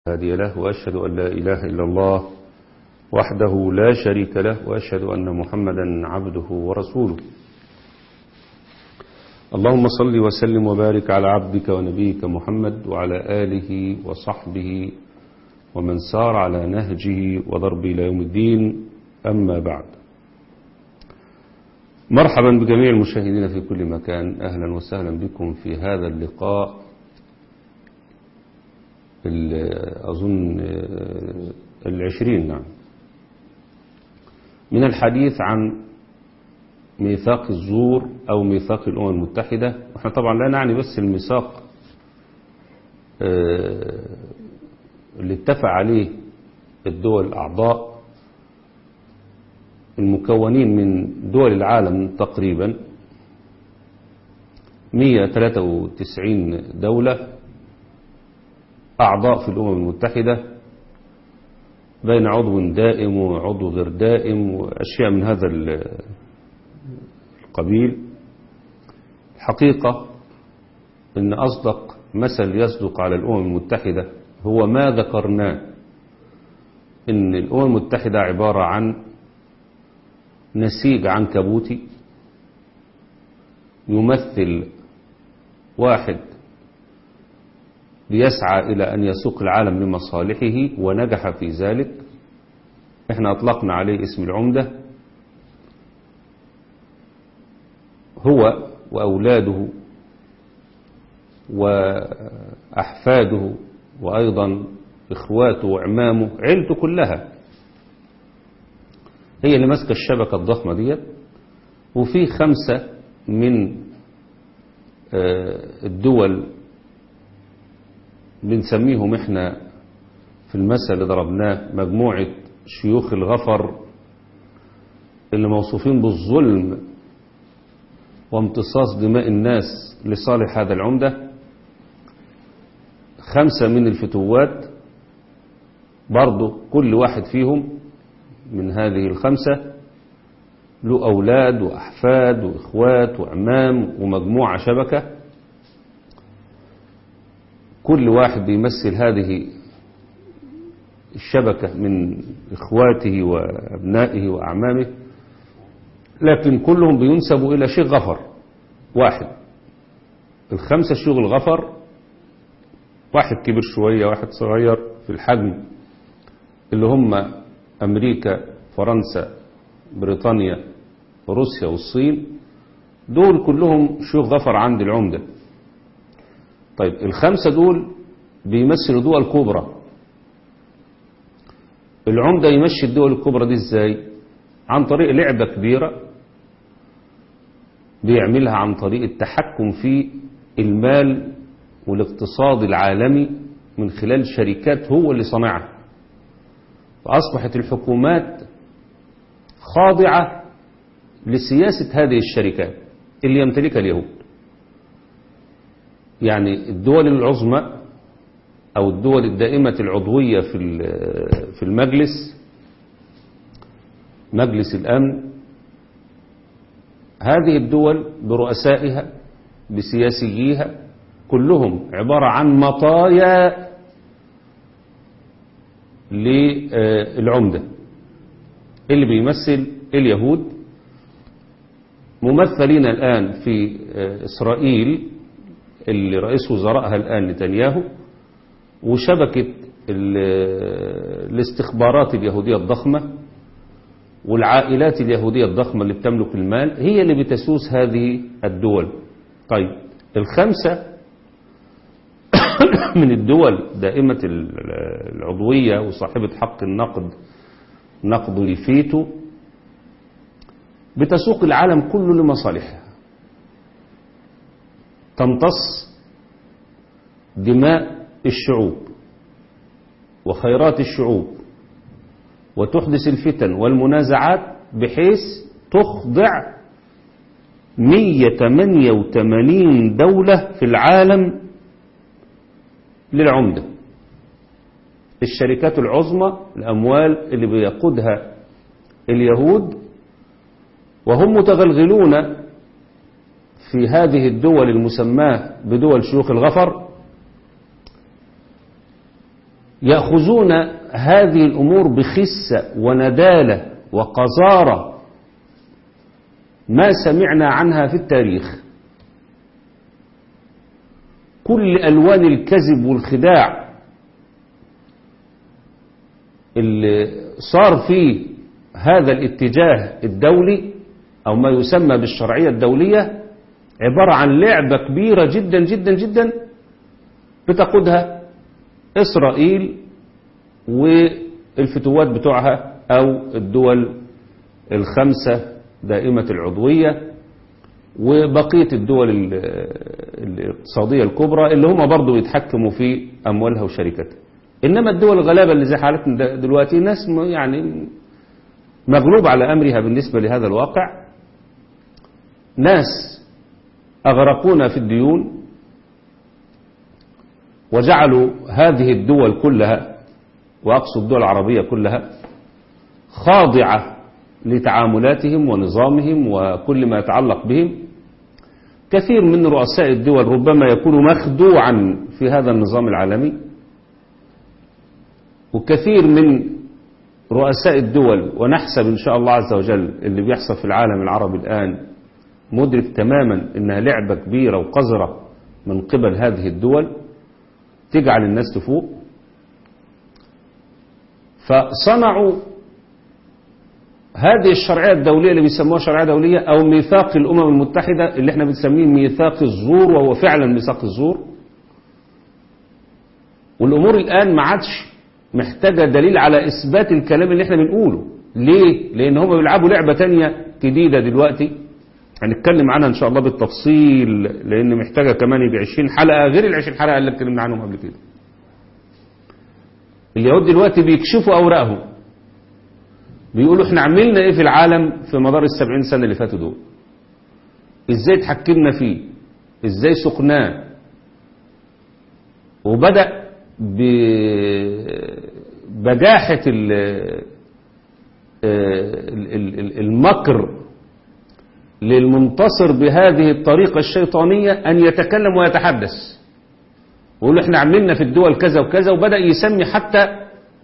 هادي له وأشهد أن لا إله إلا الله وحده لا شريك له وأشهد أن محمدا عبده ورسوله اللهم صل وسلم وبارك على عبدك ونبيك محمد وعلى آله وصحبه ومن سار على نهجه وضرب إلى يوم الدين أما بعد مرحبا بجميع المشاهدين في كل مكان أهلا وسهلا بكم في هذا اللقاء أظن العشرين نعم من الحديث عن ميثاق الزور أو ميثاق الأمم المتحدة احنا طبعا لا نعني بس الميثاق اللي اتفق عليه الدول الأعضاء المكونين من دول العالم تقريبا 193 دولة أعضاء في الأمم المتحدة بين عضو دائم وعضو غير دائم وأشياء من هذا القبيل الحقيقة أن أصدق مثل يصدق على الأمم المتحدة هو ما ذكرناه أن الأمم المتحدة عبارة عن نسيج عنكبوتي يمثل واحد بيسعى إلى أن يسوق العالم لمصالحه ونجح في ذلك احنا أطلقنا عليه اسم العمدة هو وأولاده وأحفاده وأيضا إخواته وعمامه عيلته كلها هي اللي ماسكة الشبكة الضخمة ديت وفي خمسة من الدول بنسميهم احنا في المثل اللي ضربناه مجموعة شيوخ الغفر اللي موصوفين بالظلم وامتصاص دماء الناس لصالح هذا العمدة خمسة من الفتوات برضو كل واحد فيهم من هذه الخمسة له أولاد وأحفاد وإخوات وعمام ومجموعة شبكة كل واحد بيمثل هذه الشبكة من إخواته وأبنائه وأعمامه لكن كلهم بينسبوا إلى شيخ غفر واحد الخمسة شيوخ الغفر واحد كبير شوية واحد صغير في الحجم اللي هم أمريكا فرنسا بريطانيا روسيا والصين دول كلهم شيوخ غفر عند العمدة طيب الخمسة دول بيمثلوا دول كبرى العمدة يمشي الدول الكبرى دي ازاي عن طريق لعبة كبيرة بيعملها عن طريق التحكم في المال والاقتصاد العالمي من خلال شركات هو اللي صنعها فأصبحت الحكومات خاضعة لسياسة هذه الشركات اللي يمتلكها اليهود يعني الدول العظمى أو الدول الدائمة العضوية في في المجلس مجلس الأمن هذه الدول برؤسائها بسياسييها كلهم عبارة عن مطايا للعمدة اللي بيمثل اليهود ممثلين الآن في إسرائيل اللي رئيس وزرائها الآن نتنياهو وشبكة الاستخبارات اليهودية الضخمة والعائلات اليهودية الضخمة اللي بتملك المال هي اللي بتسوس هذه الدول طيب الخمسة من الدول دائمة العضوية وصاحبة حق النقد نقد لفيتو بتسوق العالم كله لمصالحها تمتص دماء الشعوب وخيرات الشعوب وتحدث الفتن والمنازعات بحيث تخضع 188 دولة في العالم للعمدة الشركات العظمى الأموال اللي بيقودها اليهود وهم متغلغلون في هذه الدول المسماة بدول شيوخ الغفر يأخذون هذه الأمور بخسة وندالة وقذارة ما سمعنا عنها في التاريخ كل ألوان الكذب والخداع اللي صار فيه هذا الاتجاه الدولي أو ما يسمى بالشرعية الدولية عبارة عن لعبة كبيرة جدا جدا جدا بتقودها إسرائيل والفتوات بتوعها أو الدول الخمسة دائمة العضوية وبقية الدول الاقتصادية الكبرى اللي هم برضو يتحكموا في أموالها وشركاتها إنما الدول الغلابة اللي زي حالتنا دلوقتي ناس يعني مغلوب على أمرها بالنسبة لهذا الواقع ناس أغرقونا في الديون وجعلوا هذه الدول كلها وأقصد الدول العربية كلها خاضعة لتعاملاتهم ونظامهم وكل ما يتعلق بهم كثير من رؤساء الدول ربما يكون مخدوعا في هذا النظام العالمي وكثير من رؤساء الدول ونحسب إن شاء الله عز وجل اللي بيحصل في العالم العربي الآن مدرك تماما إنها لعبة كبيرة وقذرة من قبل هذه الدول تجعل الناس تفوق فصنعوا هذه الشرعية الدولية اللي بيسموها شرعية دولية أو ميثاق الأمم المتحدة اللي احنا بنسميه ميثاق الزور وهو فعلا ميثاق الزور والأمور الآن ما عادش محتاجة دليل على إثبات الكلام اللي احنا بنقوله ليه؟ لأن هم بيلعبوا لعبة تانية جديدة دلوقتي هنتكلم عنها إن شاء الله بالتفصيل لأن محتاجة كمان يجي 20 حلقة غير ال 20 حلقة اللي اتكلمنا عنهم قبل كده اليهود دلوقتي بيكشفوا أوراقهم بيقولوا احنا عملنا ايه في العالم في مدار السبعين سنة اللي فاتوا دول ازاي تحكمنا فيه ازاي سقناه وبدأ ببجاحة المكر للمنتصر بهذه الطريقة الشيطانية أن يتكلم ويتحدث ويقول احنا عملنا في الدول كذا وكذا وبدأ يسمي حتى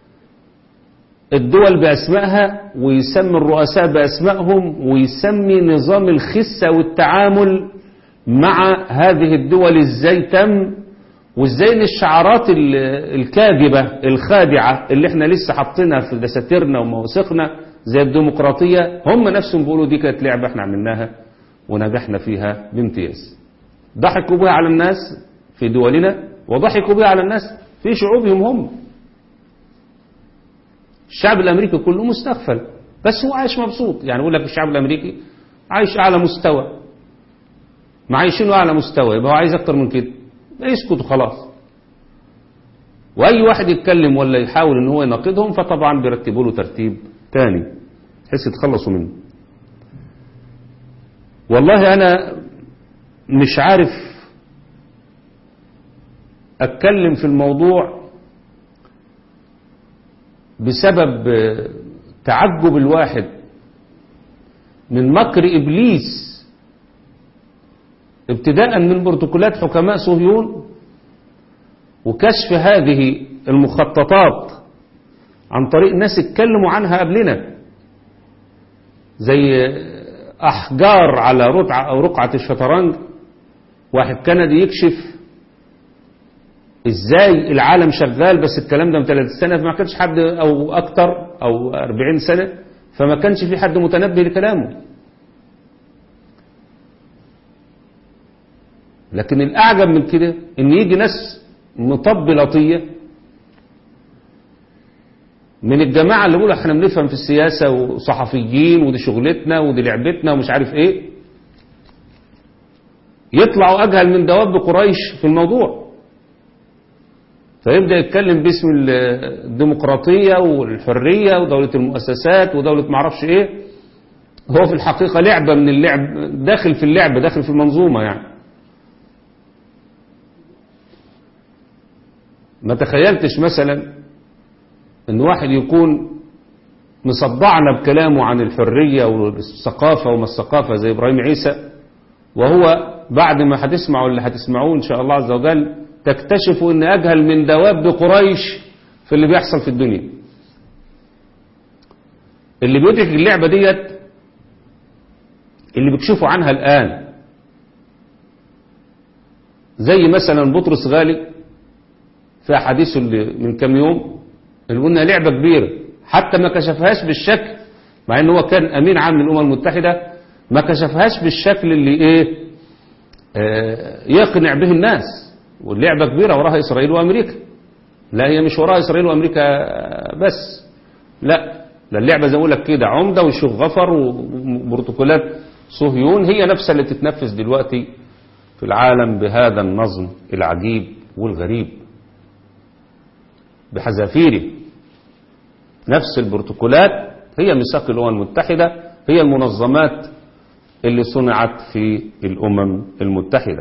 الدول بأسمائها ويسمي الرؤساء بأسمائهم ويسمي نظام الخسة والتعامل مع هذه الدول ازاي تم وازاي ان الشعارات الكاذبة الخادعة اللي احنا لسه حاطينها في دساتيرنا ومواثيقنا زي الديمقراطية هم نفسهم بيقولوا دي كانت لعبة احنا عملناها ونجحنا فيها بامتياز ضحكوا بها على الناس في دولنا وضحكوا بها على الناس في شعوبهم هم الشعب الامريكي كله مستغفل بس هو عايش مبسوط يعني يقول لك الشعب الامريكي عايش اعلى مستوى معايشينه اعلى مستوى يبقى هو عايز اكتر من كده يسكت وخلاص واي واحد يتكلم ولا يحاول ان هو يناقضهم فطبعا بيرتبوا له ترتيب تاني بحيث يتخلصوا منه والله انا مش عارف اتكلم في الموضوع بسبب تعجب الواحد من مكر إبليس ابتداء من بروتوكولات حكماء صهيون وكشف هذه المخططات عن طريق ناس اتكلموا عنها قبلنا زي أحجار على رقعة أو رقعة الشطرنج واحد كندي يكشف ازاي العالم شغال بس الكلام ده من 30 سنة فما كانش حد او اكتر او 40 سنة فما كانش في حد متنبه لكلامه لكن الاعجب من كده ان يجي ناس مطبلطية من الجماعة اللي بيقولوا احنا بنفهم في السياسة وصحفيين ودي شغلتنا ودي لعبتنا ومش عارف ايه يطلعوا اجهل من دواب قريش في الموضوع فيبدأ يتكلم باسم الديمقراطية والحرية ودولة المؤسسات ودولة معرفش ايه هو في الحقيقة لعبة من اللعب داخل في اللعبة داخل في المنظومة يعني ما تخيلتش مثلا ان واحد يكون مصدعنا بكلامه عن الحرية والثقافة وما الثقافة زي إبراهيم عيسى وهو بعد ما هتسمعوا اللي هتسمعوه إن شاء الله عز وجل تكتشفوا ان اجهل من دواب قريش في اللي بيحصل في الدنيا اللي بيدرك اللعبة ديت اللي بيكشفوا عنها الآن زي مثلا بطرس غالي في أحاديثه اللي من كام يوم اللي قلنا لعبة كبيرة حتى ما كشفهاش بالشكل مع ان هو كان أمين عام للأمم المتحدة ما كشفهاش بالشكل اللي ايه آه يقنع به الناس واللعبة كبيرة وراها إسرائيل وأمريكا لا هي مش وراها إسرائيل وأمريكا بس لا ده اللعبة زي ما اقول لك كده عمدة وشيخ غفر وبروتوكولات صهيون هي نفسها اللي تتنفذ دلوقتي في العالم بهذا النظم العجيب والغريب بحذافيره نفس البروتوكولات هي ميثاق الأمم المتحدة هي المنظمات اللي صنعت في الأمم المتحدة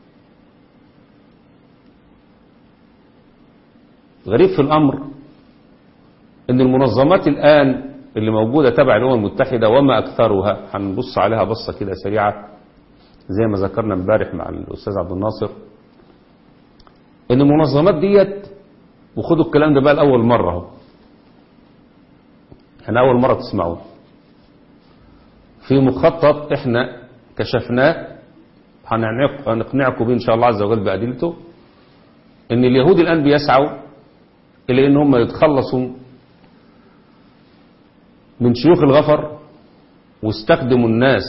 غريب في الأمر أن المنظمات الآن اللي موجودة تبع الأمم المتحدة وما أكثرها هنبص عليها بصة كده سريعة زي ما ذكرنا امبارح مع الأستاذ عبد الناصر أن المنظمات ديت وخدوا الكلام ده بقى لأول مرة اهو احنا أول مرة تسمعوه في مخطط احنا كشفناه هنقنعكم به إن شاء الله عز وجل بأدلته أن اليهود الآن بيسعوا إلى أن هم يتخلصوا من شيوخ الغفر واستخدموا الناس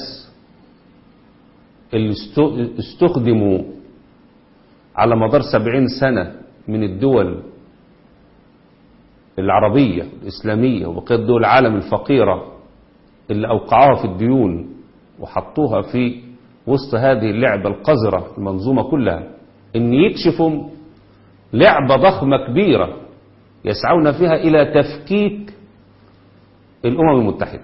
اللي استخدموا على مدار سبعين سنة من الدول العربية الإسلامية وبقية دول العالم الفقيرة اللي أوقعوها في الديون وحطوها في وسط هذه اللعبة القذرة المنظومة كلها إن يكشفوا لعبة ضخمة كبيرة يسعون فيها إلى تفكيك الأمم المتحدة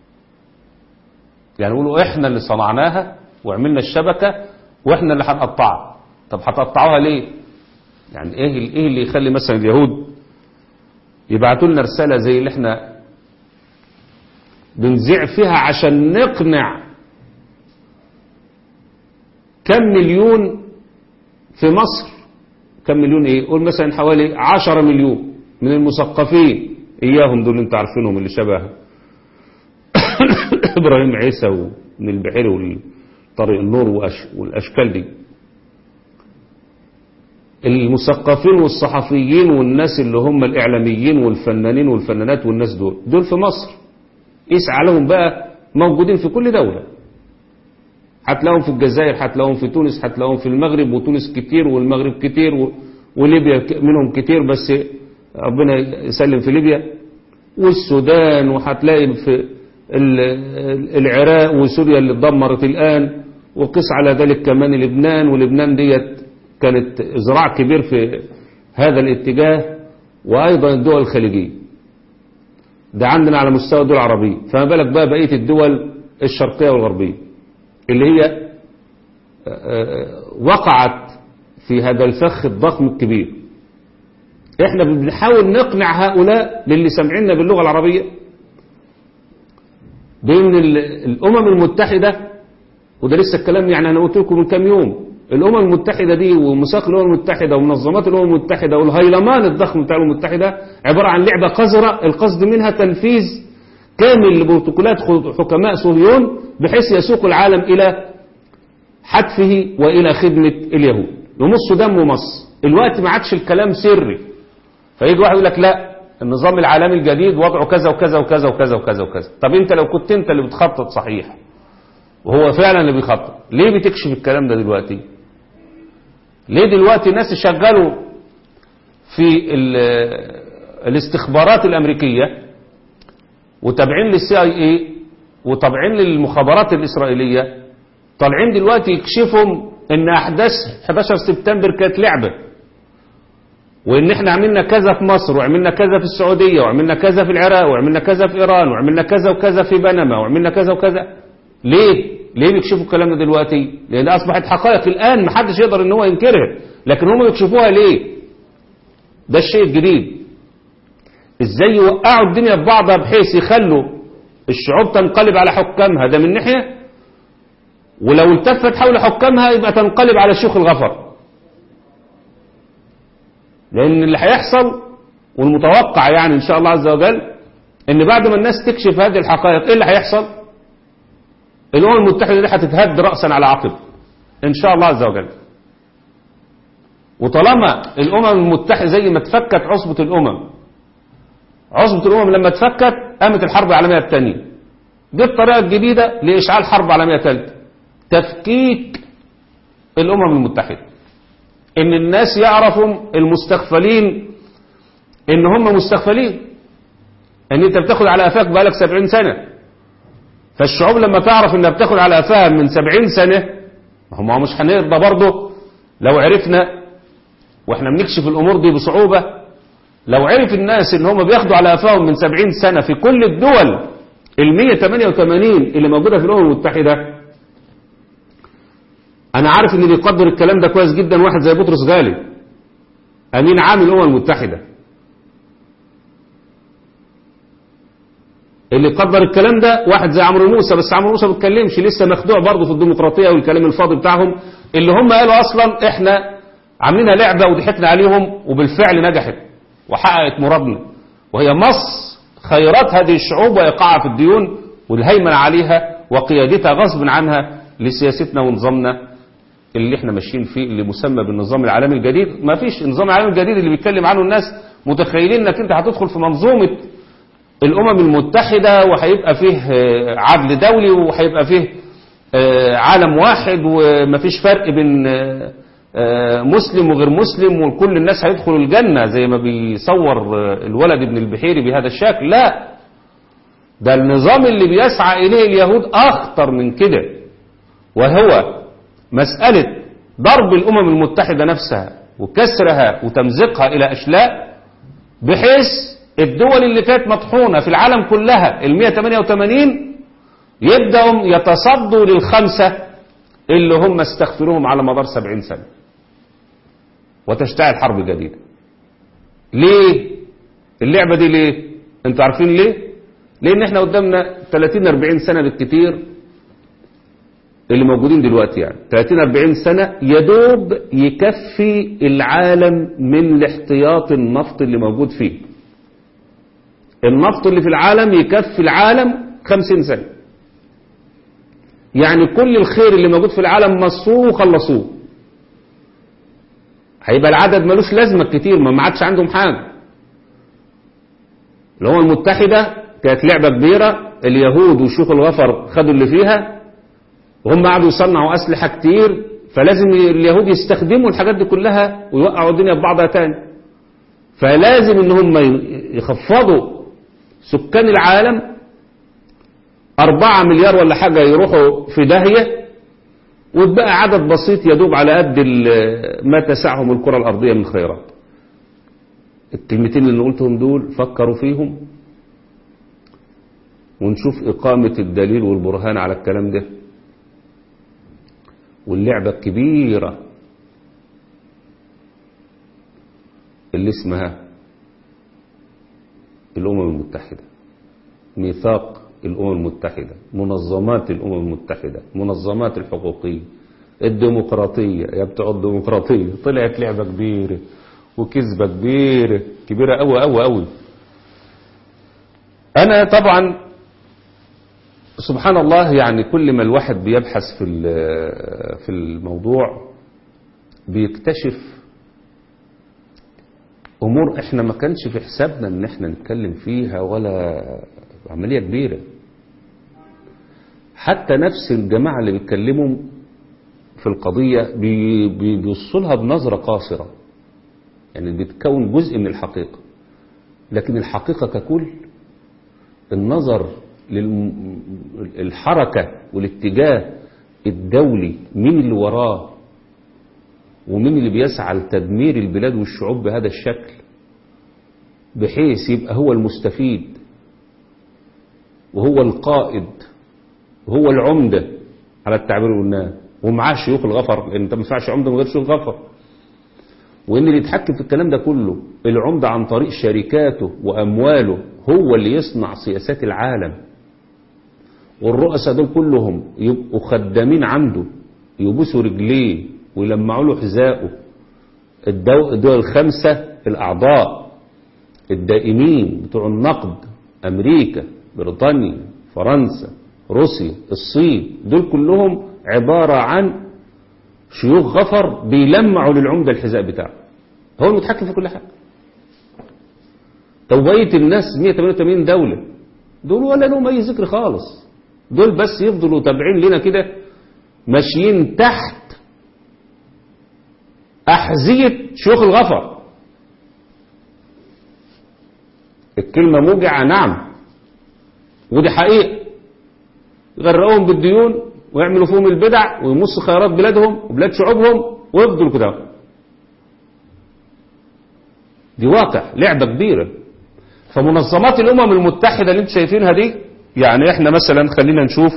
يعني يقولوا إحنا اللي صنعناها وعملنا الشبكة وإحنا اللي هنقطعها طب هتقطعوها ليه يعني إيه, إيه اللي يخلي مثلا اليهود يبعتوا لنا رسالة زي اللي إحنا بنزع فيها عشان نقنع كم مليون في مصر كم مليون ايه قول مثلا حوالي عشرة مليون من المثقفين اياهم دول انت عارفينهم اللي شبه ابراهيم عيسى ومن البحيري وطريق النور والاشكال دي المثقفين والصحفيين والناس اللي هم الاعلاميين والفنانين والفنانات والناس دول دول في مصر اسعى لهم بقى موجودين في كل دولة هتلاقيهم في الجزائر هتلاقيهم في تونس هتلاقيهم في المغرب وتونس كتير والمغرب كتير وليبيا منهم كتير بس ربنا يسلم في ليبيا والسودان وهتلاقي في العراق وسوريا اللي اتدمرت الآن وقس على ذلك كمان لبنان ولبنان ديت كانت زراع كبير في هذا الاتجاه وأيضا الدول الخليجية ده عندنا على مستوى الدول العربية فما بالك بقى بقية الدول الشرقية والغربية اللي هي وقعت في هذا الفخ الضخم الكبير احنا بنحاول نقنع هؤلاء للي سمعنا باللغة العربية بان الامم المتحدة وده لسه الكلام يعني انا قلت لكم من كام يوم الامم المتحدة دي ومساق الامم المتحدة ومنظمات الامم المتحدة والهيلمان الضخم بتاع الامم المتحدة عبارة عن لعبة قذرة القصد منها تنفيذ كامل لبروتوكولات حكماء صهيون بحيث يسوق العالم الى حتفه والى خدمة اليهود يمص دم مص الوقت ما عادش الكلام سري فيجي واحد يقول لك لا النظام العالمي الجديد وضعه كذا وكذا وكذا وكذا وكذا وكذا طب انت لو كنت انت اللي بتخطط صحيح وهو فعلا اللي بيخطط ليه بتكشف الكلام ده دلوقتي ليه دلوقتي ناس شغالوا في الاستخبارات الامريكية وتابعين للسي اي اي وتابعين للمخابرات الاسرائيلية طالعين دلوقتي يكشفوا ان احداث 11 سبتمبر كانت لعبة وان احنا عملنا كذا في مصر وعملنا كذا في السعودية وعملنا كذا في العراق وعملنا كذا في ايران وعملنا كذا وكذا في بنما وعملنا كذا وكذا ليه ليه بيكشفوا الكلام ده دلوقتي لان اصبحت حقائق الان محدش يقدر ان هو ينكرها لكن هم يكشفوها ليه ده الشيء الجديد ازاي يوقعوا الدنيا في بعضها بحيث يخلوا الشعوب تنقلب على حكامها ده من ناحيه ولو التفت حول حكامها يبقى تنقلب على شيوخ الغفر لان اللي هيحصل والمتوقع يعني إن شاء الله عز وجل إن بعد ما الناس تكشف هذه الحقائق إيه اللي هيحصل الأمم المتحدة دي هتتهد رأسا على عقب إن شاء الله عز وجل وطالما الأمم المتحدة زي ما تفكت عصبة الأمم عصبة الأمم لما تفكت قامت الحرب العالمية الثانية دي الطريقة الجديدة لإشعال حرب عالمية ثالثة تفكيك الأمم المتحدة إن الناس يعرفوا المستغفلين إن هم مستغفلين إن أنت بتاخد على قفاك بقالك سبعين سنة فالشعوب لما تعرف إنها بتاخد على قفاها من سبعين سنة هم مش هنرضى برضه لو عرفنا واحنا بنكشف الأمور دي بصعوبة لو عرف الناس إن هم بياخدوا على قفاهم من سبعين سنة في كل الدول ال 188 اللي موجودة في الأمم المتحدة أنا عارف إن اللي يقدر الكلام ده كويس جدا واحد زي بطرس غالي أمين عام الأمم المتحدة اللي يقدر الكلام ده واحد زي عمرو موسى بس عمرو موسى ما بيتكلمش لسه مخدوع برضه في الديمقراطية والكلام الفاضي بتاعهم اللي هم قالوا أصلا إحنا عاملينها لعبة وضحكنا عليهم وبالفعل نجحت وحققت مرادنا وهي مص خيرات هذه الشعوب وإيقاعها في الديون والهيمنة عليها وقيادتها غصب عنها لسياستنا ونظامنا اللي احنا ماشيين فيه اللي مسمى بالنظام العالمي الجديد ما فيش النظام العالمي الجديد اللي بيتكلم عنه الناس متخيلين انك انت هتدخل في منظومة الامم المتحدة وهيبقى فيه عدل دولي وهيبقى فيه عالم واحد ومفيش فرق بين مسلم وغير مسلم وكل الناس هيدخلوا الجنة زي ما بيصور الولد ابن البحيري بهذا الشكل لا ده النظام اللي بيسعى إليه اليهود أخطر من كده وهو مسألة ضرب الأمم المتحدة نفسها وكسرها وتمزيقها إلى أشلاء بحيث الدول اللي كانت مطحونة في العالم كلها ال 188 يبدأوا يتصدوا للخمسة اللي هم استغفروهم على مدار 70 سنة وتشتعل حرب جديدة ليه اللعبة دي ليه انتوا عارفين ليه لان احنا قدامنا 30 40 سنة بالكتير اللي موجودين دلوقتي يعني 30 40 سنة يدوب يكفي العالم من الاحتياط النفط اللي موجود فيه النفط اللي في العالم يكفي العالم 50 سنة يعني كل الخير اللي موجود في العالم مصوه وخلصوه هيبقى العدد ملوش لازمة كتير ما عادش عندهم حاجة الأمم المتحدة كانت لعبة كبيرة اليهود وشيوخ الغفر خدوا اللي فيها وهم قعدوا يصنعوا أسلحة كتير فلازم اليهود يستخدموا الحاجات دي كلها ويوقعوا الدنيا ببعضها تاني فلازم ان هم يخفضوا سكان العالم أربعة مليار ولا حاجة يروحوا في داهية وتبقى عدد بسيط يدوب على قد ما تسعهم الكرة الأرضية من خيرات الكلمتين اللي قلتهم دول فكروا فيهم ونشوف إقامة الدليل والبرهان على الكلام ده واللعبة الكبيرة اللي اسمها الأمم المتحدة ميثاق الأمم المتحدة منظمات الأمم المتحدة منظمات الحقوقية الديمقراطية يا بتوع الديمقراطية طلعت لعبة كبيرة وكذبة كبيرة كبيرة أوي أوي أوي أنا طبعا سبحان الله يعني كل ما الواحد بيبحث في في الموضوع بيكتشف أمور إحنا ما كانش في حسابنا إن إحنا نتكلم فيها ولا عملية كبيرة حتى نفس الجماعة اللي بيتكلموا في القضية بيبصوا بنظرة قاصرة يعني بتكون جزء من الحقيقة لكن الحقيقة ككل النظر للحركة والاتجاه الدولي مين اللي وراه ومين اللي بيسعى لتدمير البلاد والشعوب بهذا الشكل بحيث يبقى هو المستفيد وهو القائد وهو العمدة على التعبير قلناه ومعاه شيوخ الغفر لان انت ما ينفعش عمدة من غير شيوخ غفر وان اللي يتحكم في الكلام ده كله العمدة عن طريق شركاته وامواله هو اللي يصنع سياسات العالم والرؤساء دول كلهم يبقوا خدامين عنده يبوسوا رجليه ويلمعوا له حذائه الدول الخمسة الأعضاء الدائمين بتوع النقد أمريكا بريطانيا فرنسا روسيا الصين دول كلهم عبارة عن شيوخ غفر بيلمعوا للعمدة الحذاء بتاعه هو المتحكم في كل حاجة توبية الناس 188 دولة دول ولا لهم أي ذكر خالص دول بس يفضلوا تابعين لنا كده ماشيين تحت أحذية شيوخ الغفر الكلمة موجعة نعم ودي حقيقة يغرقوهم بالديون ويعملوا فيهم البدع ويمصوا خيارات بلادهم وبلاد شعوبهم ويفضلوا كده دي واقع لعبة كبيرة فمنظمات الأمم المتحدة اللي انتم شايفينها دي يعني احنا مثلا خلينا نشوف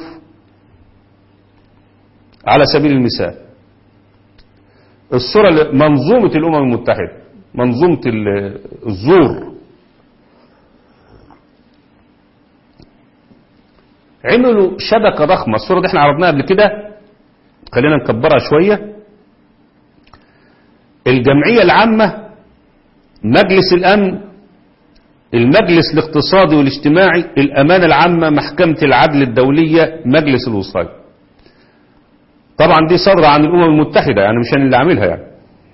على سبيل المثال الصورة اللي- منظومة الأمم المتحدة منظومة ال- الزور عملوا شبكة ضخمة الصورة دي احنا عرضناها قبل كده خلينا نكبرها شوية الجمعية العامة مجلس الأمن المجلس الاقتصادي والاجتماعي الأمانة العامة محكمة العدل الدولية مجلس الوصاية طبعا دي صدر عن الأمم المتحدة يعني مش أنا اللي عاملها يعني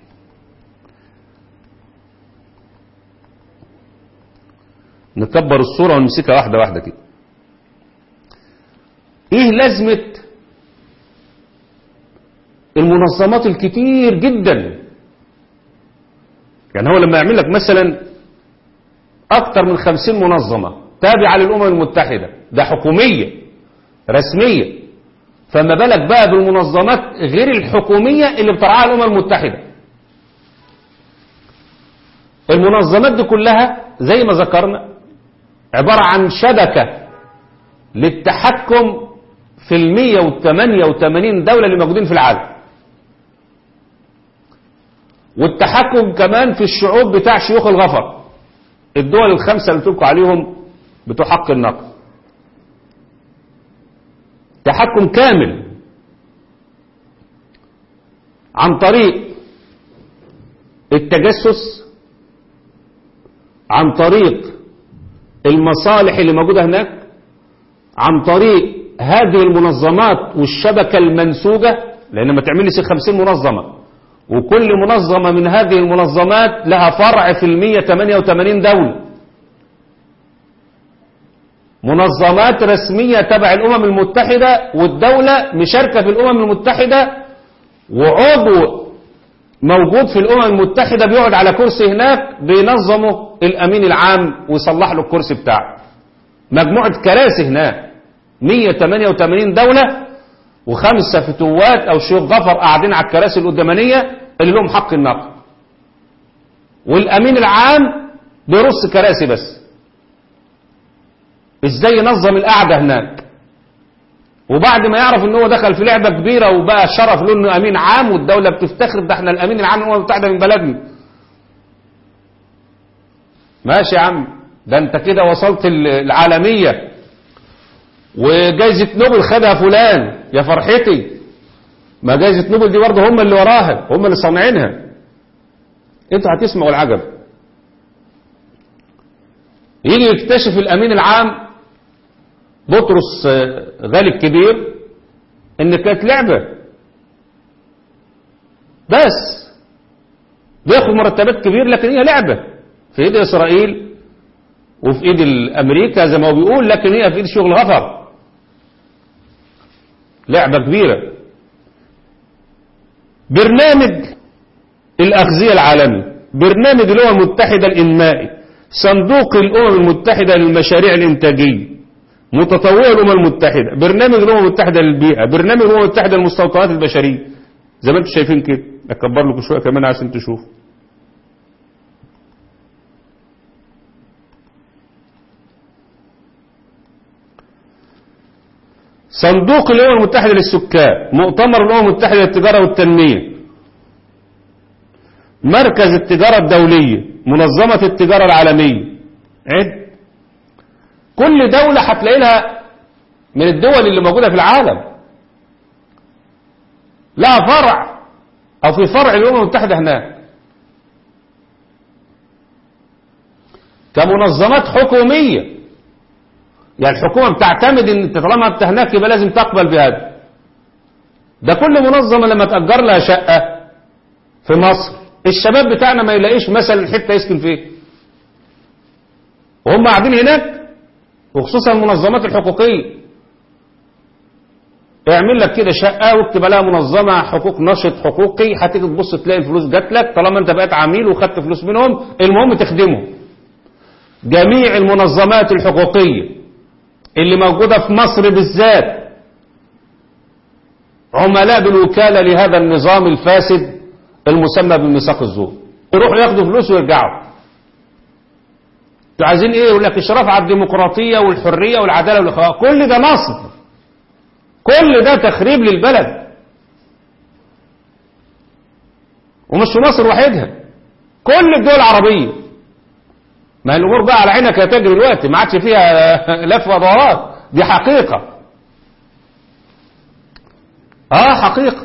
نكبر الصورة ونمسكها واحدة واحدة كده ايه لازمة المنظمات الكتير جدا يعني هو لما يعمل لك مثلا اكتر من خمسين منظمة تابعة للأمم المتحدة ده حكومية رسمية فما بالك بقى بالمنظمات غير الحكومية اللي بترعاها الأمم المتحدة المنظمات دي كلها زي ما ذكرنا عبارة عن شبكة للتحكم في المية وثمانية وثمانين دولة اللي موجودين في العالم والتحكم كمان في الشعوب بتاع شيوخ الغفر الدول الخمسة اللي تلقوا عليهم بتوع حق النقد تحكم كامل عن طريق التجسس عن طريق المصالح اللي موجودة هناك عن طريق هذه المنظمات والشبكة المنسوجة لأن ما تعمل لي 50 منظمة وكل منظمة من هذه المنظمات لها فرع في المية 88 دولة منظمات رسمية تبع الأمم المتحدة والدولة مشاركة في الأمم المتحدة وعضو موجود في الأمم المتحدة بيقعد على كرسي هناك بينظمه الأمين العام ويصلح له الكرسي بتاعه مجموعة كراسي هناك 188 دولة وخمسة فتوات أو شيوخ غفر قاعدين على الكراسي القدامانية اللي لهم حق النقد والأمين العام بيرص كراسي بس ازاي ينظم القعدة هناك وبعد ما يعرف ان هو دخل في لعبة كبيرة وبقى شرف له انه امين عام والدولة بتفتخر ده احنا الامين العام للامم المتحدة من بلدنا ماشي يا عم ده انت كده وصلت العالمية وجايزة نوبل خدها فلان يا فرحتي ما جايزة نوبل دي برضه هم اللي وراها هم اللي صانعينها انتوا هتسمعوا العجب يجي يكتشف الامين العام بطرس غالي الكبير ان كانت لعبة بس بياخد مرتبات كبير لكن هي لعبة في ايد اسرائيل وفي ايد امريكا زي ما هو بيقول لكن هي في ايد شغل غفر لعبة كبيرة برنامج الأغذية العالمي برنامج الأمم المتحدة الإنمائي صندوق الأمم المتحدة للمشاريع الإنتاجية متطوع الأمم المتحدة برنامج الأمم المتحدة للبيئة برنامج الأمم المتحدة للمستوطنات البشرية زي ما انتم شايفين كده أكبر لكم شوية كمان عشان تشوفوا صندوق الأمم المتحدة للسكان مؤتمر الأمم المتحدة للتجارة والتنمية مركز التجارة الدولية منظمة التجارة العالمية عد كل دولة هتلاقي لها من الدول اللي موجودة في العالم لها فرع أو في فرع الأمم المتحدة هناك كمنظمات حكومية يعني الحكومة بتعتمد ان انت طالما انت هناك يبقى لازم تقبل بهذا ده كل منظمة لما تأجر لها شقة في مصر الشباب بتاعنا ما يلاقيش مثلا حتة يسكن فيه وهم قاعدين هناك وخصوصا المنظمات الحقوقية اعمل لك كده شقة واكتب عليها منظمة حقوق نشط حقوقي هتيجي تبص تلاقي الفلوس جات لك طالما انت بقيت عميل وخدت فلوس منهم المهم تخدمهم جميع المنظمات الحقوقية اللي موجودة في مصر بالذات عملاء بالوكالة لهذا النظام الفاسد المسمى بميثاق الزور يروحوا ياخدوا فلوس ويرجعوا انتوا عايزين ايه يقول لك اشراف على الديمقراطية والحرية والعدالة والاخلاق كل ده نصب كل ده تخريب للبلد ومش في مصر وحيدها كل الدول العربية ما الامور بقى على عينك يا تاجر الوقت ما عادش فيها لف ودورات دي حقيقة اه حقيقة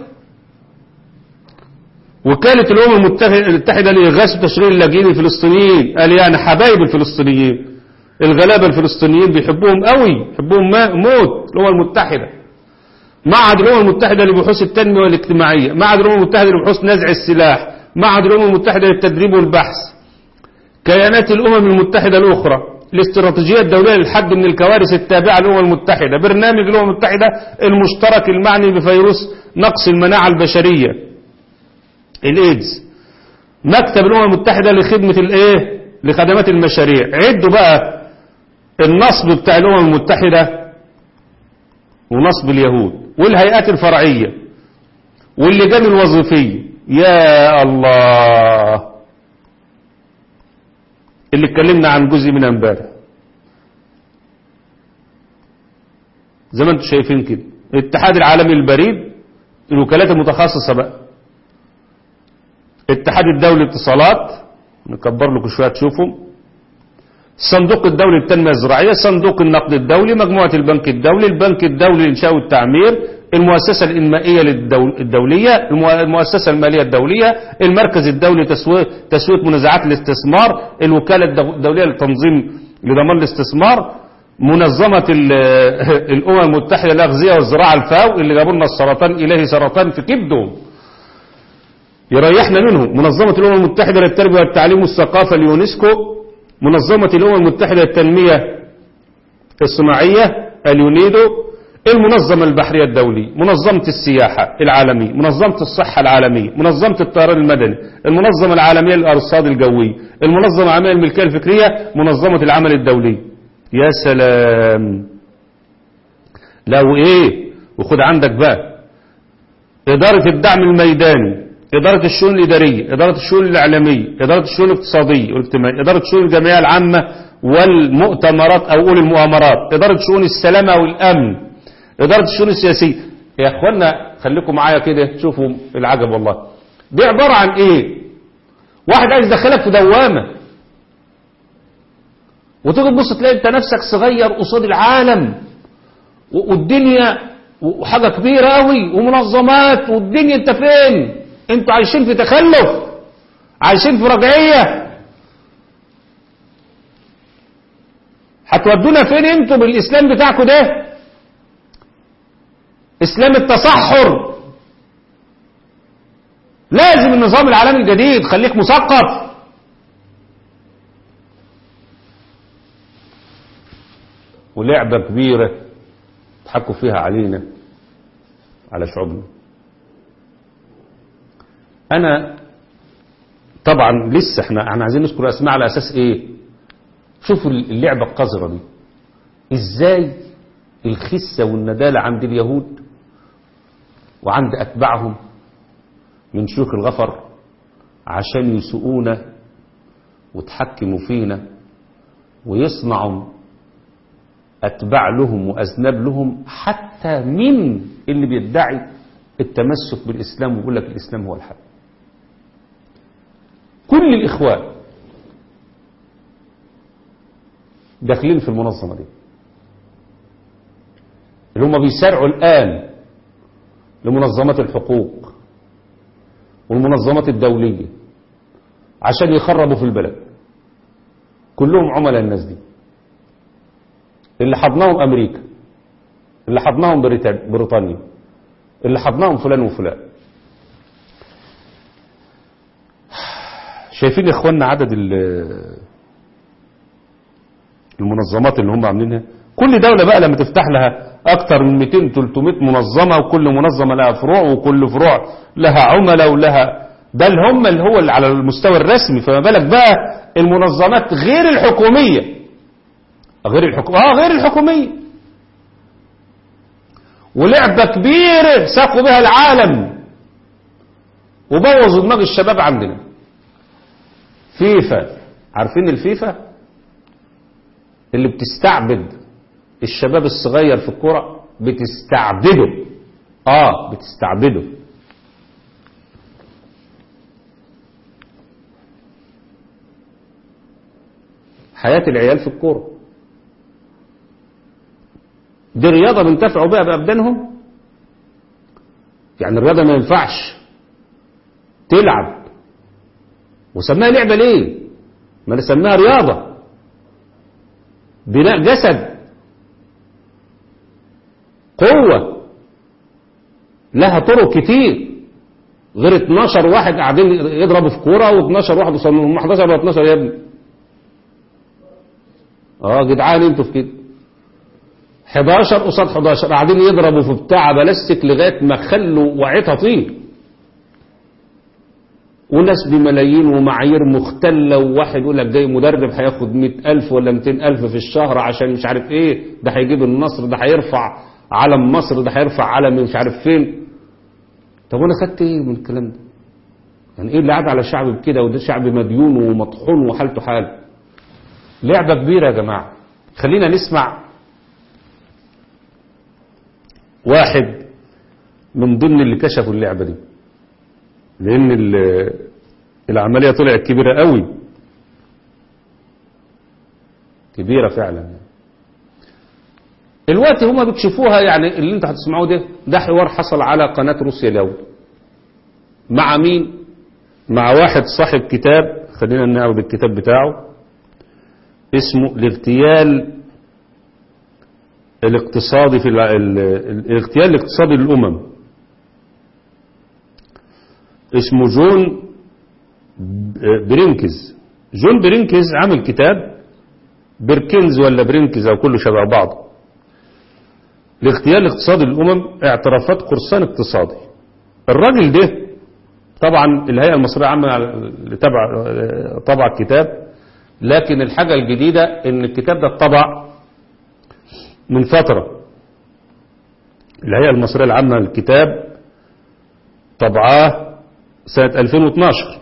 وكالة الأمم المتحدة لإغاثة تشغيل اللاجئين الفلسطينيين قال يعني حبايب الفلسطينيين الغلابة الفلسطينيين بيحبوهم قوي بيحبوهم موت الأمم المتحدة معهد الأمم المتحدة لبحوث التنمية والاجتماعية معهد الأمم المتحدة لبحوث نزع السلاح معهد الأمم المتحدة للتدريب والبحث كيانات الأمم المتحدة الأخرى الاستراتيجية الدولية للحد من الكوارث التابعة للأمم المتحدة برنامج الأمم المتحدة المشترك المعني بفيروس نقص المناعة البشرية الايدز مكتب الأمم المتحدة لخدمة الايه لخدمات المشاريع عدوا بقى النصب بتاع الأمم المتحدة ونصب اليهود والهيئات الفرعية واللجان الوظيفية يا الله اللي اتكلمنا عن جزء منها امبارح زي ما انتم شايفين كده الاتحاد العالمي للبريد الوكالات المتخصصة بقى الاتحاد الدولي للاتصالات نكبر لكم شوية تشوفوا الصندوق الدولي للتنمية الزراعية صندوق النقد الدولي مجموعة البنك الدولي البنك الدولي للإنشاء والتعمير المؤسسة الإنمائية الدولية المؤسسة المالية الدولية المركز الدولي تسوية منازعات الاستثمار الوكالة الدولية للتنظيم لضمان الاستثمار منظمة الأمم المتحدة للأغذية والزراعة الفاو اللي جابوا لنا السرطان إلهي سرطان في كبدهم يريحنا منهم منظمة الأمم المتحدة للتربية والتعليم والثقافة اليونسكو منظمة الأمم المتحدة للتنمية الصناعية اليونيدو المنظمة البحرية الدولية منظمة السياحة العالمية منظمة الصحة العالمية منظمة الطيران المدني المنظمة العالمية للأرصاد الجوية المنظمة العالمية للملكية الفكرية منظمة العمل الدولي يا سلام لو ايه وخد عندك بقى إدارة الدعم الميداني إدارة الشؤون الإدارية إدارة الشؤون الإعلامية إدارة الشؤون الاقتصادية والاجتماعية إدارة الشؤون الجمعية العامة والمؤتمرات أو أولي المؤامرات إدارة شؤون السلامة والأمن إدارة الشؤون السياسية يا أخوانا خليكم معايا كده تشوفوا العجب والله دي عبارة عن إيه واحد عايز يدخلك في دوامة وتيجي تبص تلاقي انت نفسك صغير قصاد العالم والدنيا وحاجة كبيرة قوي ومنظمات والدنيا انت فين انتوا عايشين في تخلف عايشين في رجعية هتودونا فين انتوا بالاسلام بتاعكم ده اسلام التصحر لازم النظام العالمي الجديد خليك مثقف ولعبة كبيرة تحكوا فيها علينا على شعوبنا انا طبعا لسه احنا احنا عايزين نذكر اسماء على اساس ايه شوفوا اللعبة القذرة دي ازاي الخسة والندالة عند اليهود وعند اتباعهم من شيوخ الغفر عشان يسوقونا وتحكموا فينا ويصنعوا أتباع لهم وأذناب لهم حتى من اللي بيدعي التمسك بالإسلام ويقول لك الإسلام هو الحق كل الإخوان داخلين في المنظمة دي اللي هم بيسارعوا الآن لمنظمات الحقوق والمنظمات الدولية عشان يخربوا في البلد كلهم عملاء الناس دي اللي حضناهم أمريكا اللي حضناهم بريطان- بريطانيا اللي حضناهم فلان وفلان شايفين يا اخوانا عدد ال- المنظمات اللي هم عاملينها كل دولة بقى لما تفتح لها اكتر من 200 300 منظمة وكل منظمة لها فروع وكل فروع لها عملاء ولها ده اللي هم اللي هو اللي على المستوى الرسمي فما بالك بقى المنظمات غير الحكومية غير الحكومية اه غير الحكومية ولعبة كبيرة ساقوا بها العالم وبوظوا دماغ الشباب عندنا فيفا عارفين الفيفا اللي بتستعبد الشباب الصغير في الكرة بتستعبده اه بتستعبده حياة العيال في الكورة دي رياضة بينتفعوا بها بأبدانهم يعني الرياضة ما ينفعش تلعب وسماها لعبة ليه ما نسميها رياضة بناء جسد قوة لها طرق كتير غير 12 واحد قاعدين يضربوا في كورة و12 واحد وصلوا هم 11 ولا 12 يا ابني اه جدعان انتوا في كده 11 قصاد 11 قاعدين يضربوا في بتاع بلاستيك لغايه ما خلوا وعيتها طين وناس بملايين ومعايير مختلة وواحد يقول لك جاي مدرب هياخد مئة ألف ولا مئتين ألف في الشهر عشان مش عارف ايه ده هيجيب النصر ده هيرفع علم مصر ده هيرفع علم مش عارف فين طب وانا خدت ايه من الكلام ده يعني ايه اللي قاعد على شعب بكده وده شعب مديون ومطحون وحالته حال لعبة كبيرة يا جماعة خلينا نسمع واحد من ضمن اللي كشفوا اللعبة دي لأن ال- العملية طلعت كبيرة قوي كبيرة فعلا الوقت هما بيكشفوها يعني اللي انت هتسمعوه ده ده حوار حصل على قناة روسيا اليوم مع مين مع واحد صاحب كتاب خلينا نعرض الكتاب بتاعه اسمه الاغتيال الاقتصادي في الع- ال- ال- الاغتيال الاقتصادي للأمم اسمه جون ب- برينكز جون برينكز عمل كتاب بركنز ولا برينكز او كله شبه بعض الاغتيال الاقتصادي للأمم اعترافات قرصان اقتصادي الراجل ده طبعا الهيئة المصرية العامة اللي تبع طبع الكتاب لكن الحاجة الجديدة ان الكتاب ده اتطبع من فترة الهيئة المصرية العامة للكتاب طبعاه سنة 2012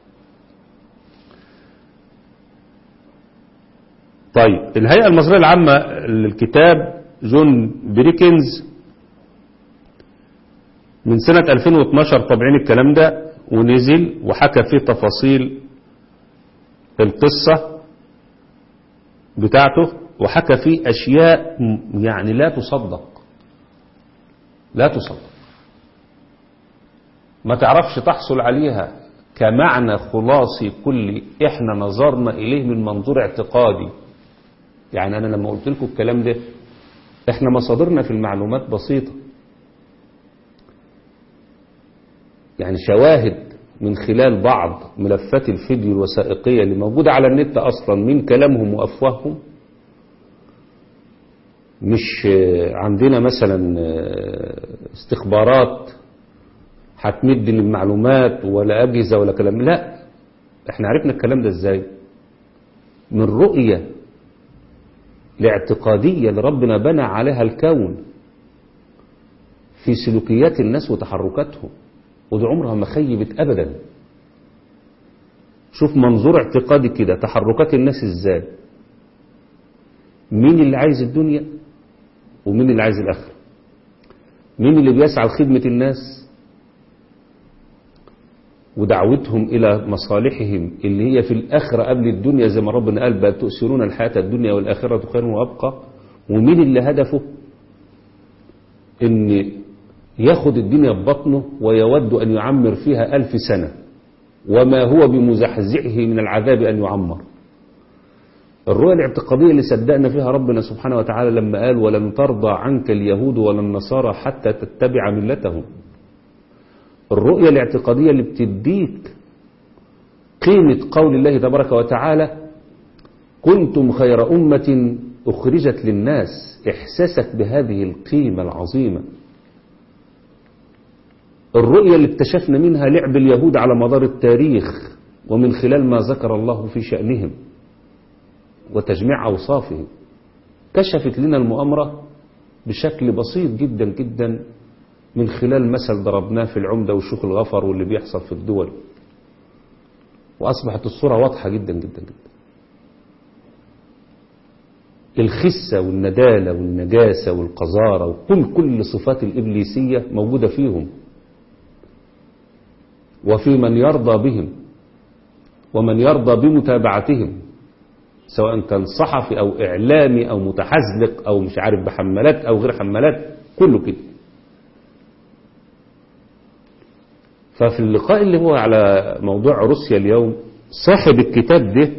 طيب الهيئة المصرية العامة للكتاب جون بريكنز من سنة 2012 طبعين الكلام ده ونزل وحكى فيه تفاصيل القصة بتاعته وحكى فيه أشياء م- يعني لا تصدق لا تصدق ما تعرفش تحصل عليها كمعنى خلاصي كلي احنا نظرنا إليه من منظور اعتقادي يعني أنا لما قلت لكم الكلام ده احنا مصادرنا في المعلومات بسيطة يعني شواهد من خلال بعض ملفات الفيديو الوثائقية اللي موجودة على النت أصلا من كلامهم وأفواههم مش آه، عندنا مثلا آه، استخبارات هتمد للمعلومات ولا أجهزة ولا كلام لا احنا عرفنا الكلام ده ازاي من رؤية الاعتقادية اللي ربنا بنى عليها الكون في سلوكيات الناس وتحركاتهم ودي عمرها ما خيبت أبدا شوف منظور اعتقادي كده تحركات الناس ازاي مين اللي عايز الدنيا ومين اللي عايز الآخرة مين اللي بيسعى لخدمة الناس ودعوتهم إلى مصالحهم اللي هي في الآخرة قبل الدنيا زي ما ربنا قال بل تؤثرون الحياة الدنيا والآخرة خير وأبقى ومين اللي هدفه إن ياخد الدنيا ببطنه ويود أن يعمر فيها ألف سنة وما هو بمزحزحه من العذاب أن يعمر الرؤية الاعتقادية اللي صدقنا فيها ربنا سبحانه وتعالى لما قال ولن ترضى عنك اليهود ولا النصارى حتى تتبع ملتهم الرؤية الاعتقادية اللي بتديك قيمة قول الله تبارك وتعالى كنتم خير أمة أخرجت للناس إحساسك بهذه القيمة العظيمة الرؤية اللي اكتشفنا منها لعب اليهود على مدار التاريخ ومن خلال ما ذكر الله في شأنهم وتجميع أوصافهم كشفت لنا المؤامرة بشكل بسيط جدا جدا من خلال مثل ضربناه في العمدة وشيوخ الغفر واللي بيحصل في الدول وأصبحت الصورة واضحة جدا جدا جدا الخسة والندالة والنجاسة والقذارة وكل كل صفات الإبليسية موجودة فيهم وفي من يرضى بهم ومن يرضى بمتابعتهم سواء كان صحفي أو إعلامي أو متحزلق أو مش عارف بحملات أو غير حملات كله كده ففي اللقاء اللي هو على موضوع روسيا اليوم صاحب الكتاب ده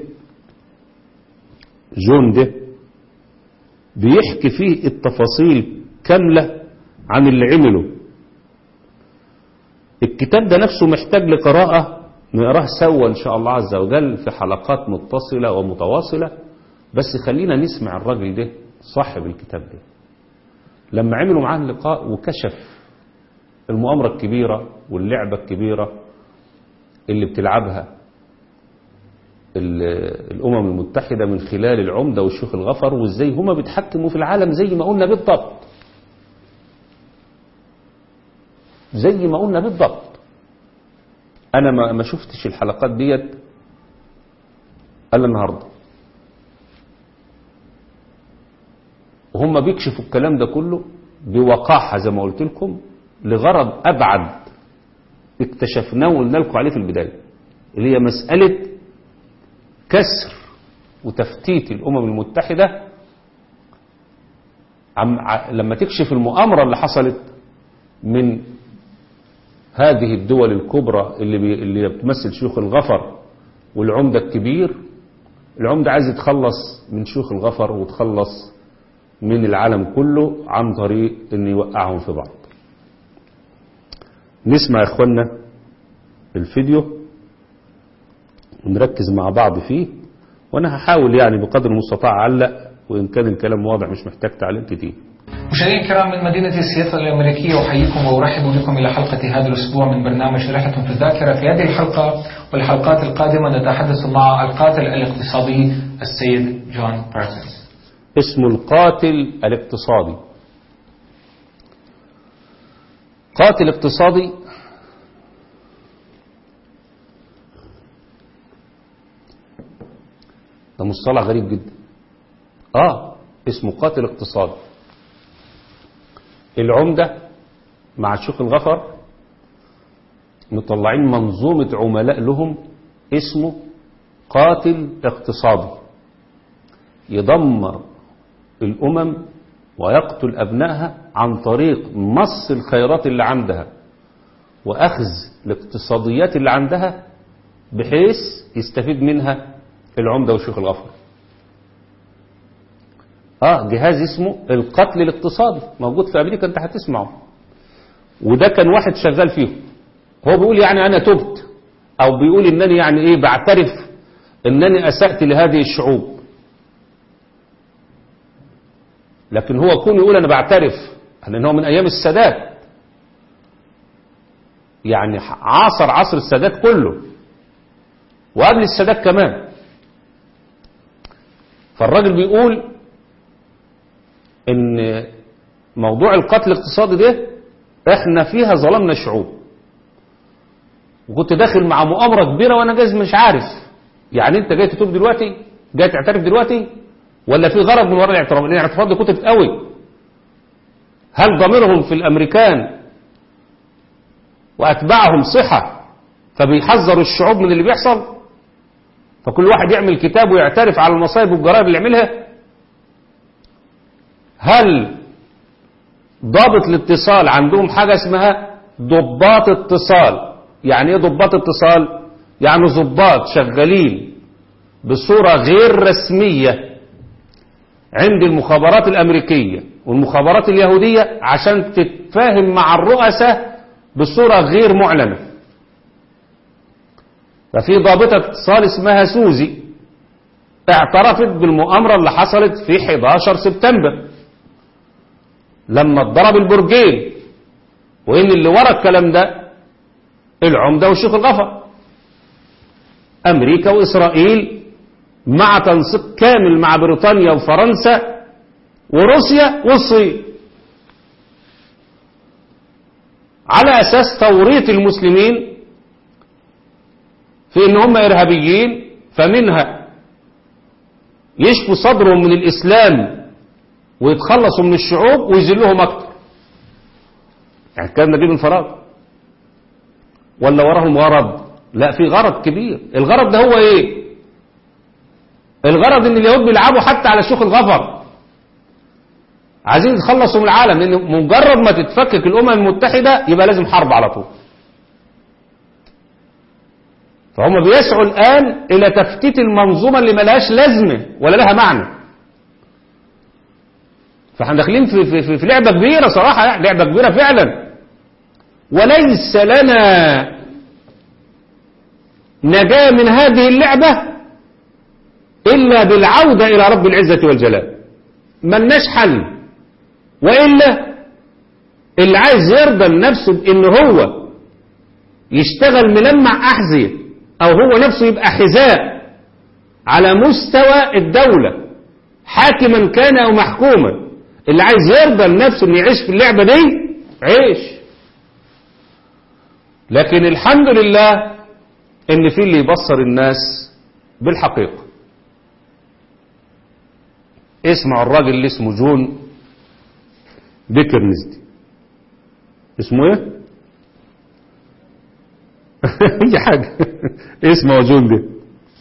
جون ده بيحكي فيه التفاصيل كاملة عن اللي عمله الكتاب ده نفسه محتاج لقراءة نقراه سوا إن شاء الله عز وجل في حلقات متصلة ومتواصلة بس خلينا نسمع الراجل ده صاحب الكتاب ده لما عملوا معاه اللقاء وكشف المؤامرة الكبيرة واللعبة الكبيرة اللي بتلعبها الأمم المتحدة من خلال العمدة والشيوخ الغفر وإزاي هما بيتحكموا في العالم زي ما قلنا بالضبط زي ما قلنا بالضبط أنا ما ما شفتش الحلقات ديت إلا النهاردة وهم بيكشفوا الكلام ده كله بوقاحة زي ما قلت لكم لغرض أبعد اكتشفناه وقلنا لكم عليه في البداية اللي هي مسألة كسر وتفتيت الأمم المتحدة عم لما تكشف المؤامرة اللي حصلت من هذه الدول الكبرى اللي, بي اللي بتمثل شيوخ الغفر والعمدة الكبير العمدة عايز يتخلص من شيوخ الغفر وتخلص من العالم كله عن طريق ان يوقعهم في بعض نسمع يا اخوانا الفيديو ونركز مع بعض فيه وانا هحاول يعني بقدر المستطاع اعلق وان كان الكلام واضح مش محتاج تعليق كتير مشاهدينا الكرام من مدينة سياتل الأمريكية أحييكم وأرحب بكم إلى حلقة هذا الأسبوع من برنامج رحلة في الذاكرة في هذه الحلقة والحلقات القادمة نتحدث مع القاتل الاقتصادي السيد جون بارتنز اسمه القاتل الاقتصادي قاتل اقتصادي ده مصطلح غريب جدا اه اسمه قاتل اقتصادي العمدة مع الشيخ الغفر مطلعين منظومة عملاء لهم اسمه قاتل اقتصادي يدمر الأمم ويقتل أبنائها عن طريق مص الخيرات اللي عندها وأخذ الاقتصاديات اللي عندها بحيث يستفيد منها العمدة والشيخ الغفر اه جهاز اسمه القتل الاقتصادي موجود في امريكا انت هتسمعه وده كان واحد شغال فيه هو بيقول يعني انا تبت او بيقول انني يعني ايه بعترف انني اسأت لهذه الشعوب لكن هو كون يقول انا بعترف لان هو من ايام السادات يعني عاصر عصر السادات كله وقبل السادات كمان فالراجل بيقول ان موضوع القتل الاقتصادي ده احنا فيها ظلمنا الشعوب وكنت داخل مع مؤامرة كبيرة وانا جايز مش عارف يعني انت جاي تتوب دلوقتي جاي تعترف دلوقتي ولا في غرض من وراء الاعتراف لان الاعتراف ده كتب قوي هل ضميرهم في الامريكان واتباعهم صحة فبيحذروا الشعوب من اللي بيحصل فكل واحد يعمل كتاب ويعترف على المصايب والجرائم اللي يعملها هل ضابط الاتصال عندهم حاجة اسمها ضباط اتصال يعني ايه ضباط اتصال يعني ضباط شغالين بصورة غير رسمية عند المخابرات الأمريكية والمخابرات اليهودية عشان تتفاهم مع الرؤساء بصورة غير معلنة ففي ضابطة اتصال اسمها سوزي اعترفت بالمؤامرة اللي حصلت في 11 سبتمبر لما اتضرب البرجين وإن اللي ورا الكلام ده العمدة والشيخ الغفر أمريكا وإسرائيل مع تنسيق كامل مع بريطانيا وفرنسا وروسيا والصين على أساس توريط المسلمين في إن هم إرهابيين فمنها يشفوا صدرهم من الإسلام ويتخلصوا من الشعوب ويذلوهم أكتر يعني الكلام ده جه من فراغ ولا وراهم غرض لا في غرض كبير الغرض ده هو ايه الغرض ان اليهود بيلعبوا حتى على شيوخ الغفر عايزين يتخلصوا من العالم لان مجرد ما تتفكك الامم المتحده يبقى لازم حرب على طول فهم بيسعوا الان الى تفتيت المنظومه اللي ملهاش لازمه ولا لها معنى فاحنا داخلين في, في, في, في لعبه كبيره صراحه يعني لعبه كبيره فعلا وليس لنا نجاه من هذه اللعبه الا بالعوده الى رب العزه والجلال ملناش حل والا اللي عايز يرضى لنفسه بان هو يشتغل ملمع احذيه او هو نفسه يبقى حذاء على مستوى الدوله حاكما كان او محكوما اللي عايز يرضى لنفسه انه يعيش في اللعبه دي عيش لكن الحمد لله ان في اللي يبصر الناس بالحقيقه اسمع الراجل اللي اسمه جون بيكرنز دي اسمه ايه اي حاجه اسمه جون ده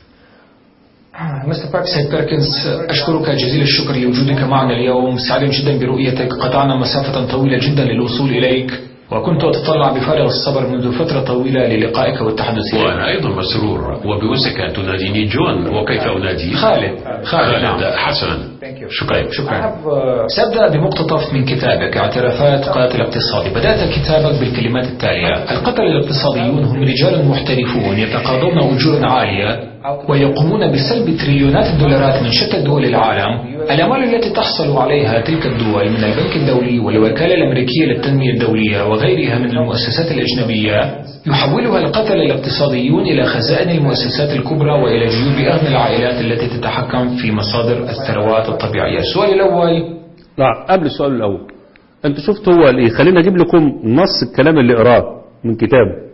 مستر باكسيد بيركنز أشكرك جزيل الشكر لوجودك معنا اليوم سعيد جدا برؤيتك قطعنا مسافة طويلة جدا للوصول إليك وكنت أتطلع بفارغ الصبر منذ فترة طويلة للقائك والتحدث إليك وأنا أيضا مسرور وبوسك أن تناديني جون وكيف أنادي خالد خالد نعم خالد حسنا شكرا شكرا سأبدأ بمقتطف من كتابك اعترافات قاتل اقتصادي بدأت كتابك بالكلمات التالية القتل الاقتصاديون هم رجال محترفون يتقاضون أجورا عالية ويقومون بسلب تريليونات الدولارات من شتى دول العالم الأموال التي تحصل عليها تلك الدول من البنك الدولي والوكالة الأمريكية للتنمية الدولية وغيرها من المؤسسات الأجنبية يحولها القتل الاقتصاديون إلى خزائن المؤسسات الكبرى وإلى جيوب أغنى العائلات التي تتحكم في مصادر الثروات الطبيعية السؤال الأول لا قبل السؤال الاول انت شفت هو الايه خلينا اجيب لكم نص الكلام اللي قراه من كتابه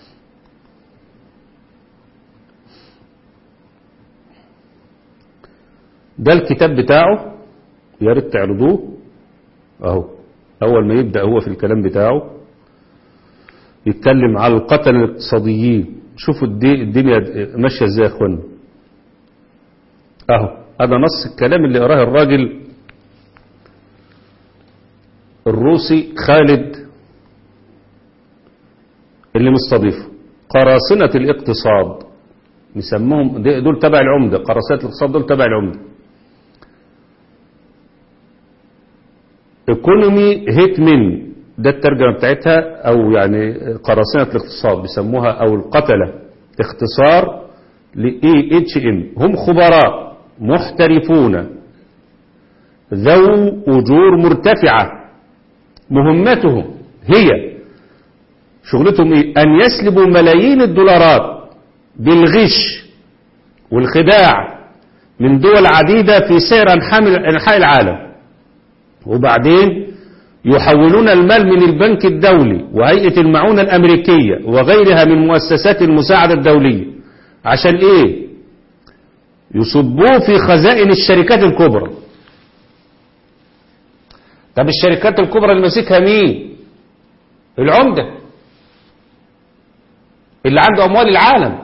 ده الكتاب بتاعه يا ريت تعرضوه اهو اول ما يبدا هو في الكلام بتاعه يتكلم على القتل الاقتصاديين شوفوا الدي- الدنيا ماشيه ازاي يا اخوانا اهو هذا نص الكلام اللي قراه الراجل الروسي خالد اللي مستضيفه قراصنة الاقتصاد نسموهم دي- دول تبع العمدة قراصنة الاقتصاد دول تبع العمدة ايكونومي هيتمن ده الترجمة بتاعتها او يعني قراصنة الاقتصاد بيسموها او القتلة اختصار ل ام هم خبراء محترفون ذو أجور مرتفعة مهمتهم هي شغلتهم إيه؟ أن يسلبوا ملايين الدولارات بالغش والخداع من دول عديدة في سائر أنحاء أنحاء العالم وبعدين يحولون المال من البنك الدولي وهيئة المعونة الأمريكية وغيرها من مؤسسات المساعدة الدولية عشان إيه يصبوه في خزائن الشركات الكبرى طب الشركات الكبرى اللي ماسكها مين العمدة اللي عنده أموال العالم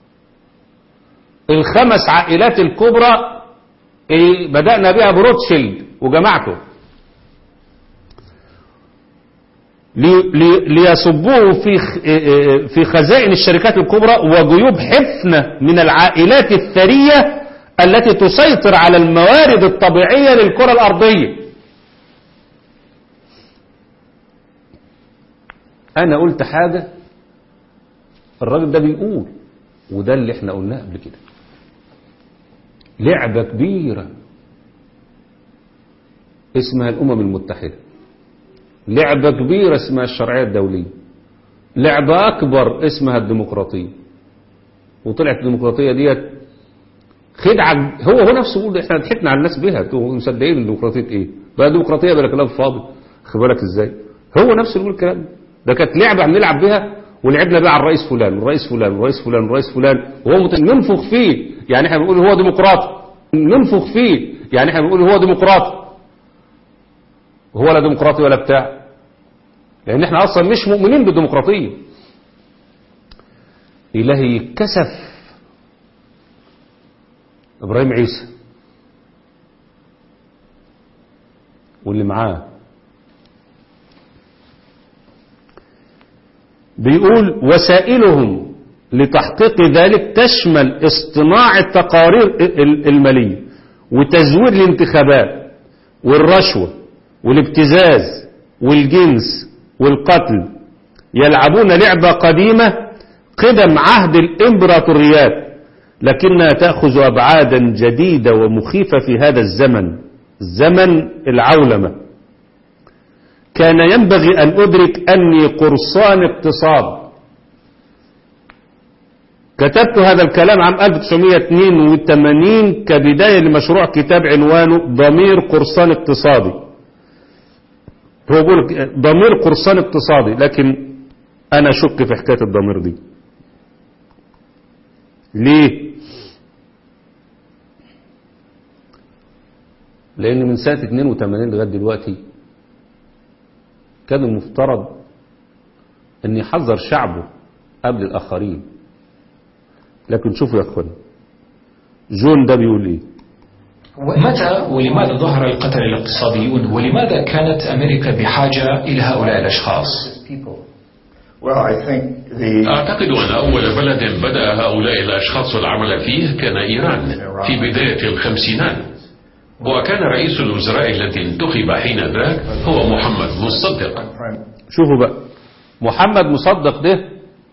الخمس عائلات الكبرى اللي بدأنا بها بروتشيلد وجماعته لي- لي- ليصبوه في خ- في خزائن الشركات الكبرى وجيوب حفنة من العائلات الثرية التي تسيطر على الموارد الطبيعية للكرة الأرضية أنا قلت حاجة الراجل ده بيقول وده اللي احنا قلناه قبل كده لعبة كبيرة اسمها الأمم المتحدة لعبة كبيرة اسمها الشرعية الدولية لعبة أكبر اسمها الديمقراطية وطلعت الديمقراطية ديت خدعة هو هو نفسه بيقول احنا ضحكنا على الناس بيها انتوا مصدقين الديمقراطية ايه بقى ديمقراطية بلا كلام فاضي خد بالك ازاي هو نفسه بيقول الكلام ده. ده كانت لعبة بنلعب بيها ولعبنا بيها على الرئيس فلان والرئيس فلان والرئيس فلان والرئيس فلان وهو مت- ننفخ فيه يعني احنا بنقول هو ديمقراطي ننفخ فيه يعني احنا بنقول هو ديمقراطي هو لا ديمقراطي ولا بتاع لان احنا اصلا مش مؤمنين بالديمقراطيه الهي كسف ابراهيم عيسى واللي معاه بيقول وسائلهم لتحقيق ذلك تشمل اصطناع التقارير ال- المالية وتزوير الانتخابات والرشوة والابتزاز والجنس والقتل يلعبون لعبة قديمة قدم عهد الإمبراطوريات لكنها تأخذ أبعادا جديدة ومخيفة في هذا الزمن زمن العولمة كان ينبغي أن أدرك أني قرصان اقتصاد كتبت هذا الكلام عام 1982 كبداية لمشروع كتاب عنوانه ضمير قرصان اقتصادي هو بيقول ضمير قرصان اقتصادي لكن أنا شك في حكاية الضمير دي ليه لأن من سنة 82 لغاية دلوقتي كان المفترض أن يحذر شعبه قبل الآخرين لكن شوفوا يا أخوان جون ده بيقول إيه متى ولماذا ظهر القتل الاقتصاديون ولماذا كانت أمريكا بحاجة إلى هؤلاء الأشخاص Well, I think the أعتقد أن أول بلد بدأ هؤلاء الأشخاص العمل فيه كان إيران في بداية الخمسينات وكان رئيس الوزراء الذي انتخب حينذاك هو محمد مصدق prime شوفوا بقى محمد مصدق ده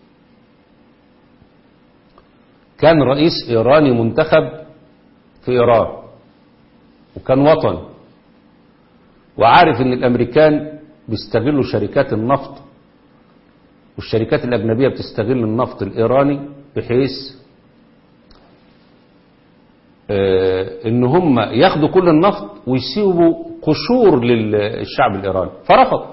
كان رئيس إيراني منتخب في إيران وكان وطني وعارف ان الامريكان بيستغلوا شركات النفط والشركات الاجنبيه بتستغل النفط الايراني بحيث آه، ان هم ياخدوا كل النفط ويسيبوا قشور للشعب الايراني فرفض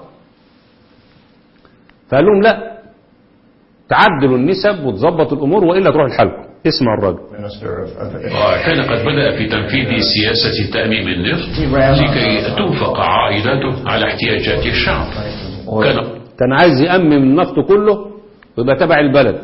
فقال لهم لا تعدلوا النسب وتظبطوا الامور والا تروح لحالكم اسمع الراجل minister of, of وكان قد بدأ في تنفيذ سياسة تأميم النفط لكي تنفق عائداته على احتياجات الشعب كان كان عايز يأمم النفط كله ويبقى تبع البلد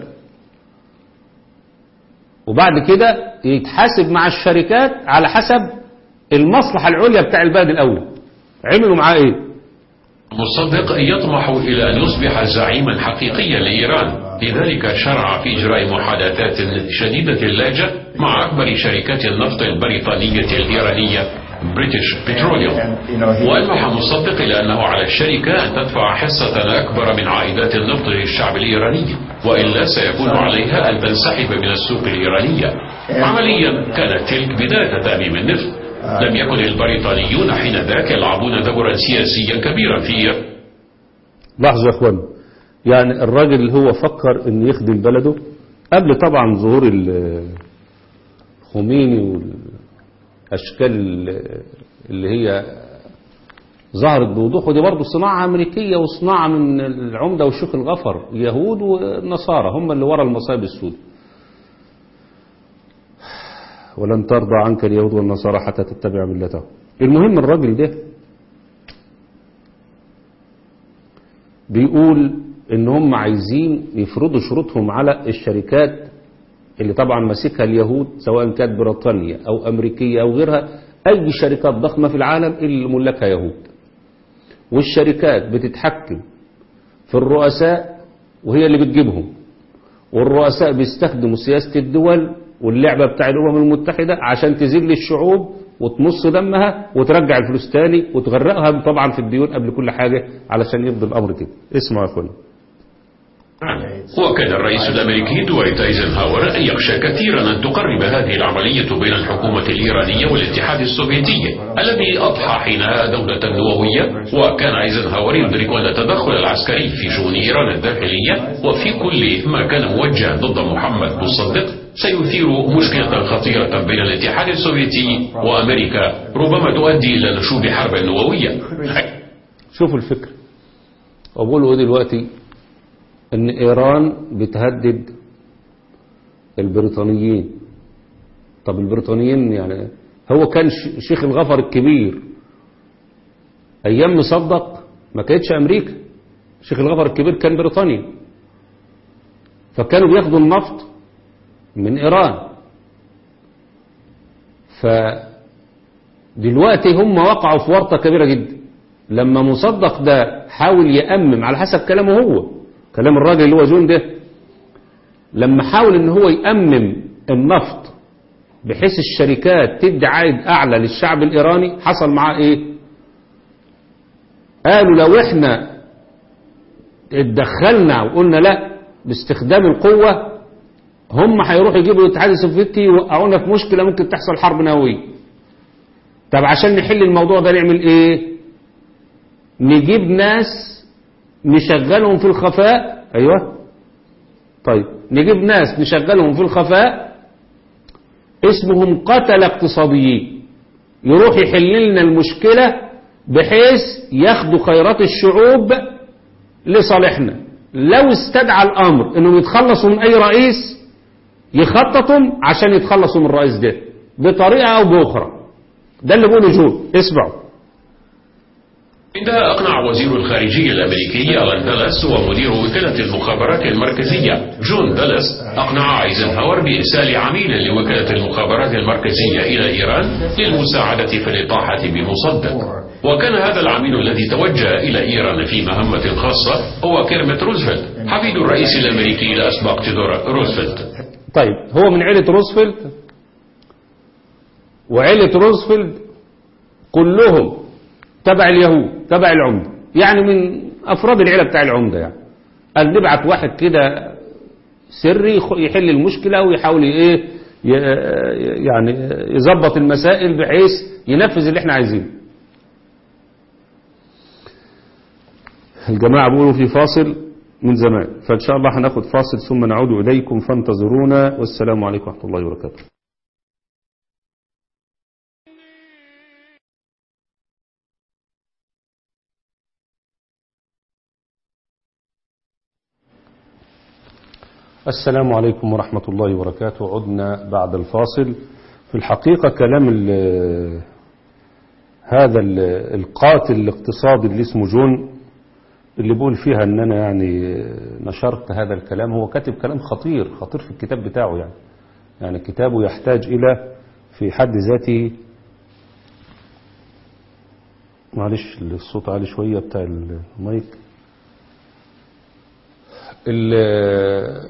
وبعد كده يتحاسب مع الشركات على حسب المصلحة العليا بتاع البلد الأول عملوا معاه ايه مصدق يطمح إلى أن يصبح زعيما حقيقيا لإيران لذلك شرع في إجراء محادثات شديدة اللهجة مع أكبر شركات النفط البريطانية الإيرانية بريتش بتروليوم وألمح مصدق إلى أنه على الشركة أن تدفع حصة أكبر من عائدات النفط للشعب الإيراني وإلا سيكون عليها أن تنسحب من السوق الإيرانية عمليا كانت تلك بداية تأميم النفط لم يكن البريطانيون حينذاك يلعبون دورا سياسيا كبيرا في إيران لاحظوا يا اخوان يعني الراجل اللي هو فكر ان يخدم بلده قبل طبعا ظهور ال- خميني والاشكال ال- اللي هي ظهرت بوضوح ودي برضه صناعة أمريكية وصناعة من العمدة والشيخ الغفر يهود ونصارى هم اللي ورا المصايب السود ولن ترضى عنك اليهود والنصارى حتى تتبع ملتهم المهم الراجل ده بيقول ان هم عايزين يفرضوا شروطهم على الشركات اللي طبعا ماسكها اليهود سواء كانت بريطانيا او امريكيه او غيرها اي شركات ضخمه في العالم اللي ملاكها يهود والشركات بتتحكم في الرؤساء وهي اللي بتجيبهم والرؤساء بيستخدموا سياسة الدول واللعبة بتاع الأمم المتحدة عشان تذل الشعوب وتمص دمها وترجع الفلوس تاني وتغرقها طبعا في الديون قبل كل حاجة علشان يفضل الأمر كده اسمعوا يا اخوانا وكان الرئيس الأمريكي دويت ايزنهاور يخشى كثيرا أن تقرب هذه العملية بين الحكومة الإيرانية والاتحاد السوفيتي الذي أضحى حينها دولة نووية وكان ايزنهاور يدرك أن التدخل العسكري في شؤون إيران الداخلية وفي كل ما كان موجها ضد محمد مصدق سيثير مشكلة خطيرة بين الاتحاد السوفيتي وأمريكا ربما تؤدي إلى نشوب حرب نووية شوفوا الفكرة وبقولوا ايه دلوقتي ان ايران بتهدد البريطانيين طب البريطانيين يعني هو كان ش- شيخ الغفر الكبير ايام مصدق ما كانتش امريكا شيخ الغفر الكبير كان بريطانيا فكانوا بياخدوا النفط من ايران فدلوقتي هم وقعوا في ورطة كبيرة جدا لما مصدق ده حاول يأمم على حسب كلامه هو كلام الراجل اللي هو جون ده لما حاول ان هو يأمم النفط بحيث الشركات تدي عائد اعلى للشعب الايراني حصل معاه ايه قالوا لو احنا اتدخلنا وقلنا لا باستخدام القوة هم هيروحوا يجيبوا الاتحاد السوفيتي يوقعونا في مشكلة ممكن تحصل حرب نووية طب عشان نحل الموضوع ده نعمل ايه نجيب ناس نشغلهم في الخفاء ايوه طيب نجيب ناس نشغلهم في الخفاء اسمهم قتلة اقتصاديين يروح يحل لنا المشكلة بحيث ياخدوا خيرات الشعوب لصالحنا لو استدعى الامر انهم يتخلصوا من اي رئيس يخططوا عشان يتخلصوا من الرئيس ده بطريقة او باخرى ده اللي بيقوله جون اسمعوا عندها أقنع وزير الخارجية الأمريكي ألان دالاس ومدير وكالة المخابرات المركزية جون دالاس أقنع ايزنهاور بإرسال عميل لوكالة المخابرات المركزية إلى إيران للمساعدة في الإطاحة بمصدق وكان هذا العميل الذي توجه إلى إيران في مهمة خاصة هو كيرمت روزفلت حفيد الرئيس الأمريكي لأسبق تيودور روزفلت طيب هو من عيلة روزفلت وعيلة روزفلت كلهم تبع اليهود تبع العمدة يعني من أفراد العيلة بتاع العمدة يعني قال نبعت واحد كده سري يخ- يحل المشكلة ويحاول ايه ي- يعني يظبط المسائل بحيث ينفذ اللي احنا عايزينه الجماعة بيقولوا في فاصل من زمان فإن شاء الله هناخد فاصل ثم نعود إليكم فانتظرونا والسلام عليكم ورحمة الله وبركاته السلام عليكم ورحمة الله وبركاته عدنا بعد الفاصل في الحقيقة كلام ال- هذا ال- القاتل الاقتصادي اللي اسمه جون اللي بيقول فيها ان انا يعني نشرت هذا الكلام هو كاتب كلام خطير خطير في الكتاب بتاعه يعني يعني كتابه يحتاج الى في حد ذاته معلش الصوت عالي شوية بتاع المايك ال-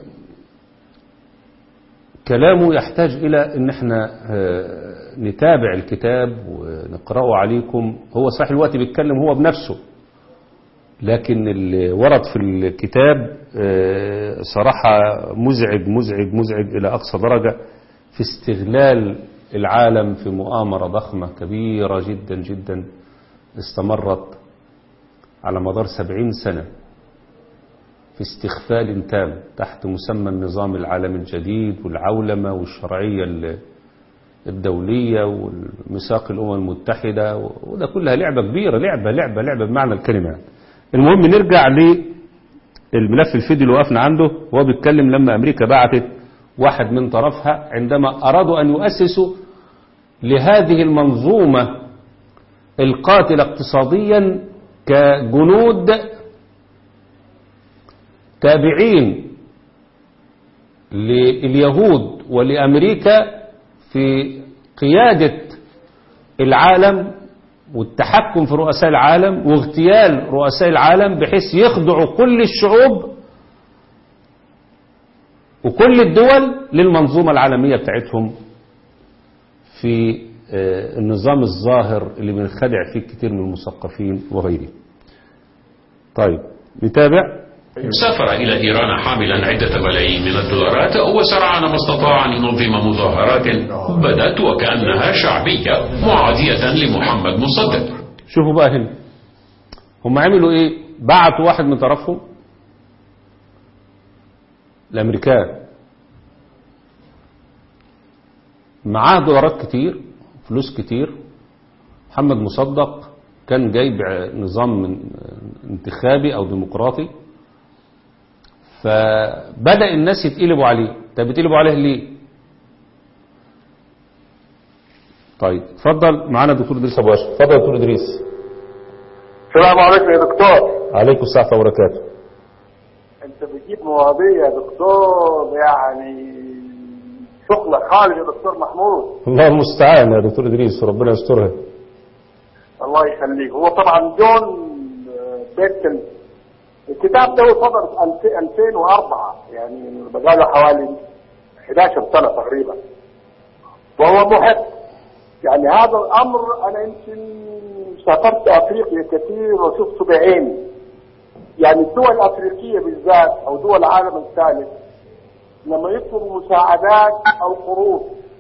كلامه يحتاج إلى أن احنا آه، نتابع الكتاب ونقرأه عليكم هو صحيح الوقت بيتكلم هو بنفسه لكن اللي ورد في الكتاب آه، صراحة مزعج مزعج مزعج إلى أقصى درجة في استغلال العالم في مؤامرة ضخمة كبيرة جدا جدا استمرت على مدار سبعين سنة في استخفال تام تحت مسمى النظام العالمي الجديد والعولمة والشرعية ال- الدولية والميثاق الأمم المتحدة وده كلها لعبة كبيرة لعبة لعبة لعبة بمعنى الكلمة يعني. المهم نرجع للملف الفيديو اللي وقفنا عنده وهو بيتكلم لما أمريكا بعتت واحد من طرفها عندما أرادوا أن يؤسسوا لهذه المنظومة القاتلة اقتصاديا كجنود تابعين لليهود ولأمريكا في قيادة العالم والتحكم في رؤساء العالم واغتيال رؤساء العالم بحيث يخضعوا كل الشعوب وكل الدول للمنظومة العالمية بتاعتهم في آه، النظام الظاهر اللي بنخدع فيه كتير من المثقفين وغيره طيب نتابع سافر إلى إيران حاملا عدة ملايين من الدولارات وسرعان ما استطاع أن ينظم مظاهرات بدت وكأنها شعبية معادية لمحمد مصدق شوفوا بقى هنا هم عملوا ايه بعتوا واحد من طرفهم الامريكان معاه دولارات كتير فلوس كتير محمد مصدق كان جايب نظام من انتخابي او ديمقراطي فبدأ الناس يتقلبوا عليه طب بيتقلبوا عليه ليه طيب اتفضل معانا دكتور ادريس ابو اشرف اتفضل يا دكتور ادريس السلام عليكم يا دكتور عليكم السلام وبركاته انت بتجيب مواضيع يا دكتور يعني شغلك خالد يا دكتور محمود الله المستعان يا دكتور ادريس وربنا يسترها الله يخليك هو طبعا جون آه، بيتن الكتاب ده صدر في 2000 2004 يعني بقاله حوالي 11 سنه تقريبا وهو محب يعني هذا الامر انا يمكن سافرت افريقيا كثير وشفته بعيني يعني الدول الافريقيه بالذات او دول العالم الثالث لما يطلبوا مساعدات او قروض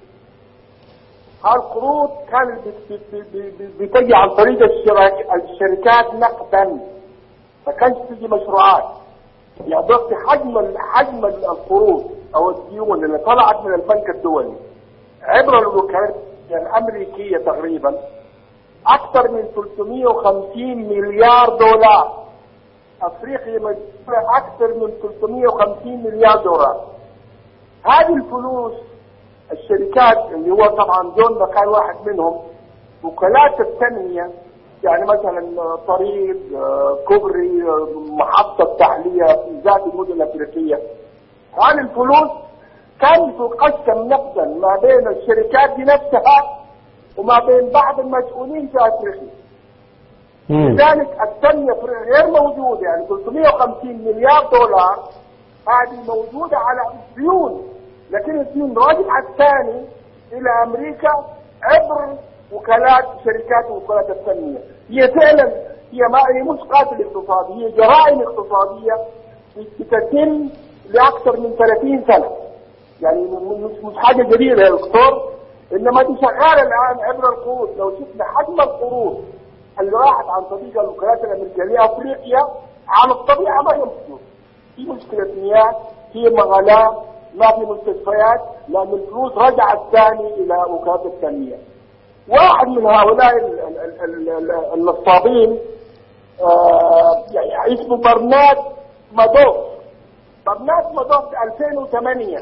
هالقروض كانت بت- بت- بت- بتجي عن طريق الشراك- الشركات نقدا ما كانش تجي مشروعات يعني ضغط حجم ال- حجم ال- القروض او الديون اللي طلعت من البنك الدولي عبر الوكالات الامريكيه تقريبا اكثر من 350 مليار دولار افريقيا مجموعه اكثر من 350 مليار دولار هذه الفلوس الشركات اللي هو طبعا جون ده كان واحد منهم وكالات التنميه يعني مثلا طريق آه، كوبري آه، محطه تحليه في ذات المدن الافريقيه هذه الفلوس كان تقسم نقدا ما بين الشركات دي نفسها وما بين بعض المسؤولين في افريقيا مم. لذلك التنمية في- غير موجودة يعني 350 مليار دولار هذه موجودة على ديون لكن الديون راجعة الثاني إلى أمريكا عبر وكالات شركات وكالات التنمية هي فعلا هي ما هي مش قاتل اقتصادي هي جرائم اقتصادية بتتم لأكثر من 30 سنة يعني م- مش مش حاجة جديدة يا دكتور إنما دي شغالة الآن عبر القروض لو شفنا حجم القروض اللي راحت عن طريق الوكالات الامريكيه لافريقيا على الطبيعه ما يمكن في مشكله مياه في مغالاه ما في مستشفيات لان الفلوس رجعت ثاني الى وكاله التنميه. واحد من هؤلاء ال- ال- ال- ال- النصابين آه، يعني اسمه برناد مادوف برناد مادوف في 2008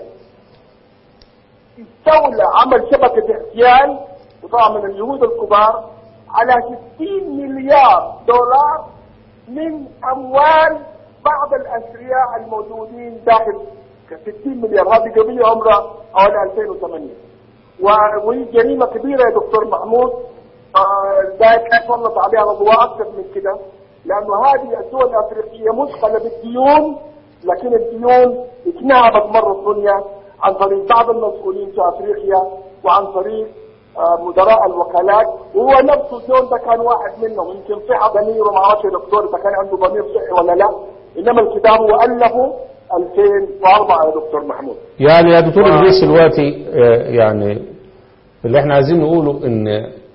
استولى عمل شبكة اغتيال وطبعا من اليهود الكبار على 60 مليار دولار من أموال بعض الأثرياء الموجودين داخل 60 مليار هذه قضية عمرها حوالي 2008 و- وهي جريمة كبيرة يا دكتور محمود آه، ذلك سلط عليها الأضواء أكثر من كده لأنه هذه الدول الأفريقية مثقلة بالديون لكن الديون اتنهبت مرة الدنيا عن طريق بعض المسؤولين في أفريقيا وعن طريق آه، مدراء الوكالات وهو نفسه جون ده كان واحد منهم يمكن صحة ضميره ما اعرفش يا دكتور اذا كان عنده ضمير صحي ولا لا انما الكتاب هو الفه 2004 يا دكتور محمود يعني يا دكتور ادريس دلوقتي آه، يعني اللي احنا عايزين نقوله ان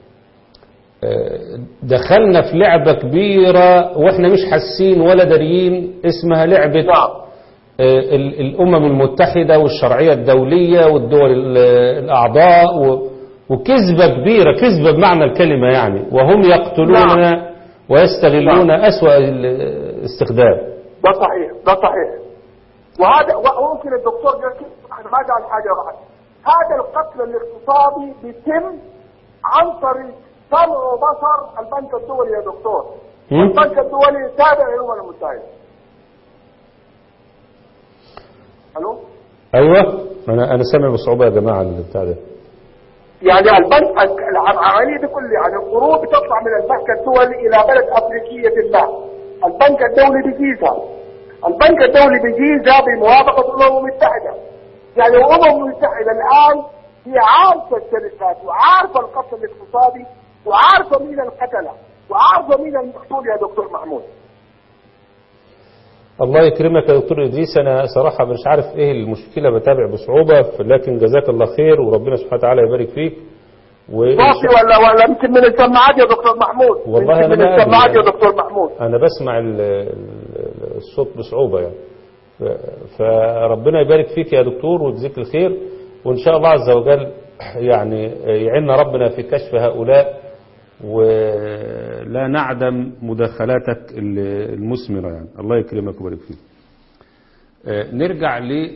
آه، دخلنا في لعبة كبيرة واحنا مش حاسين ولا داريين اسمها لعبة نعم آه، ال- الأمم المتحدة والشرعية الدولية والدول ال- الأعضاء و- وكذبة كبيرة كذبة بمعنى الكلمة يعني وهم يقتلون ويستغلون أسوأ الاستخدام ده صحيح ده صحيح وهذا وممكن الدكتور يركز انا ما قال حاجه واحده هذا القتل الاقتصادي بيتم عن طريق سمع وبصر البنك الدولي يا دكتور مم. البنك الدولي تابع للامم المتحده الو أيوة أنا أنا سامع بصعوبة يا جماعة البتاع ده يعني البنك العملية دي كلها يعني القروض بتطلع من البنك الدولي إلى بلد أفريقية ما البنك الدولي بيجيزها البنك الدولي بيجيزها بموافقة الأمم المتحدة يعني الأمم المتحدة الآن هي عارفة الشركات وعارفة القتل الاقتصادي وعارفة مين القتلة وعارفة مين المقتول يا دكتور محمود الله يكرمك يا دكتور إدريس أنا صراحة مش عارف إيه المشكلة بتابع بصعوبة لكن جزاك الله خير وربنا سبحانه وتعالى يبارك فيك و... صوتي ولا ولا يمكن من السماعات يا دكتور محمود والله يمكن أنا من ما أدري السماعات يا يعني. دكتور محمود أنا بسمع ال- ال- الصوت بصعوبة يعني ف- فربنا يبارك فيك يا دكتور ويجزيك الخير وإن شاء الله عز وجل يعني يعيننا ربنا في كشف هؤلاء ولا نعدم مداخلاتك ال- المثمرة يعني الله يكرمك ويبارك فيك آه، نرجع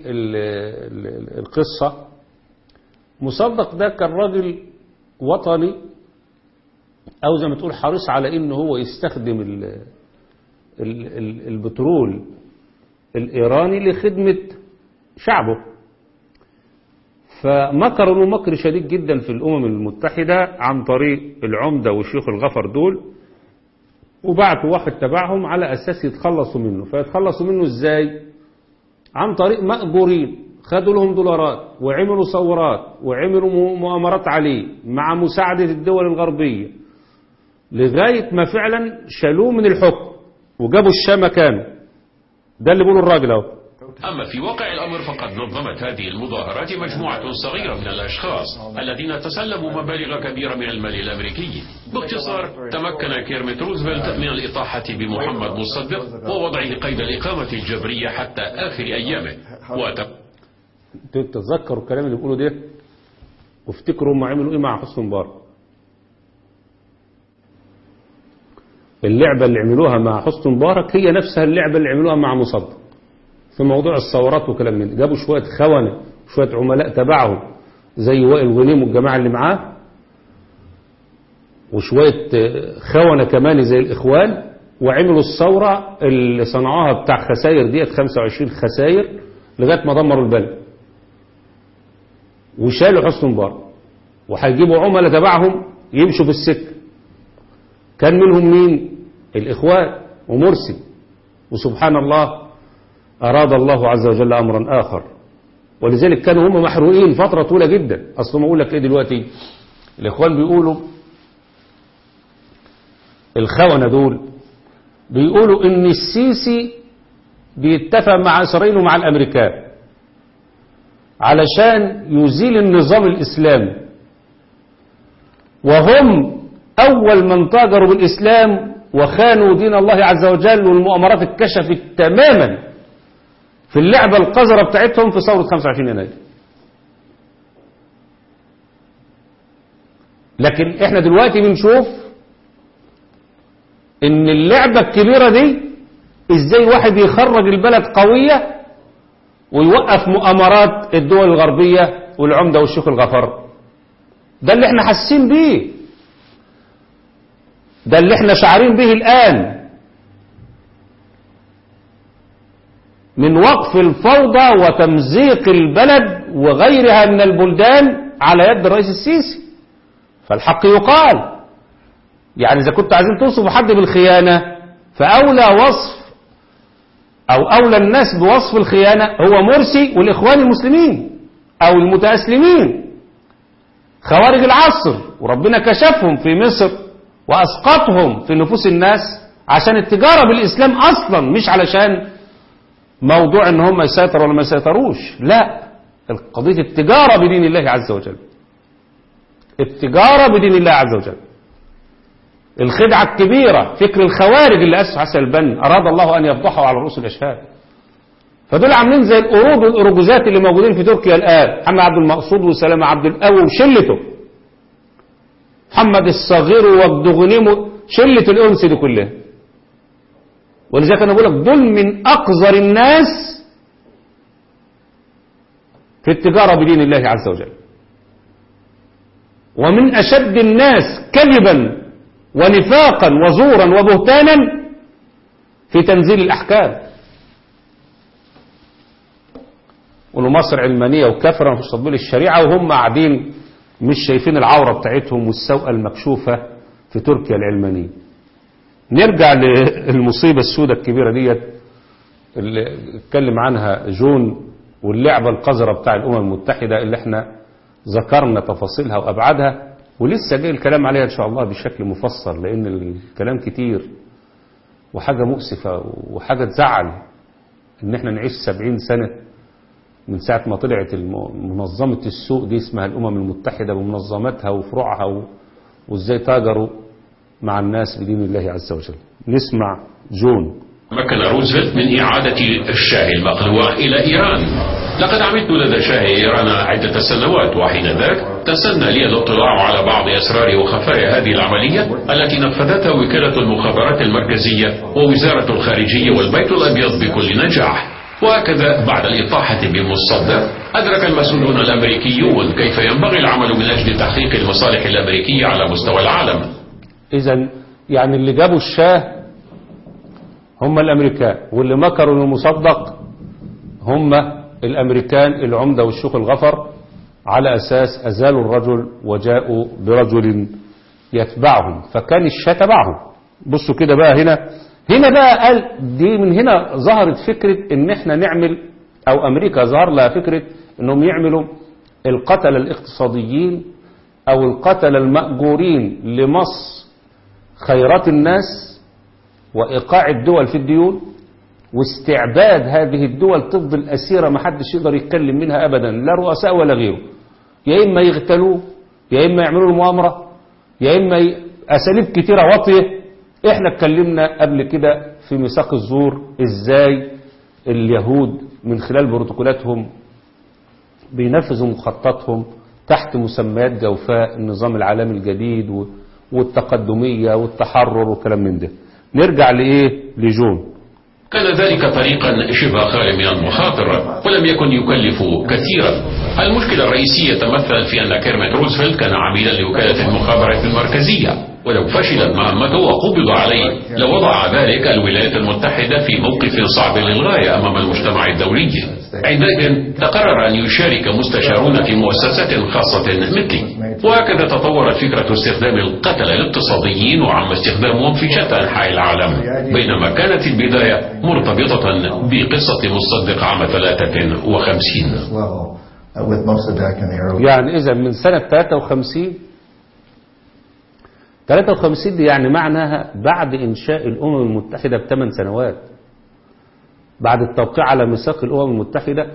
للقصة مصدق ده كان راجل وطني أو زي ما تقول حريص على إن هو يستخدم ال ال ال البترول الإيراني لخدمة شعبه فمكروا له مكر شديد جدا في الأمم المتحدة عن طريق العمدة والشيخ الغفر دول وبعتوا واحد تبعهم على أساس يتخلصوا منه فيتخلصوا منه إزاي عن طريق مأجورين خدوا لهم دولارات وعملوا ثورات وعملوا م- مؤامرات عليه مع مساعدة الدول الغربية لغاية ما فعلا شالوه من الحكم وجابوا الشام مكانه ده اللي بيقوله الراجل اهو أما في واقع الأمر فقد نظمت هذه المظاهرات مجموعة صغيرة من الأشخاص الذين تسلموا مبالغ كبيرة من المال الأمريكي باختصار تمكن كيرميت روزفلت من الإطاحة بمحمد مصدق ووضعه قيد الإقامة الجبرية حتى آخر أيامه وت... تتذكروا الكلام اللي بيقولوا ده وافتكروا هم عملوا ايه مع حسن مبارك اللعبة اللي عملوها مع حسن مبارك هي نفسها اللعبة اللي عملوها مع مصدق في موضوع الثورات وكلام من ده جابوا شوية خونة شوية عملاء تبعهم زي وائل غنيم والجماعة اللي معاه وشوية آه، خونة كمان زي الإخوان وعملوا الثورة اللي صنعوها بتاع خسائر ديت 25 خسائر لغاية ما دمروا البلد وشالوا حسن مبارك وهيجيبوا عملاء تبعهم يمشوا في السكة كان منهم مين الإخوان ومرسي وسبحان الله أراد الله عز وجل أمرا آخر ولذلك كانوا هم محروقين فترة طويلة جدا أصلا ما أقول لك إيه دلوقتي الإخوان بيقولوا الخونة دول بيقولوا إن السيسي بيتفق مع إسرائيل ومع الأمريكان علشان يزيل النظام الإسلامي وهم أول من تاجروا بالإسلام وخانوا دين الله عز وجل والمؤامرات اتكشفت تماما في اللعبة القذرة بتاعتهم في ثورة 25 يناير لكن احنا دلوقتي بنشوف ان اللعبة الكبيرة دي ازاي واحد يخرج البلد قوية ويوقف مؤامرات الدول الغربية والعمدة والشيخ الغفر ده اللي احنا حاسين بيه ده اللي احنا شعرين به الآن من وقف الفوضى وتمزيق البلد وغيرها من البلدان على يد الرئيس السيسي فالحق يقال يعني إذا كنت عايزين توصفوا حد بالخيانة فأولى وصف أو أولى الناس بوصف الخيانة هو مرسي والإخوان المسلمين أو المتأسلمين خوارج العصر وربنا كشفهم في مصر وأسقطهم في نفوس الناس عشان التجارة بالإسلام أصلا مش علشان موضوع ان هم يسيطروا ولا ما يسيطروش لا قضية التجارة بدين الله عز وجل التجارة بدين الله عز وجل الخدعة الكبيرة فكر الخوارج اللي أسس حسن البن أراد الله أن يفضحه على رؤوس الأشهاد فدول عاملين زي القرود والأرجوزات اللي موجودين في تركيا الآن محمد عبد المقصود وسلامة عبد القوي وشلته محمد الصغير والدغنيم شلة الأنس دي كلها ولذلك أنا بقول لك دول من أقذر الناس في التجارة بدين الله عز وجل ومن أشد الناس كذبا ونفاقا وزورا وبهتانا في تنزيل الأحكام قولوا مصر علمانية وكفرة في تطبيق الشريعة وهم قاعدين مش شايفين العورة بتاعتهم والسوءة المكشوفة في تركيا العلمانية نرجع للمصيبة السوداء الكبيرة ديت اللي اتكلم عنها جون واللعبة القذرة بتاع الأمم المتحدة اللي احنا ذكرنا تفاصيلها وأبعادها ولسه جاي الكلام عليها إن شاء الله بشكل مفصل لأن الكلام كتير وحاجة مؤسفة وحاجة تزعل إن احنا نعيش سبعين سنة من ساعة ما طلعت الم- منظمة السوق دي اسمها الأمم المتحدة بمنظماتها وفروعها و- وإزاي تاجروا مع الناس بدين الله عز وجل نسمع جون مكن روزفلت من إعادة الشاه المقلوع إلى إيران لقد عملت لدى شاه إيران عدة سنوات وحين ذاك تسنى لي الاطلاع على بعض أسرار وخفايا هذه العملية التي نفذتها وكالة المخابرات المركزية ووزارة الخارجية والبيت الأبيض بكل نجاح وهكذا بعد الإطاحة بالمصدر أدرك المسؤولون الأمريكيون كيف ينبغي العمل من أجل تحقيق المصالح الأمريكية على مستوى العالم إذا يعني اللي جابوا الشاه هم الأمريكان واللي مكروا المصدق هم الأمريكان العمدة والشيوخ الغفر على أساس أزالوا الرجل وجاءوا برجل يتبعهم فكان الشاه تبعهم بصوا كده بقى هنا هنا بقى قال دي من هنا ظهرت فكرة ان احنا نعمل او امريكا ظهر لها فكرة انهم يعملوا القتل الاقتصاديين او القتل المأجورين لمص خيرات الناس وايقاع الدول في الديون واستعباد هذه الدول تفضل أسيرة ما حدش يقدر يتكلم منها أبدا لا رؤساء ولا غيره يا إما يغتالوه يا إما يعملوا له مؤامرة يا إما ي... أساليب كتيرة واطية إحنا اتكلمنا قبل كده في ميثاق الزور إزاي اليهود من خلال بروتوكولاتهم بينفذوا مخططهم تحت مسميات جوفاء النظام العالمي الجديد و... والتقدمية والتحرر وكلام من ده نرجع لإيه لجون كان ذلك طريقا شبه خال من المخاطر ولم يكن يكلف كثيرا المشكلة الرئيسية تمثل في أن كيرمت روزفلت كان عميلا لوكالة المخابرات المركزية ولو فشلت مهمته وقبض عليه لوضع ذلك الولايات المتحدة في موقف صعب للغاية أمام المجتمع الدولي عندئذ تقرر أن يشارك مستشارون في مؤسسات خاصة مثلي وهكذا تطورت فكرة استخدام القتلة الاقتصاديين وعم استخدامهم في شتى أنحاء العالم بينما كانت البداية مرتبطة بقصة مصدق عام 53 level uh, with Mossadegh in the early يعني إذا من سنة 53 53 دي يعني معناها بعد إنشاء الأمم المتحدة بثمان سنوات بعد التوقيع على ميثاق الأمم المتحدة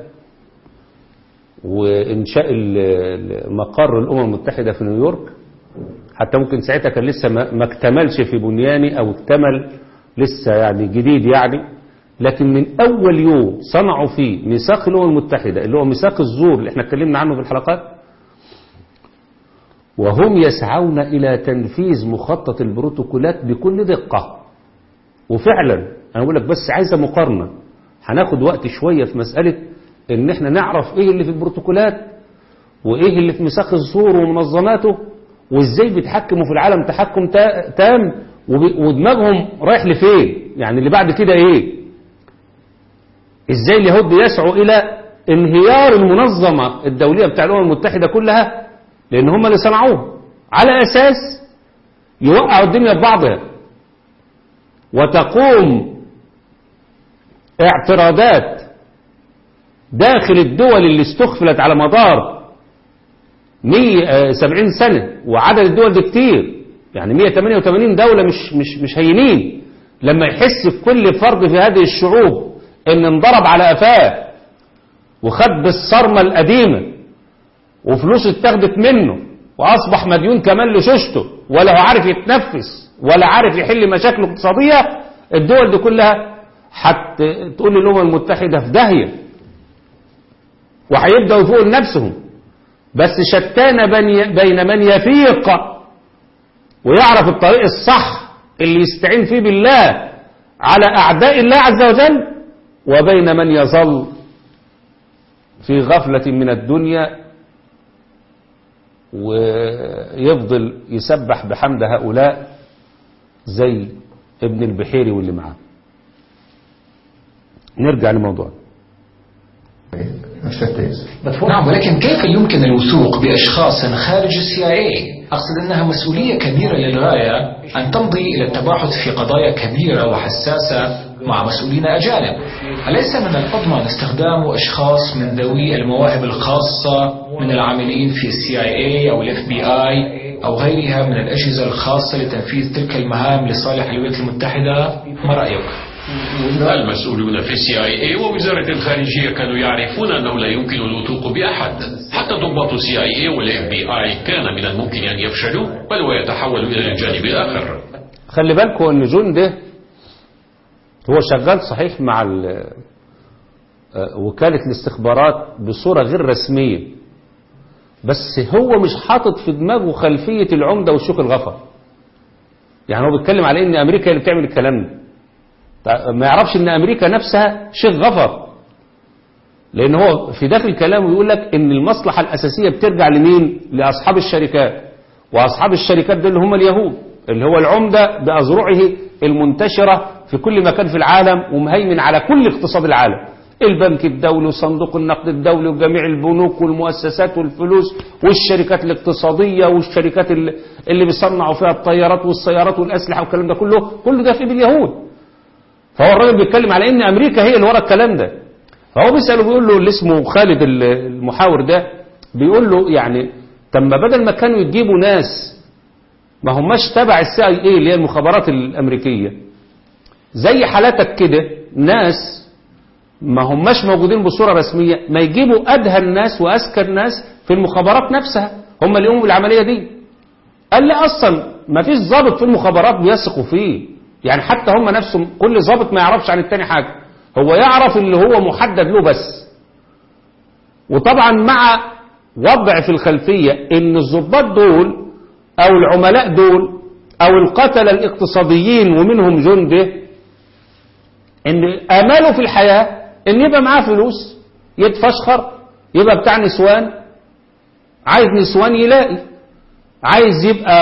وإنشاء ال- ال- مقر الأمم المتحدة في نيويورك حتى ممكن ساعتها كان لسه ما ما اكتملش في بنياني أو اكتمل لسه يعني جديد يعني لكن من أول يوم صنعوا فيه ميثاق الأمم المتحدة اللي هو ميثاق الزور اللي احنا اتكلمنا عنه في الحلقات وهم يسعون إلى تنفيذ مخطط البروتوكولات بكل دقة وفعلا أنا أقول لك بس عايزة مقارنة هناخد وقت شوية في مسألة إن إحنا نعرف إيه اللي في البروتوكولات وإيه اللي في ميثاق الزور ومنظماته وإزاي بيتحكموا في العالم تحكم تا- تام وب- ودماغهم رايح لفين يعني اللي بعد كده إيه إزاي اليهود بيسعوا إلى انهيار المنظمة الدولية بتاع الأمم المتحدة كلها لأن هم اللي صنعوه على أساس يوقعوا الدنيا في بعضها وتقوم اعتراضات داخل الدول اللي استخفلت على مدار 170 سنة وعدد الدول دي كتير يعني 188 دولة مش مش مش هينين لما يحس في كل فرد في هذه الشعوب ان انضرب على قفاه وخد بالصرمة القديمة وفلوس اتاخدت منه واصبح مديون كمان لشوشته ولا هو عارف يتنفس ولا عارف يحل مشاكله الاقتصادية الدول دي كلها حتى تقول للأمم المتحدة في داهية وهيبدأوا يفوقوا لنفسهم بس شتان بني- بين من يفيق ويعرف الطريق الصح اللي يستعين فيه بالله على أعداء الله عز وجل وبين من يظل في غفلة من الدنيا ويفضل يسبح بحمد هؤلاء زي ابن البحيري واللي معاه نرجع لموضوعنا 50s. نعم ولكن كيف يمكن الوثوق بأشخاص خارج السي اي أقصد أنها مسؤولية كبيرة للغاية أن تمضي إلى التباحث في قضايا كبيرة وحساسة مع مسؤولين أجانب أليس من الأضمن استخدام أشخاص من ذوي المواهب الخاصة من العاملين في السي اي أو الاف بي اي أو غيرها من الأجهزة الخاصة لتنفيذ تلك المهام لصالح الولايات المتحدة ما رأيك؟ المسؤولون في السي اي اي ووزارة الخارجية كانوا يعرفون أنه لا يمكن الوثوق بأحد حتى ضباط السي اي اي والاف بي اي كان من الممكن أن يفشلوا بل ويتحولوا إلى الجانب الآخر خلي بالكم ان جون ده هو شغال صحيح مع ال- آه، وكالة الاستخبارات بصورة غير رسمية بس هو مش حاطط في دماغه خلفية العمدة والشوك الغفر يعني هو بيتكلم على ان امريكا هي اللي بتعمل الكلام ده تع- ما يعرفش ان امريكا نفسها شيخ غفر لان هو في داخل كلامه يقول لك ان المصلحة الاساسية بترجع لمين لاصحاب الشركات واصحاب الشركات دول اللي هم اليهود اللي هو العمدة باذرعه المنتشرة في كل مكان في العالم ومهيمن على كل اقتصاد العالم البنك الدولي وصندوق النقد الدولي وجميع البنوك والمؤسسات والفلوس والشركات الاقتصادية والشركات اللي اللي بيصنعوا فيها الطيارات والسيارات والأسلحة والكلام ده كله كله ده في ايد اليهود فهو الراجل بيتكلم على ان امريكا هي اللي ورا الكلام ده فهو بيساله بيقول له اللي اسمه خالد ال- المحاور ده بيقول له يعني طب ما بدل ما كانوا يجيبوا ناس ما هماش تبع السي اي اي اللي هي المخابرات الامريكيه زي حالاتك كده ناس ما هماش موجودين بصوره رسميه ما يجيبوا ادهى الناس واذكى الناس في المخابرات نفسها هم اللي يقوموا بالعمليه دي قال لي اصلا ما فيش ضابط في المخابرات بيثقوا فيه يعني حتى هم نفسهم كل ضابط ما يعرفش عن التاني حاجه هو يعرف اللي هو محدد له بس وطبعا مع وضع في الخلفيه ان الضباط دول او العملاء دول او القتله الاقتصاديين ومنهم جنده ان اماله في الحياه ان يبقى معاه فلوس يتفشخر يبقى بتاع نسوان عايز نسوان يلاقي عايز يبقى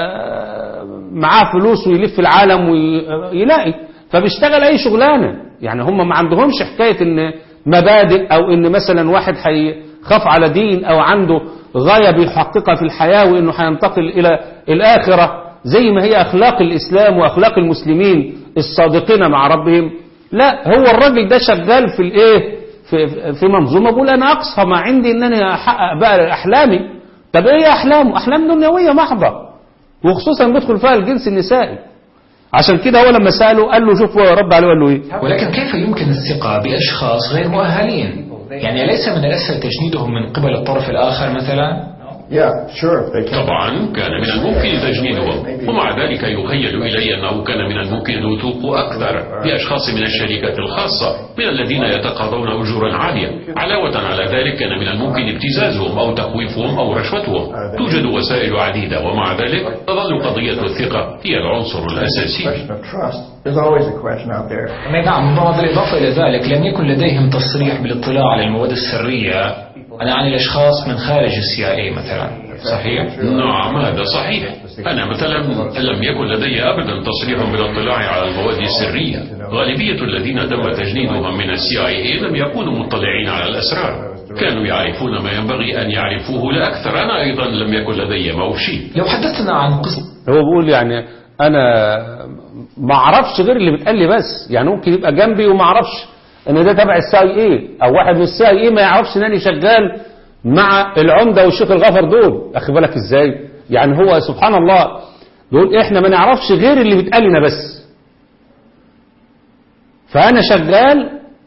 معاه فلوس ويلف العالم ويلاقي فبيشتغل اي شغلانه يعني هم ما عندهمش حكايه ان مبادئ او ان مثلا واحد هيخاف على دين او عنده غايه بيحققها في الحياه وانه هينتقل الى الاخره زي ما هي اخلاق الاسلام واخلاق المسلمين الصادقين مع ربهم لا هو الراجل ده شغال في الايه في, في منظومه بيقول انا اقصى ما عندي ان انا احقق بقى احلامي طب ايه احلامه احلام دنيويه محضه وخصوصا بيدخل فيها الجنس النسائي عشان كده هو لما ساله قال له شوف هو رب عليه قال له ايه ولكن كيف يمكن الثقة بأشخاص غير مؤهلين يعني أليس من الأسهل تجنيدهم من قبل الطرف الآخر مثلا Yeah, sure, they can. طبعا كان من الممكن تجنيدهم ومع ذلك يخيل إلي أنه كان من الممكن الوثوق أكثر بأشخاص من الشركات الخاصة من الذين يتقاضون أجورا عالية علاوة على ذلك كان من الممكن ابتزازهم أو تخويفهم أو رشوتهم توجد وسائل عديدة ومع ذلك تظل قضية الثقة هي العنصر The الأساسي question of trust. There's always a question out there. نعم بعض بالإضافة إلى ذلك لم يكن لديهم تصريح بالاطلاع على المواد السرية أنا عن الأشخاص من خارج السي اي مثلا صحيح؟ نعم هذا صحيح أنا مثلا لم يكن لدي أبدا تصريح بالاطلاع على المواد السرية غالبية الذين تم تجنيدهم من السي اي اي لم يكونوا مطلعين على الأسرار كانوا يعرفون ما ينبغي أن يعرفوه لا أكثر أنا أيضا لم يكن لدي موشي لو حدثنا عن قصة هو بيقول يعني انا ما اعرفش غير اللي بيتقال لي بس يعني ممكن يبقى جنبي وما اعرفش ان ده تبع السي اي اي او واحد من السي اي اي ما يعرفش ان انا شغال مع العمده والشيخ الغفر دول اخد بالك ازاي يعني هو سبحان الله دول احنا ما نعرفش غير اللي بيتقال لنا بس فانا شغال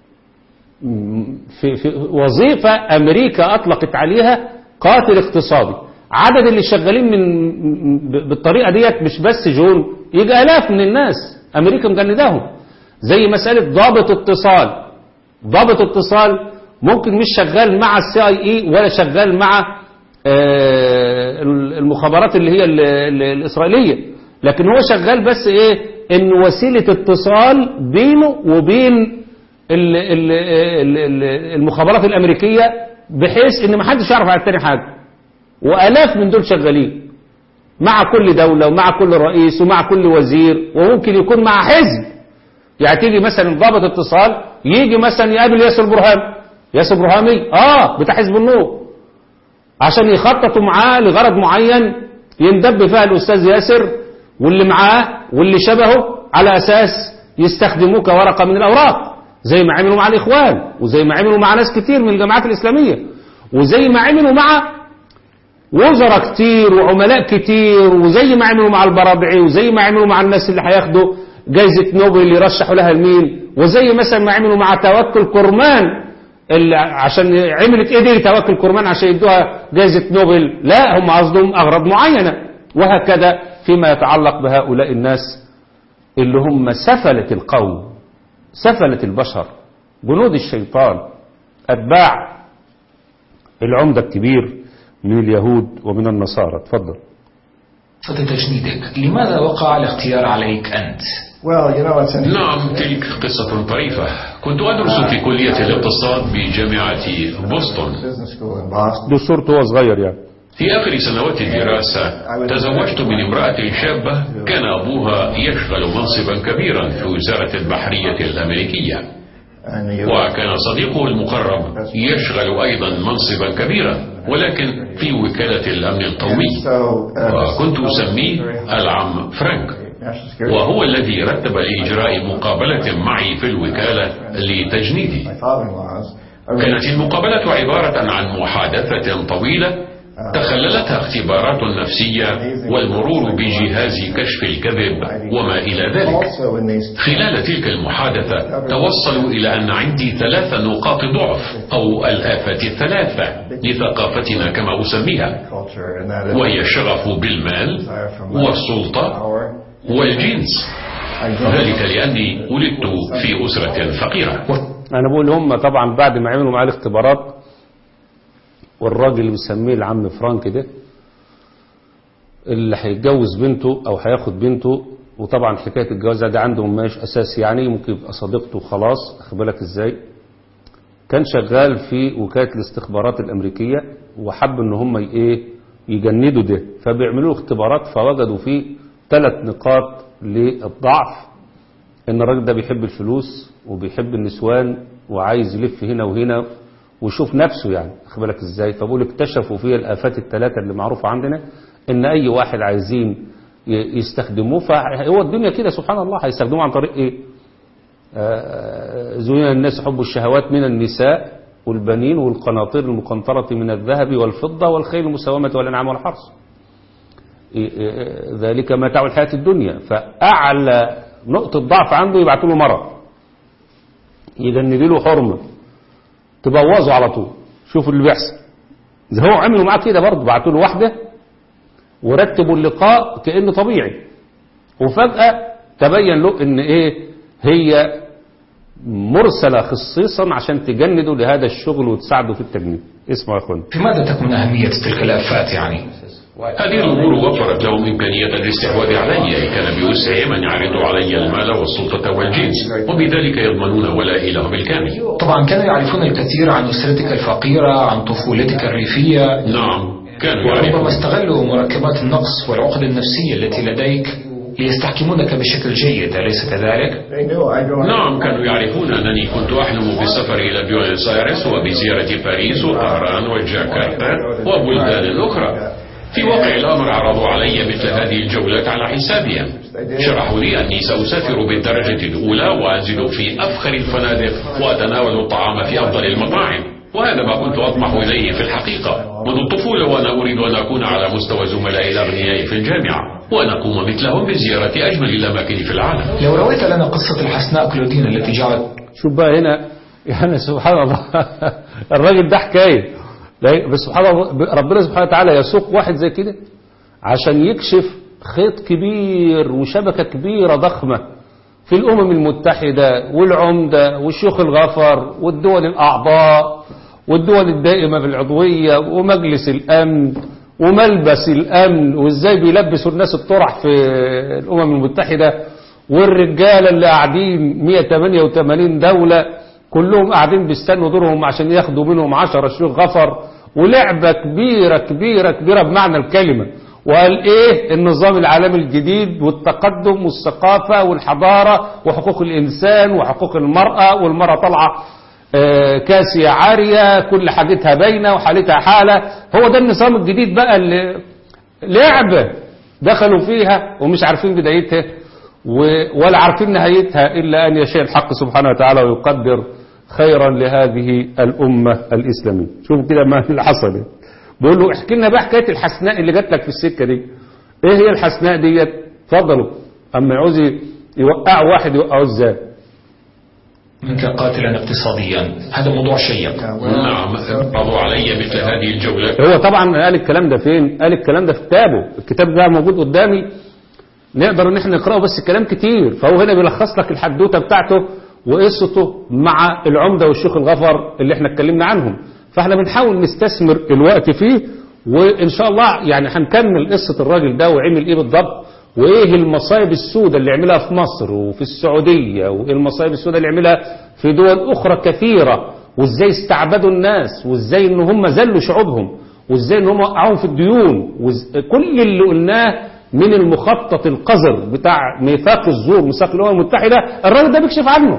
في, في وظيفة أمريكا أطلقت عليها قاتل اقتصادي عدد اللي شغالين من ب- بالطريقة ديت مش بس جون يجي آلاف من الناس أمريكا مجندهم زي مسألة ضابط اتصال ضابط اتصال ممكن مش شغال مع السي اي اي ولا شغال مع آه، المخابرات اللي هي ال- ال- الإسرائيلية لكن هو شغال بس ايه ان وسيلة اتصال بينه وبين ال- ال- ال- ال- المخابرات الأمريكية بحيث ان محدش يعرف على التاني حاجة وآلاف من دول شغالين مع كل دولة ومع كل رئيس ومع كل وزير وممكن يكون مع حزب يعني تيجي مثلا ضابط اتصال يجي مثلا يقابل ياسر برهان ياسر برهامي اه بتاع حزب النور عشان يخططوا معاه لغرض معين يندب فيها الاستاذ ياسر واللي معاه واللي شبهه على اساس يستخدموه كورقه من الاوراق زي ما عملوا مع الاخوان وزي ما عملوا مع ناس كتير من الجماعات الاسلاميه وزي ما عملوا مع وزراء كتير وعملاء كتير وزي ما عملوا مع البرابعي وزي ما عملوا مع الناس اللي هياخدوا جايزة نوبل اللي يرشحوا لها لمين وزي مثلا ما عملوا مع توكل كرمان اللي عشان عملت ايه دي توكل كرمان عشان يدوها جايزة نوبل لا هم قصدهم اغراض معينة وهكذا فيما يتعلق بهؤلاء الناس اللي هم سفلة القوم سفلة البشر جنود الشيطان أتباع العمدة الكبير من اليهود ومن النصارى تفضل قصة تجنيدك لماذا وقع الاختيار عليك أنت؟ Well, you know, it's an نعم تلك قصة طريفة كنت أدرس في كلية الاقتصاد بجامعة بوسطن business school in Boston. دي صورته وهو صغير يعني في آخر سنوات الدراسة تزوجت من امرأة شابة كان أبوها يشغل منصبا كبيرا في وزارة البحرية الأمريكية And he وكان صديقه المقرب يشغل أيضا منصبا كبيرا ولكن في وكالة الأمن القومي so, uh, وكنت أسميه العم فرانك national security. وهو الذي رتب لإجراء مقابلة معي في الوكالة لتجنيدي My father-in-law's. كانت المقابلة عبارة عن محادثة طويلة تخللتها اختبارات نفسية والمرور بجهاز كشف الكذب وما إلى ذلك Also in these خلال تلك المحادثة توصلوا إلى أن عندي ثلاث نقاط ضعف أو الآفات الثلاثة لثقافتنا كما أسميها culture and that is وهي الشغف بالمال desire for money, والسلطة power. والجنس I grew up ذلك لأني ولدت في أسرة فقيرة انا بقول هم طبعا بعد ما عملوا معاه الاختبارات والراجل اللي بيسميه العم فرانك ده اللي هيتجوز بنته او هياخد بنته وطبعا حكايه الجواز ده عندهم مش اساس يعني ممكن يبقى صديقته خلاص اخد بالك ازاي كان شغال في وكاله الاستخبارات الامريكيه وحب ان هم ي- ايه يجندوا ده فبيعملوا له اختبارات فوجدوا فيه ثلاث نقاط للضعف ان الراجل ده بيحب الفلوس وبيحب النسوان وعايز يلف هنا وهنا ويشوف نفسه يعني واخد بالك ازاي فبقول اكتشفوا فيه الافات الثلاثه اللي معروفه عندنا ان اي واحد عايزين ي- يستخدموه فهو الدنيا كده سبحان الله هيستخدموه عن طريق ايه آه، زين الناس حب الشهوات من النساء والبنين والقناطير المقنطرة من الذهب والفضة والخيل المسومة والأنعام والحرث إيه- إيه- ذلك متاع الحياة الدنيا فأعلى نقطة ضعف عنده يبعتوا له مرض يجندوا له حرمة تبوظه على طول شوفوا اللي بيحصل زي هو عملوا معاه كده برضه بعتوا له واحدة ورتبوا اللقاء كأنه طبيعي وفجأة تبين له ان ايه هي مرسلة خصيصا عشان تجنده لهذا الشغل وتساعده في التجنيد اسمع يا اخوان في ماذا تكمن أهمية تلك الآفات يعني؟ هذه الأمور وفرت لهم إمكانية الاستحواذ علي أي كان بوسع من يعرض علي المال والسلطة والجنس وبذلك يضمنون ولائي لهم الكامل طبعا كانوا يعرفون الكثير عن أسرتك الفقيرة عن طفولتك الريفية نعم كانوا وربما يعرفون استغلوا مركبات النقص والعقد النفسية التي لديك ليستحكمونك بشكل جيد أليس كذلك؟ They knew I grew up. نعم كانوا يعرفون أنني كنت أحلم بالسفر إلى بيونس آيرس وبزيارة باريس وطهران وجاكرتا وبلدان أخرى في واقع الأمر عرضوا علي مثل هذه الجولات على حسابهم شرحوا لي أني سأسافر بالدرجة الأولى وأنزل في أفخر الفنادق وأتناول الطعام في أفضل المطاعم وهذا ما كنت أطمح إليه في الحقيقة منذ الطفولة وأنا أريد أن أكون على مستوى زملائي الأغنياء في الجامعة وأن أقوم مثلهم بزيارة أجمل الأماكن في العالم لو رويت لنا قصة الحسناء كلودين التي جعلت شوف بقى هنا يعني سبحان الله الراجل ده حكايه لا- بس سبحان الله ربنا سبحانه وتعالى يسوق واحد زي كده عشان يكشف خيط كبير وشبكة كبيرة ضخمة في الأمم المتحدة والعمدة والشيوخ الغفر والدول الأعضاء والدول الدائمة في العضوية ومجلس الأمن وملبس الأمن وإزاي بيلبسوا الناس الطرح في الأمم المتحدة والرجالة اللي قاعدين 188 دولة كلهم قاعدين بيستنوا دورهم عشان ياخدوا منهم 10 شيوخ غفر ولعبة كبيرة كبيرة كبيرة بمعنى الكلمة وقال ايه النظام العالمي الجديد والتقدم والثقافة والحضارة وحقوق الانسان وحقوق المرأة والمرأة طالعة آه، كاسية عارية كل حاجتها باينة وحالتها حالة هو ده النظام الجديد بقى اللي لعبة دخلوا فيها ومش عارفين بدايتها و- ولا عارفين نهايتها إلا أن يشاء الحق سبحانه وتعالى ويقدر خيرا لهذه الأمة الإسلامية شوفوا كده ما اللي حصل بيقول له احكي لنا بقى حكاية الحسناء اللي جات لك في السكة دي ايه هي الحسناء ديت اتفضلوا اما يعوز يوقعوا واحد يوقعوه ازاي منك قاتلا اقتصاديا هذا موضوع شيق نعم اعرضوا علي مثل هذه الجولة هو طبعا قال الكلام ده فين قال الكلام ده في كتابه الكتاب ده موجود قدامي نقدر ان احنا نقراه بس الكلام كتير فهو هنا بيلخص لك الحدوته بتاعته وقصته مع العمده والشيخ الغفر اللي احنا اتكلمنا عنهم فاحنا بنحاول نستثمر الوقت فيه وان شاء الله يعني هنكمل قصه الراجل ده وعمل ايه بالضبط وايه المصايب السوداء اللي عملها في مصر وفي السعوديه وايه المصايب السوداء اللي عملها في دول اخرى كثيره وازاي استعبدوا الناس وازاي ان هم ذلوا شعوبهم وازاي ان هم وقعوهم في الديون وز... كل اللي قلناه من المخطط القذر بتاع ميثاق الزور ميثاق الامم المتحده الراجل ده بيكشف عنه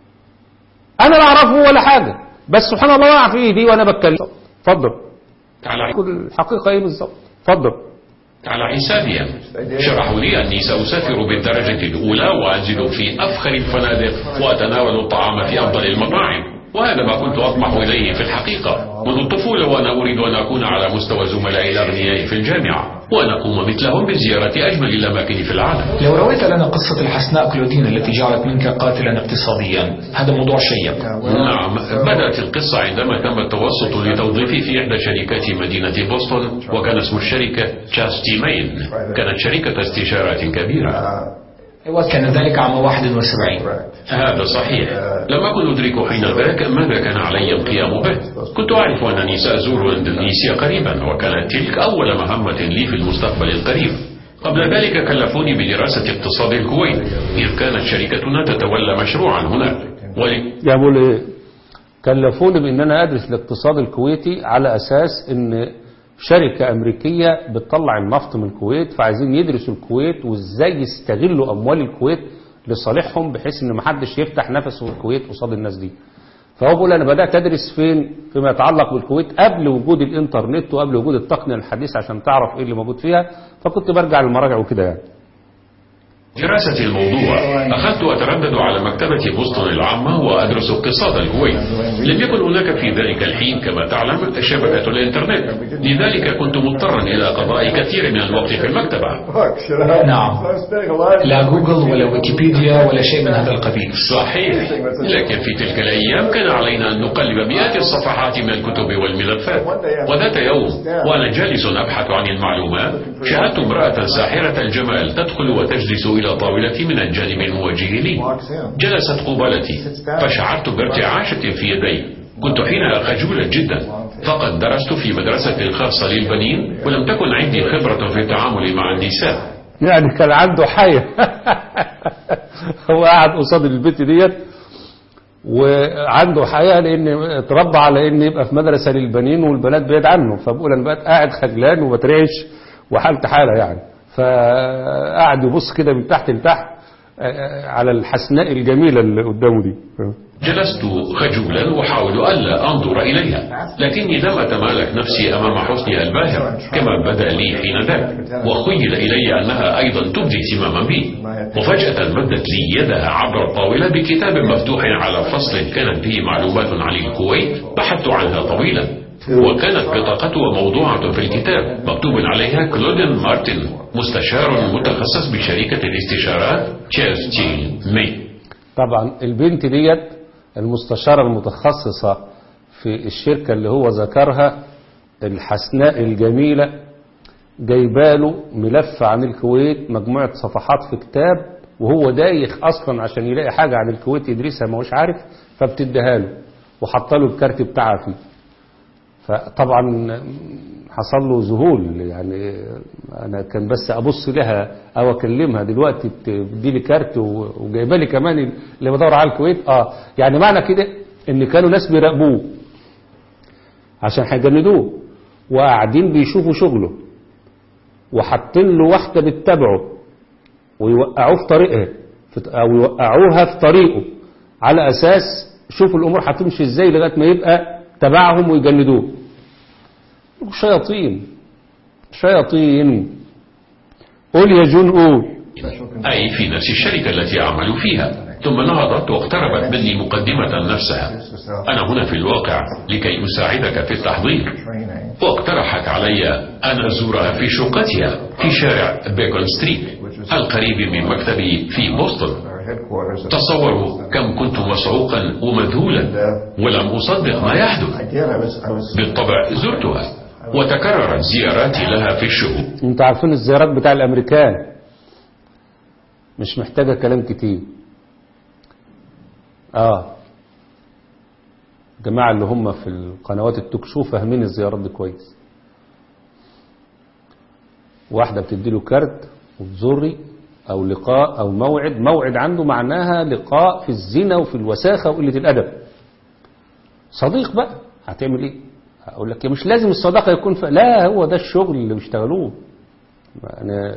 انا لا اعرفه ولا حاجه بس سبحان الله وقع في ايدي وانا بتكلم اتفضل على كل الحقيقه ايه بالظبط اتفضل على حسابهم شرحوا لي أني سأسافر بالدرجة الأولى وأنزل في أفخر الفنادق وأتناول الطعام في أفضل المطاعم وهذا ما كنت أطمح إليه في الحقيقة منذ الطفولة وأنا أريد أن أكون على مستوى زملائي الأغنياء في الجامعة وأن أقوم مثلهم بزيارة أجمل الأماكن في العالم لو رويت لنا قصة الحسناء كلودين التي جعلت منك قاتلا اقتصاديا هذا موضوع شيق نعم بدأت القصة عندما تم التوسط لتوظيفي في إحدى شركات مدينة بوسطن وكان اسم الشركة تشاستي مين كانت شركة استشارات كبيرة وكان ذلك عام 71 هذا صحيح لم أكن أدرك حين ذاك ماذا كان علي القيام به كنت أعرف أنني سأزور إندونيسيا قريبا وكانت تلك أول مهمة لي في المستقبل القريب قبل ذلك كلفوني بدراسة اقتصاد الكويت إذ كانت شركتنا تتولى مشروعا هناك ولي يقول ايه كلفوني بان انا ادرس الاقتصاد الكويتي على اساس ان شركة امريكية بتطلع النفط من الكويت فعايزين يدرسوا الكويت وازاي يستغلوا اموال الكويت لصالحهم بحيث ان محدش يفتح نفسه في الكويت قصاد الناس دي فهو بيقول انا بدات ادرس فين فيما يتعلق بالكويت قبل وجود الانترنت وقبل وجود التقنيه الحديثه عشان تعرف ايه اللي موجود فيها فكنت برجع للمراجع وكده يعني دراسة الموضوع أخذت أتردد على مكتبة بوسطن العامة وأدرس اقتصاد الكويت لم يكن هناك في ذلك الحين كما تعلم شبكة الإنترنت لذلك كنت مضطرا إلى قضاء كثير من الوقت في المكتبة نعم لا جوجل ولا ويكيبيديا ولا شيء من هذا القبيل صحيح لكن في تلك الأيام كان علينا أن نقلب مئات الصفحات من الكتب والملفات وذات يوم وأنا جالس أبحث عن المعلومات شاهدت امرأة ساحرة الجمال تدخل وتجلس إلى طاولتي من الجانب الموجه لي جلست قبالتي فشعرت بارتعاشة في يدي كنت حينها خجولا جدا فقد درست في مدرسة خاصة للبنين ولم تكن عندي خبرة في التعامل مع النساء يعني كان عنده حية هو قاعد قصاد البيت ديت وعنده حياة لان اتربى على ان يبقى في مدرسة للبنين والبنات بعيد عنه فبقول انا بقى قاعد خجلان وبترعش وحالت حالة يعني فقعد يبص كده من تحت لتحت على الحسناء الجميلة اللي قدامه دي جلست خجولا وحاول ألا أنظر إليها لكني لم أتمالك نفسي أمام حسنها الباهر كما بدا لي حين ذاك وخيل إلي أنها أيضا تبدي اهتماما بي وفجأة مدت لي يدها عبر الطاولة بكتاب مفتوح على فصل كانت فيه معلومات عن الكويت بحثت عنها طويلا وكانت بطاقته موضوعة في الكتاب مكتوب عليها كلودين مارتن مستشار متخصص بشركة الاستشارات تشيرستيل مي طبعا البنت ديت المستشارة المتخصصة في الشركة اللي هو ذكرها الحسناء الجميلة جايباله ملف عن الكويت مجموعة صفحات في كتاب وهو دايخ اصلا عشان يلاقي حاجة عن الكويت يدرسها ما هوش عارف فبتديها له وحط له الكارت بتاعها فيه فطبعا حصل له ذهول يعني انا كان بس ابص لها او اكلمها دلوقتي بتدي لي كارت وجايبه لي كمان اللي بدور على الكويت اه يعني معنى كده ان كانوا ناس بيراقبوه عشان هيجندوه وقاعدين بيشوفوا شغله وحاطين له واحده بتتابعه ويوقعوه في طريقها او يوقعوها في طريقه على اساس شوفوا الأمور هتمشي إزاي لغاية ما يبقى تبعهم ويجندوه شياطين شياطين قول يا جون قول أي في نفس الشركة التي أعمل فيها ثم نهضت واقتربت مني مقدمة نفسها أنا هنا في الواقع لكي أساعدك في التحضير training. واقترحت علي أن أزورها في شقتها في شارع بيكون ستريت القريب من مكتبي في بوسطن Our headquarters. at- تصوروا كم كنت مسعوقا ومذهولا ولم أصدق ما I يحدث did. I was. I was. بالطبع زرتها وتكررت زياراتي لها في الشهور انتوا عارفين الزيارات بتاع الامريكان مش محتاجة كلام كتير اه الجماعة اللي هم في القنوات التوك شو فاهمين الزيارات دي كويس واحدة بتدي له كارت وتزوري او لقاء او موعد موعد عنده معناها لقاء في الزنا وفي الوساخة وقلة الادب صديق بقى هتعمل ايه اقول لك مش لازم الصداقة يكون ف... لا هو ده الشغل اللي بيشتغلوه أنا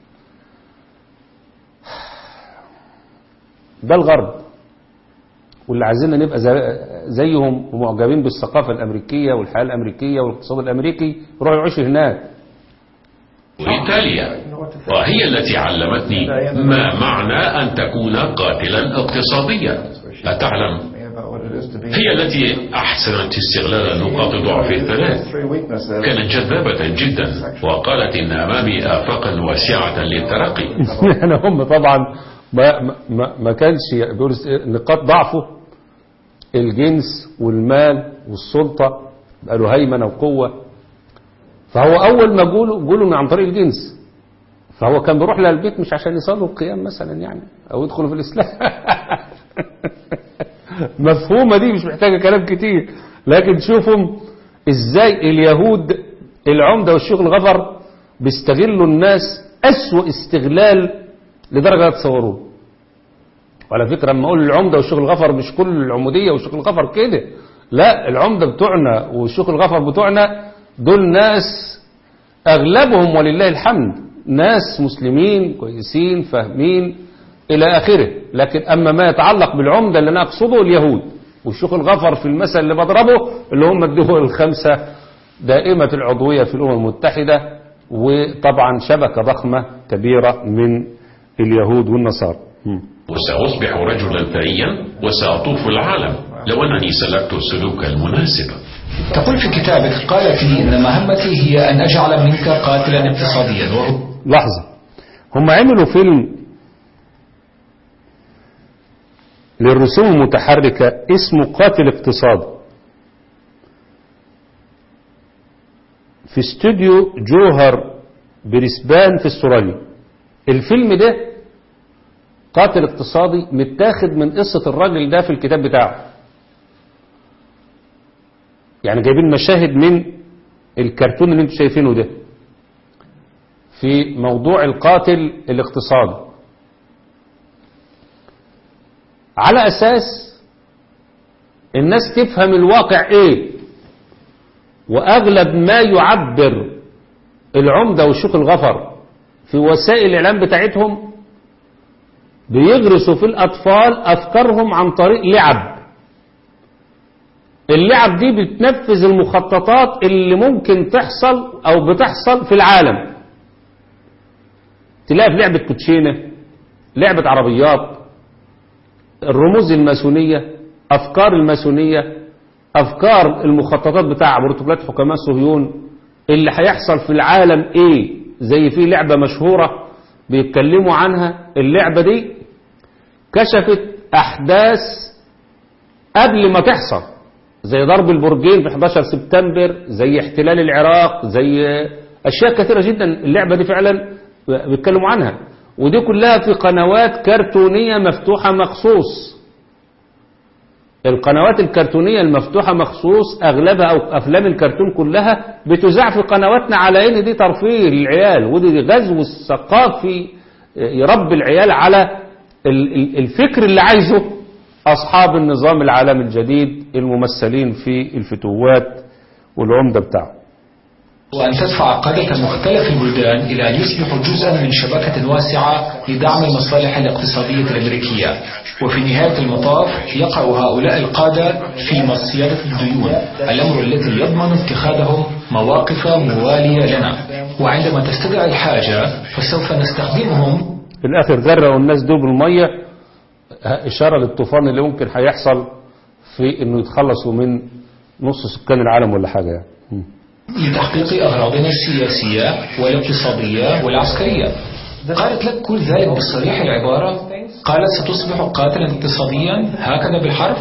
ده الغرب واللي عايزيننا نبقى زي- زيهم ومعجبين بالثقافة الأمريكية والحياة الأمريكية والاقتصاد الأمريكي روحوا يعيشوا هناك إيطاليا وهي التي علمتني ما معنى أن تكون قاتلا اقتصاديا أتعلم me about what it is to be. هي التي أحسنت استغلال نقاط ضعف الثلاث Three weaknesses. كانت جذابة جدا وقالت إن أمامي آفاقا واسعة للترقي يعني هم طبعا ما, ما, ما كانش بيقول نقاط ضعفه الجنس والمال والسلطة بقى له هيمنة وقوة فهو أول ما جوله جوله من عن طريق الجنس فهو كان بيروح لها البيت مش عشان يصلوا القيام مثلا يعني أو يدخلوا في الإسلام مفهومة دي مش محتاجة كلام كتير لكن شوفوا ازاي اليهود العمدة والشيخ الغفر بيستغلوا الناس أسوأ استغلال لدرجة لا تصوروه وعلى فكرة لما أقول العمدة والشيخ الغفر مش كل العمودية والشيخ الغفر كده لا العمدة بتوعنا والشيخ الغفر بتوعنا دول ناس أغلبهم ولله الحمد ناس مسلمين كويسين فاهمين إلى آخره لكن أما ما يتعلق بالعمدة اللي أنا أقصده اليهود والشيخ الغفر في المثل اللي بضربه اللي هم الدول الخمسة دائمة العضوية في الأمم المتحدة وطبعا شبكة ضخمة كبيرة من اليهود والنصارى مم. وسأصبح رجلا ثريا وسأطوف العالم لو أنني سلكت السلوك المناسب تقول في كتابك قالت لي إن مهمتي هي أن أجعل منك قاتلا اقتصاديا وهو لحظة هم عملوا فيلم للرسوم المتحركة اسمه قاتل اقتصادي في استوديو جوهر بريسبان في استراليا الفيلم ده قاتل اقتصادي متاخد من قصة الراجل ده في الكتاب بتاعه يعني جايبين مشاهد من الكرتون اللي انتوا شايفينه ده في موضوع القاتل الاقتصادي على أساس الناس تفهم الواقع ايه وأغلب ما يعبر العمدة والشيخ الغفر في وسائل الإعلام بتاعتهم بيغرسوا في الأطفال أفكارهم عن طريق لعب اللعب دي بتنفذ المخططات اللي ممكن تحصل أو بتحصل في العالم تلاقي في لعبة كوتشينة لعبة عربيات الرموز الماسونية أفكار الماسونية أفكار المخططات بتاع بروتوكولات حكماء صهيون اللي هيحصل في العالم إيه زي في لعبة مشهورة بيتكلموا عنها اللعبة دي كشفت أحداث قبل ما تحصل زي ضرب البرجين في 11 سبتمبر زي احتلال العراق زي أشياء كثيرة جدا اللعبة دي فعلا بيتكلموا عنها ودي كلها في قنوات كرتونية مفتوحة مخصوص القنوات الكرتونية المفتوحة مخصوص أغلبها أو أفلام الكرتون كلها بتذاع في قنواتنا على إن دي ترفيه للعيال ودي غزو الثقافي يربي العيال على ال- ال- الفكر اللي عايزه أصحاب النظام العالمي الجديد الممثلين في الفتوات والعمدة بتاعه وأن تدفع قادة مختلف البلدان إلى أن يصبحوا جزءا من شبكة واسعة لدعم المصالح الاقتصادية الأمريكية وفي نهاية المطاف يقع هؤلاء القادة في مصيدة الديون الأمر الذي يضمن اتخاذهم مواقف موالية لنا وعندما تستدعي الحاجة فسوف نستخدمهم في الآخر غرقوا الناس دول بالمية إشارة للطوفان اللي ممكن هيحصل في إنه يتخلصوا من نص سكان العالم ولا حاجة يعني. مم. لتحقيق أغراضنا السياسية والاقتصادية والعسكرية قالت لك كل ذلك بصريح العبارة قالت ستصبح قاتلا اقتصاديا هكذا بالحرف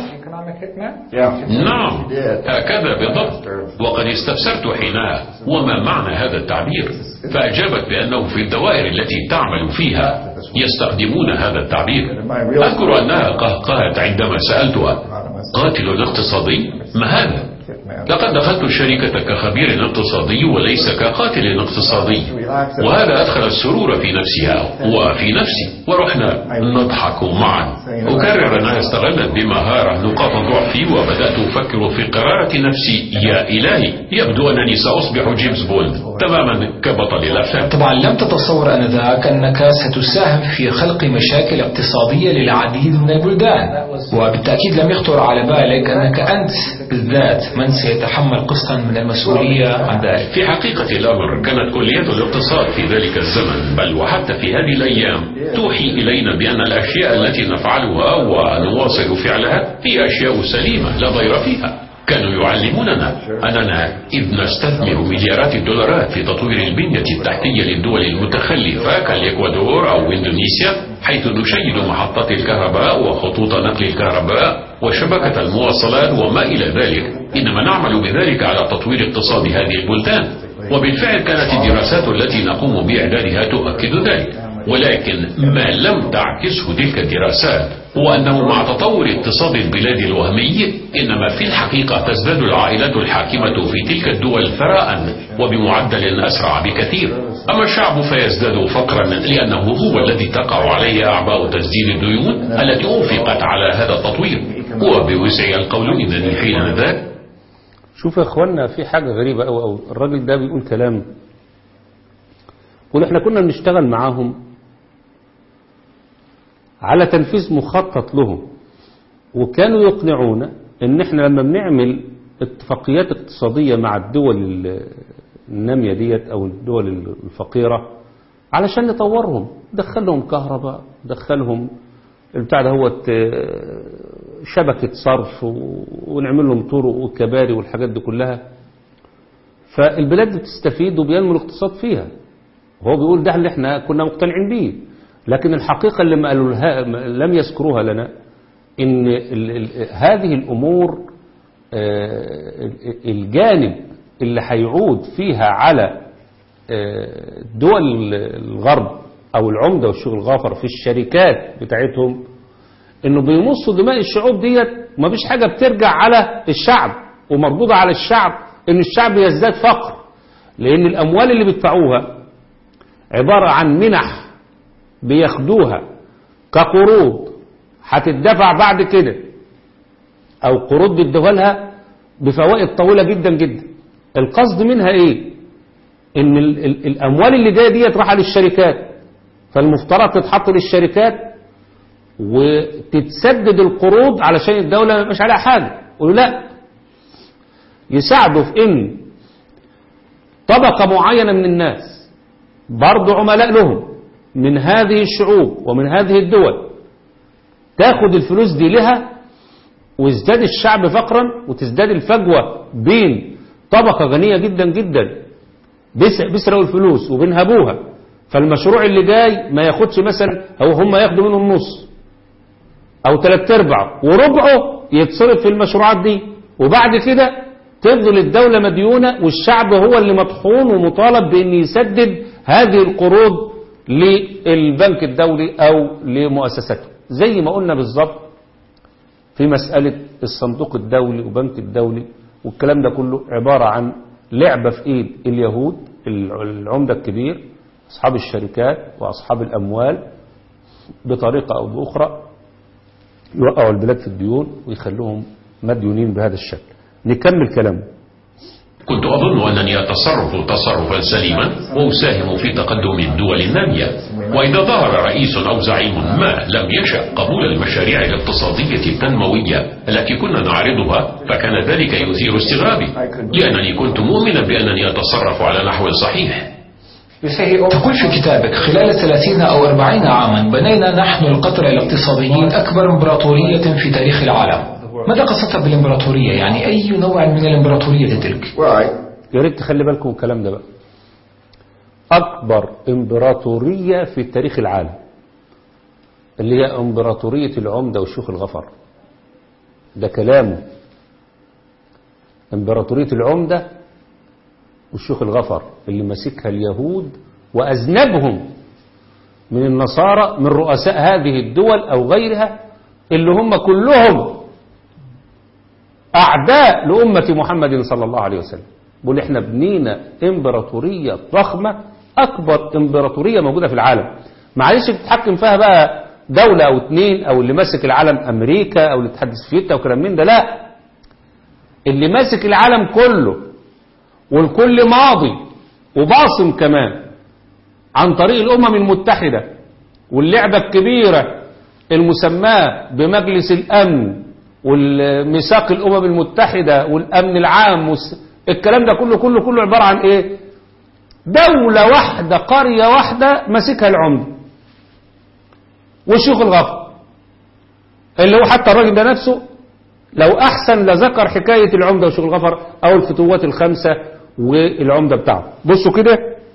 Yeah. نعم هكذا بالضبط وقد استفسرت حينها وما معنى هذا التعبير فأجابت بأنه في الدوائر التي تعمل فيها يستخدمون هذا التعبير أذكر أنها قهقهت عندما سألتها قاتل اقتصادي ما هذا لقد دخلت الشركة كخبير اقتصادي وليس كقاتل اقتصادي وهذا أدخل السرور في نفسها وفي نفسي ورحنا نضحك معا أكرر أنها استغلت بمهارة نقاط ضعفي وبدأت أفكر في قرارة نفسي يا إلهي يبدو أنني سأصبح جيمس بوند تماما كبطل الأفلام طبعا لم تتصور أنذاك أنك ستساهم في خلق مشاكل اقتصادية للعديد من البلدان وبالتأكيد لم يخطر على بالك أنك أنت بالذات من سيتحمل قسطا من المسؤولية عن ذلك في حقيقة الأمر كانت كلية الاقتصاد في ذلك الزمن بل وحتى في هذه الأيام توحي إلينا بأن الأشياء التي نفعلها ونواصل فعلها هي أشياء سليمة لا ضير فيها كانوا يعلموننا أننا إذ نستثمر مليارات الدولارات في تطوير البنية التحتية للدول المتخلفة كالإكوادور أو إندونيسيا حيث نشيد محطات الكهرباء وخطوط نقل الكهرباء وشبكة المواصلات وما إلى ذلك إنما نعمل بذلك على تطوير اقتصاد هذه البلدان وبالفعل كانت الدراسات التي نقوم بإعدادها تؤكد ذلك ولكن ما لم تعكسه تلك الدراسات هو أنه مع تطور اقتصاد البلاد الوهمي إنما في الحقيقة تزداد العائلات الحاكمة في تلك الدول ثراء وبمعدل أسرع بكثير أما الشعب فيزداد فقرا لأنه هو الذي تقع عليه أعباء تسديد الديون التي أنفقت على هذا التطوير وبوسعي القول إنني حين ذاك شوف يا اخوانا في حاجة غريبة أوي أوي الراجل ده بيقول كلام يقول احنا كنا بنشتغل معاهم على تنفيذ مخطط لهم وكانوا يقنعونا ان احنا لما بنعمل اتفاقيات اقتصادية مع الدول ال- النامية ديت او الدول الفقيرة علشان نطورهم دخلهم كهرباء دخلهم البتاع ده هو شبكة صرف و- ونعمل لهم طرق وكباري والحاجات دي كلها فالبلاد بتستفيد وبينمو الاقتصاد فيها هو بيقول ده اللي احنا كنا مقتنعين بيه لكن الحقيقة اللي ما قالوا لها ما- لم يذكروها لنا ان ال ال هذه الامور آه، ال- الجانب اللي هيعود فيها على آه، دول الغرب او العمدة والشغل الغافر في الشركات بتاعتهم انه بيمصوا دماء الشعوب ديت ما فيش حاجة بترجع على الشعب ومردودة على الشعب ان الشعب يزداد فقر لان الاموال اللي بيدفعوها عبارة عن منح بياخدوها كقروض هتدفع بعد كده او قروض بيدوها لها بفوائد طويلة جدا جدا القصد منها ايه ان ال ال الاموال اللي جايه ديت رايحه للشركات فالمفترض تتحط للشركات وتتسدد القروض علشان الدولة ما يبقاش عليها حاجة يقولوا لا يساعدوا في ان طبقة معينة من الناس برضو عملاء لهم من هذه الشعوب ومن هذه الدول تاخد الفلوس دي لها ويزداد الشعب فقرا وتزداد الفجوة بين طبقة غنية جدا جدا بيس- بيسرقوا الفلوس وبينهبوها فالمشروع اللي جاي ما ياخدش مثلا او هم ياخدوا منه النص او ثلاث ارباعه وربعه يتصرف في المشروعات دي وبعد كده تفضل الدولة مديونة والشعب هو اللي مطحون ومطالب بأن يسدد هذه القروض للبنك الدولي أو لمؤسساته زي ما قلنا بالظبط في مسألة الصندوق الدولي وبنك الدولي والكلام ده كله عبارة عن لعبة في ايد اليهود العمدة الكبير أصحاب الشركات وأصحاب الأموال بطريقة أو بأخرى يوقعوا البلاد في الديون ويخلوهم مديونين بهذا الشكل نكمل كلامه كنت أظن أنني أتصرف تصرفا سليما وأساهم في تقدم الدول النامية وإذا ظهر رئيس أو زعيم ما لم يشأ قبول المشاريع الاقتصادية التنموية التي كنا نعرضها فكان ذلك يثير استغرابي لأنني كنت مؤمنا بأنني أتصرف على نحو صحيح تقول في كتابك خلال 30 أو 40 عاما بنينا نحن القطر الاقتصاديين أكبر إمبراطورية في تاريخ العالم ماذا قصدت بالإمبراطورية يعني أي نوع من الإمبراطورية تلك يا ريت تخلي بالكم الكلام ده بقى أكبر إمبراطورية في تاريخ العالم اللي هي إمبراطورية العمدة والشيوخ الغفر ده كلامه إمبراطورية العمدة والشيوخ الغفر اللي ماسكها اليهود وأذنبهم من النصارى من رؤساء هذه الدول أو غيرها اللي هم كلهم أعداء لأمة محمد صلى الله عليه وسلم بقول احنا بنينا امبراطورية ضخمة أكبر امبراطورية موجودة في العالم معلش بتتحكم فيها بقى دولة أو اتنين أو اللي ماسك العالم أمريكا أو الاتحاد السوفيتي أو كلام من ده لا اللي ماسك العالم كله والكل ماضي وباصم كمان عن طريق الأمم المتحدة واللعبة الكبيرة المسماة بمجلس الأمن والميثاق الأمم المتحدة والأمن العام الكلام ده كله كله كله عبارة عن إيه دولة واحدة قرية واحدة ماسكها العمدة والشيخ الغفر اللي هو حتى الراجل ده نفسه لو أحسن لذكر حكاية العمدة وشيخ الغفر أو الفتوات الخمسة والعمدة بتاعه بصوا كده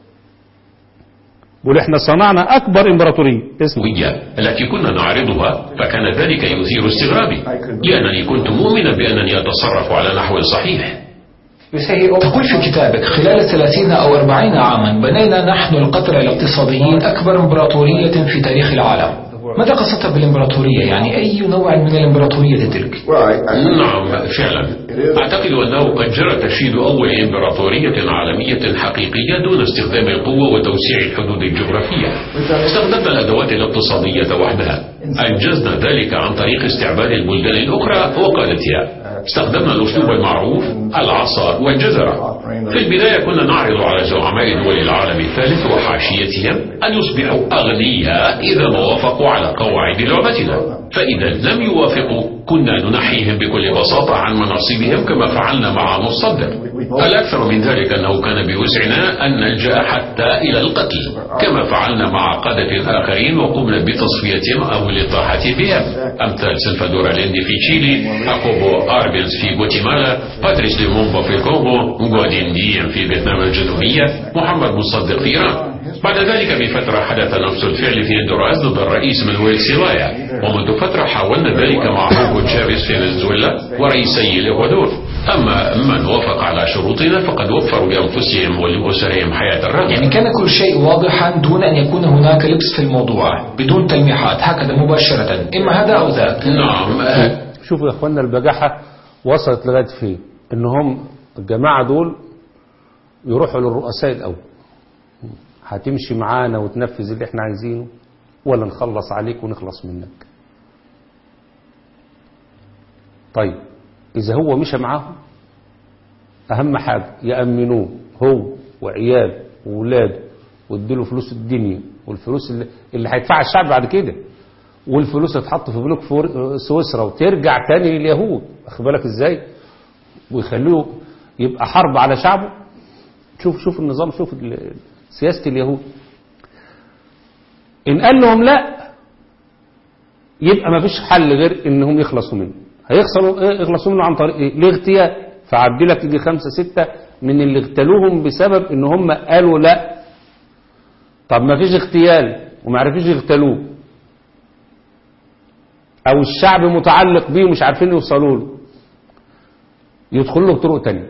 بقول احنا صنعنا أكبر إمبراطورية اسمها التي كنا نعرضها فكان ذلك يثير استغرابي لأنني كنت مؤمنا بأنني أتصرف على نحو صحيح تقول في كتابك خلال 30 أو 40 عاما بنينا نحن القطر الاقتصاديين أكبر إمبراطورية في تاريخ العالم ماذا قصدت بالإمبراطورية يعني أي نوع من الإمبراطورية تلك نعم فعلا أعتقد أنه قد جرى تشييد أول إمبراطورية عالمية حقيقية دون استخدام القوة وتوسيع الحدود الجغرافية استخدمنا الأدوات الاقتصادية وحدها أنجزنا ذلك عن طريق استعباد البلدان الأخرى وقادتها استخدمنا الأسلوب المعروف العصا والجزرة في البداية كنا نعرض على زعماء دول العالم الثالث وحاشيتهم أن يصبحوا أغنياء إذا ما وافقوا على قواعد لعبتنا فإذا لم يوافقوا كنا ننحيهم بكل بساطة عن مناصبهم كما فعلنا مع مصدق الأكثر من ذلك أنه كان بوسعنا أن نلجأ حتى إلى القتل كما فعلنا مع قادة آخرين وقمنا بتصفيتهم أو الإطاحة بهم أمثال سلفادور أليندي في تشيلي أكوبو أربنز في غوتيمالا باتريس لومومبا في الكونغو غودين ديم في فيتنام الجنوبية محمد مصدق في إيران بعد ذلك بفترة حدث نفس الفعل في هندوراس ضد الرئيس مانويل سيلايا ومنذ فترة حاولنا ذلك مع هوغو تشافيز في فنزويلا ورئيسي الإكوادور أما من وافق على شروطنا فقد وفروا لأنفسهم ولأسرهم حياة الرغبة يعني كان كل شيء واضحا دون أن يكون هناك لبس في الموضوع بدون تلميحات هكذا مباشرة إما هذا أو ذاك نعم شوفوا يا أخوانا البجاحة وصلت لغاية فين إنهم الجماعة دول يروحوا للرؤساء الأول هتمشي معانا وتنفذ اللي احنا عايزينه ولا نخلص عليك ونخلص منك طيب إذا هو مشى معاهم أهم حاجة يأمنوه هو وعياله وولاده واديله فلوس الدنيا والفلوس اللي, اللي هيدفعها الشعب بعد كده والفلوس تتحط في بنوك سويسرا وترجع تاني لليهود واخد بالك ازاي ويخلوه يبقى حرب على شعبه شوف شوف النظام شوف سياسة اليهود إن قال لهم لا يبقى ما فيش حل غير إنهم يخلصوا منه هيخسروا إيه يخلصوا منه عن طريق إيه الاغتيال فعدي لك يجي خمسة ستة من اللي اغتالوهم بسبب إن هم قالوا لا طب ما فيش اغتيال وما عرفوش يغتالوه أو الشعب متعلق بيه ومش عارفين يوصلوا له يدخلوا له بطرق تانية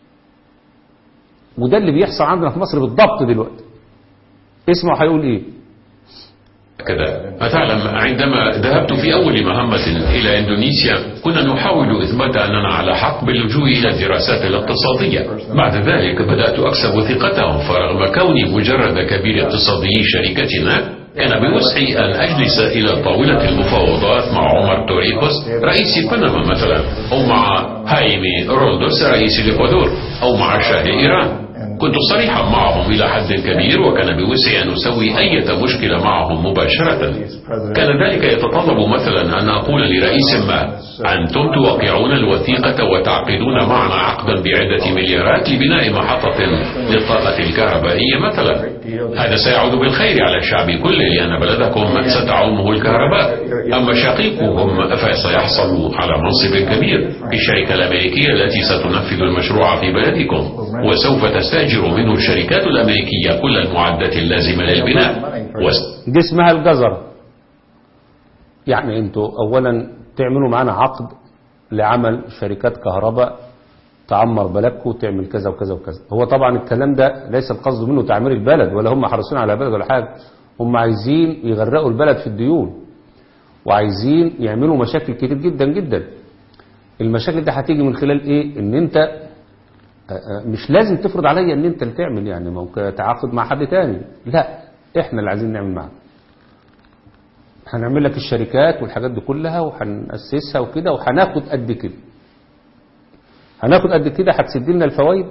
وده اللي بيحصل عندنا في مصر بالضبط دلوقتي اسمعوا هيقول ايه كذا أتعلم عندما ذهبت في أول مهمة إلى إندونيسيا كنا نحاول إثبات أننا على حق باللجوء إلى الدراسات الاقتصادية بعد ذلك بدأت أكسب ثقتهم فرغم كوني مجرد كبير اقتصادي شركتنا كان بوسعي أن أجلس إلى طاولة المفاوضات مع عمر توريكوس رئيس بنما مثلا أو مع هايمي رولدوس رئيس الإكوادور أو مع شاه إيران كنت صريحا معهم إلى حد كبير وكان بوسعي أن أسوي أي مشكلة معهم مباشرة كان ذلك يتطلب مثلا أن أقول لرئيس ما أنتم توقعون الوثيقة وتعقدون معنا عقدا بعدة مليارات لبناء محطة للطاقة الكهربائية مثلا هذا سيعود بالخير على الشعب كله لأن بلدكم ستعومه الكهرباء أما شقيقهم فسيحصل على منصب كبير في الشركة الأمريكية التي ستنفذ المشروع في بلدكم وسوف تستأجر منه الشركات الأمريكية كل المعدات اللازمة للبناء دي اسمها الجزرة يعني انتوا اولا تعملوا معانا عقد لعمل شركات كهرباء تعمر بلدكم وتعمل كذا وكذا وكذا هو طبعا الكلام ده ليس القصد منه تعمير البلد ولا هم حريصين على بلد ولا حاجة هم عايزين يغرقوا البلد في الديون وعايزين يعملوا مشاكل كتير جدا جدا المشاكل دي هتيجي من خلال ايه ان انت مش لازم تفرض عليا ان انت اللي تعمل يعني ممكن تعاقد مع حد تاني لا احنا اللي عايزين نعمل معاك هنعمل لك الشركات والحاجات دي كلها وهنأسسها وكده وهناخد قد كده هناخد قد كده هتسد لنا الفوائد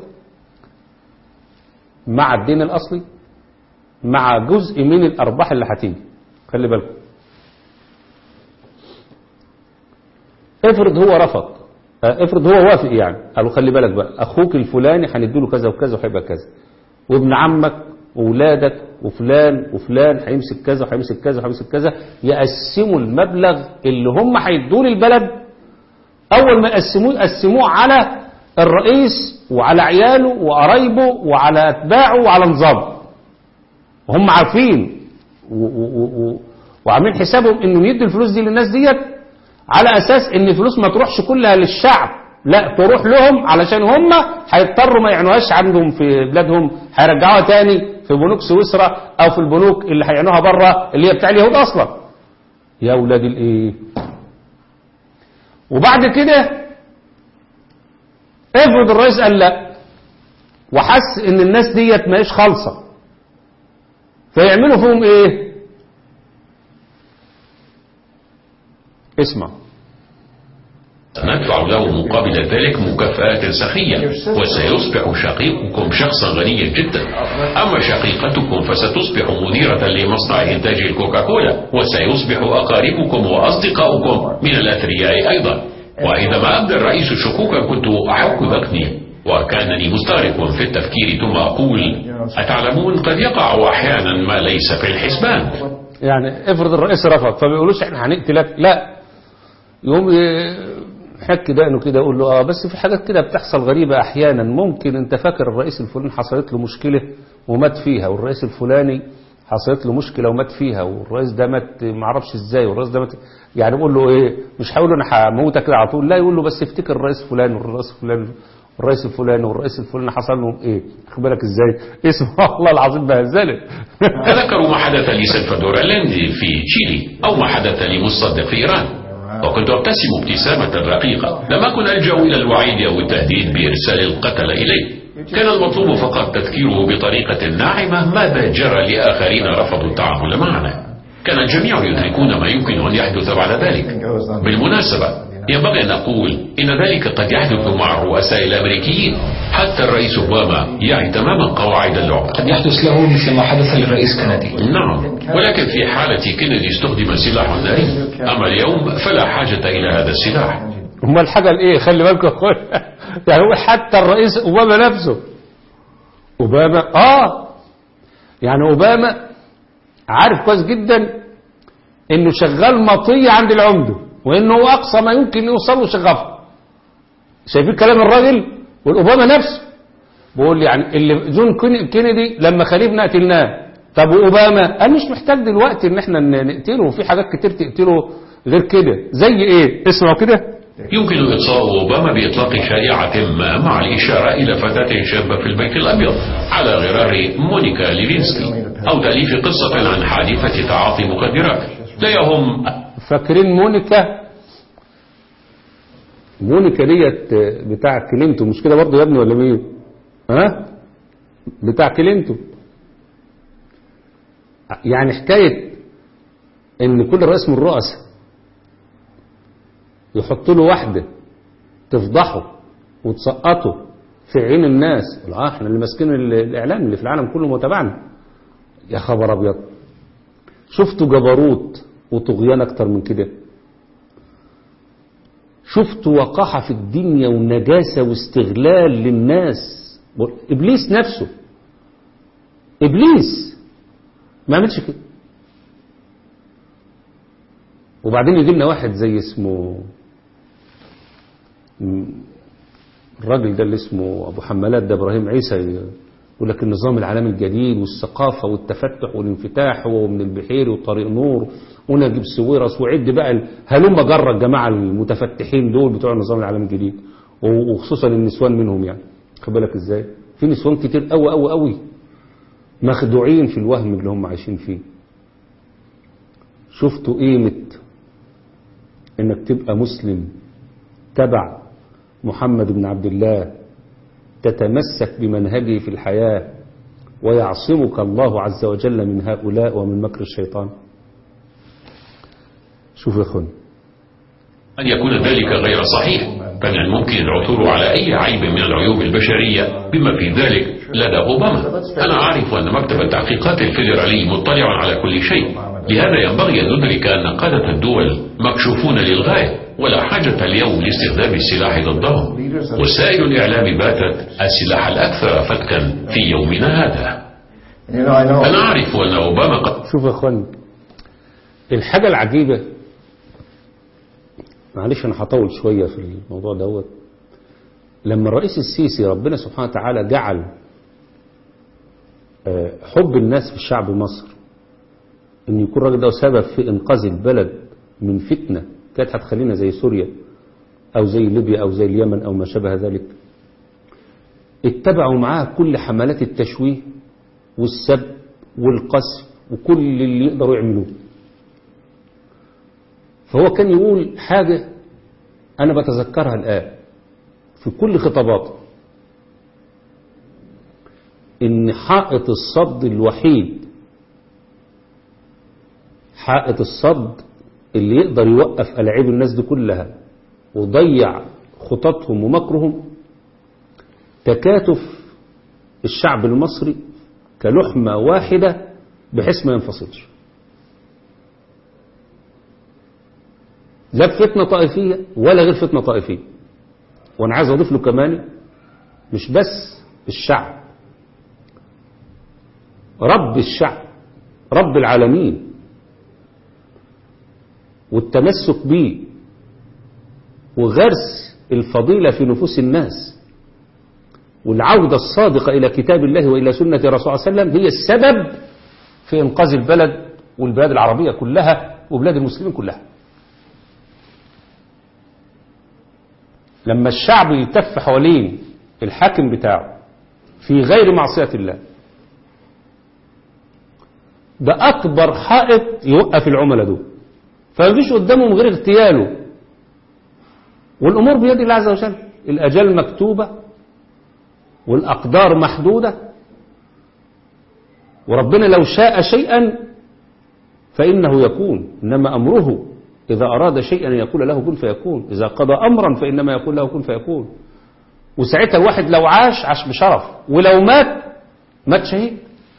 مع الدين الأصلي مع جزء من الأرباح اللي هتيجي خلي بالكم افرض هو رفض افرض هو وافق يعني قالوا خلي بالك بقى اخوك الفلاني هنديله كذا وكذا وهيبقى كذا وابن عمك واولادك وفلان وفلان هيمسك كذا وهيمسك كذا وهيمسك كذا يقسموا المبلغ اللي هم هيدوه للبلد اول ما يقسموه يقسموه على الرئيس وعلى عياله وقرايبه وعلى اتباعه وعلى نظامه وهم عارفين و و و وعاملين حسابهم انهم يدوا الفلوس دي للناس ديت على اساس ان الفلوس ما تروحش كلها للشعب لا تروح لهم علشان هم هيضطروا ما يعنوهاش عندهم في بلادهم هيرجعوها تاني في بنوك سويسرا او في البنوك اللي هيعنوها بره اللي هي بتاع اليهود اصلا يا ولاد الايه وبعد كده افرض الرئيس قال لا وحس ان الناس ديت ما هيش خالصه فيعملوا فيهم ايه اسمع ندفع له مقابل ذلك مكافآت سخية وسيصبح شقيقكم شخصا غنيا جدا أما شقيقتكم فستصبح مديرة لمصنع إنتاج الكوكاكولا وسيصبح أقاربكم وأصدقاؤكم من الأثرياء أيضا وإذا ما أبدى الرئيس شكوكا كنت أحك ذقني وكانني مستغرق في التفكير ثم أقول أتعلمون قد يقع أحيانا ما ليس في الحسبان يعني افرض الرئيس رفض فبيقولوش احنا هنقتلك لا يقوم يحك دقنه كده يقول له اه بس في حاجات كده بتحصل غريبة احيانا ممكن انت فاكر الرئيس الفلاني حصلت له مشكلة ومات فيها والرئيس الفلاني حصلت له مشكلة ومات فيها والرئيس ده مات ما اعرفش ازاي والرئيس ده مات يعني بقول له ايه مش هقول له انا هموتك كده على طول لا يقول له بس افتكر الرئيس فلان والرئيس فلان والرئيس الفلاني والرئيس الفلاني حصل لهم ايه خد بالك ازاي اسمه الله العظيم بهزلت تذكروا ما حدث لسلفادور الاندي في تشيلي او ما حدث لمصدق في ايران وكنت ابتسم ابتسامة رقيقة لم أكن ألجأ إلى الوعيد أو التهديد بإرسال القتل إليه كان المطلوب فقط تذكيره بطريقة ناعمة ماذا جرى لآخرين رفضوا التعامل معنا كان الجميع يدركون ما يمكن أن يحدث بعد ذلك بالمناسبة ينبغي أن أقول إن ذلك قد يحدث مع الرؤساء الأمريكيين حتى الرئيس أوباما يعي تماما قواعد اللعبة قد يحدث له مثل ما حدث للرئيس كندي نعم ولكن في حالة كندي استخدم سلاح ناري أما اليوم فلا حاجة إلى هذا السلاح امال الحاجة الايه خلي بالكم يا اخويا يعني هو حتى الرئيس اوباما نفسه اوباما اه يعني اوباما عارف كويس جدا انه شغال مطية عند العمده وانه هو اقصى ما يمكن يوصل له شغفه شايفين كلام الراجل والاوباما نفسه بيقول يعني اللي جون كينيدي لما خليفنا قتلناه طب واوباما قال مش محتاج دلوقتي ان احنا نقتله وفي حاجات كتير تقتله غير كده زي ايه اسمعوا كده يمكن إطفاء أوباما بإطلاق شريعة ما مع الإشارة إلى فتاة شابة في البيت الأبيض على غرار مونيكا ليفينسكي أو تأليف قصة عن حادثة تعاطي مخدرات لا يهم فاكرين مونيكا مونيكا ديت بتاع كلينتون مش كده برضه يا ابني ولا مين ها بتاع كلينتون يعني حكاية ان كل رئيس من الرؤساء يحط له واحدة تفضحه وتسقطه في عين الناس اه احنا اللي ماسكين ال- الاعلام اللي في العالم كله متابعنا يا خبر ابيض شفتوا جبروت وطغيان اكتر من كده شفتوا وقاحة في الدنيا ونجاسة واستغلال للناس ابليس نفسه ابليس ما عملش كده وبعدين يجي لنا واحد زي اسمه م- الراجل ده اللي اسمه ابو حمالات ده ابراهيم عيسى يقول لك النظام العالمي الجديد والثقافه والتفتح والانفتاح هو من البحيري وطريق نور ونجيب سويرس وعد بقى ال- هلم جرى الجماعه المتفتحين دول بتوع النظام العالمي الجديد و- وخصوصا النسوان منهم يعني خد بالك ازاي في نسوان كتير قوي قوي قوي مخدوعين في الوهم اللي هم عايشين فيه شفتوا قيمه انك تبقى مسلم تبع محمد بن عبد الله تتمسك بمنهجه في الحياة ويعصمك الله عز وجل من هؤلاء ومن مكر الشيطان شوف يا أخوان أن يكون ذلك غير صحيح فمن الممكن العثور على أي عيب من العيوب البشرية بما في ذلك لدى أوباما أنا أعرف أن مكتب التحقيقات الفيدرالي مطلع على كل شيء لهذا ينبغي أن ندرك أن قادة الدول مكشوفون للغاية ولا حاجة اليوم لاستخدام السلاح ضدهم وسائل الإعلام باتت السلاح الأكثر فتكا في يومنا هذا You know, I know. أنا أعرف أن أوباما قد شوف يا أخوان الحاجة العجيبة معلش أنا هطول شوية في الموضوع دوت لما الرئيس السيسي ربنا سبحانه وتعالى جعل آه، حب الناس في الشعب مصر ان يكون الراجل ده سبب في انقاذ البلد من فتنة كانت هتخلينا زي سوريا او زي ليبيا او زي اليمن او ما شابه ذلك اتبعوا معاه كل حملات التشويه والسب والقذف وكل اللي يقدروا يعملوه فهو كان يقول حاجة أنا بتذكرها الآن في كل خطاباته إن حائط الصد الوحيد حائط الصد اللي يقدر يوقف ألعاب الناس دي كلها وضيع خططهم ومكرهم تكاتف الشعب المصري كلحمة واحدة بحيث ما ينفصلش لا بفتنة طائفية ولا غير فتنة طائفية وانا عايز اضيف له كمان مش بس الشعب رب الشعب رب العالمين والتمسك به وغرس الفضيلة في نفوس الناس والعودة الصادقة إلى كتاب الله وإلى سنة رسول الله صلى الله عليه وسلم هي السبب في إنقاذ البلد والبلاد العربية كلها وبلاد المسلمين كلها لما الشعب يلتف حوالين الحاكم بتاعه في غير معصية الله ده أكبر حائط يوقف العملاء دول فمفيش قدامهم غير اغتياله والأمور بيد الله عز وجل الأجال مكتوبة والأقدار محدودة وربنا لو شاء شيئا فإنه يكون إنما أمره إذا أراد شيئا يقول له كن فيكون إذا قضى أمرا فإنما يقول له كن فيكون وساعتها الواحد لو عاش عاش بشرف ولو مات مات شهيد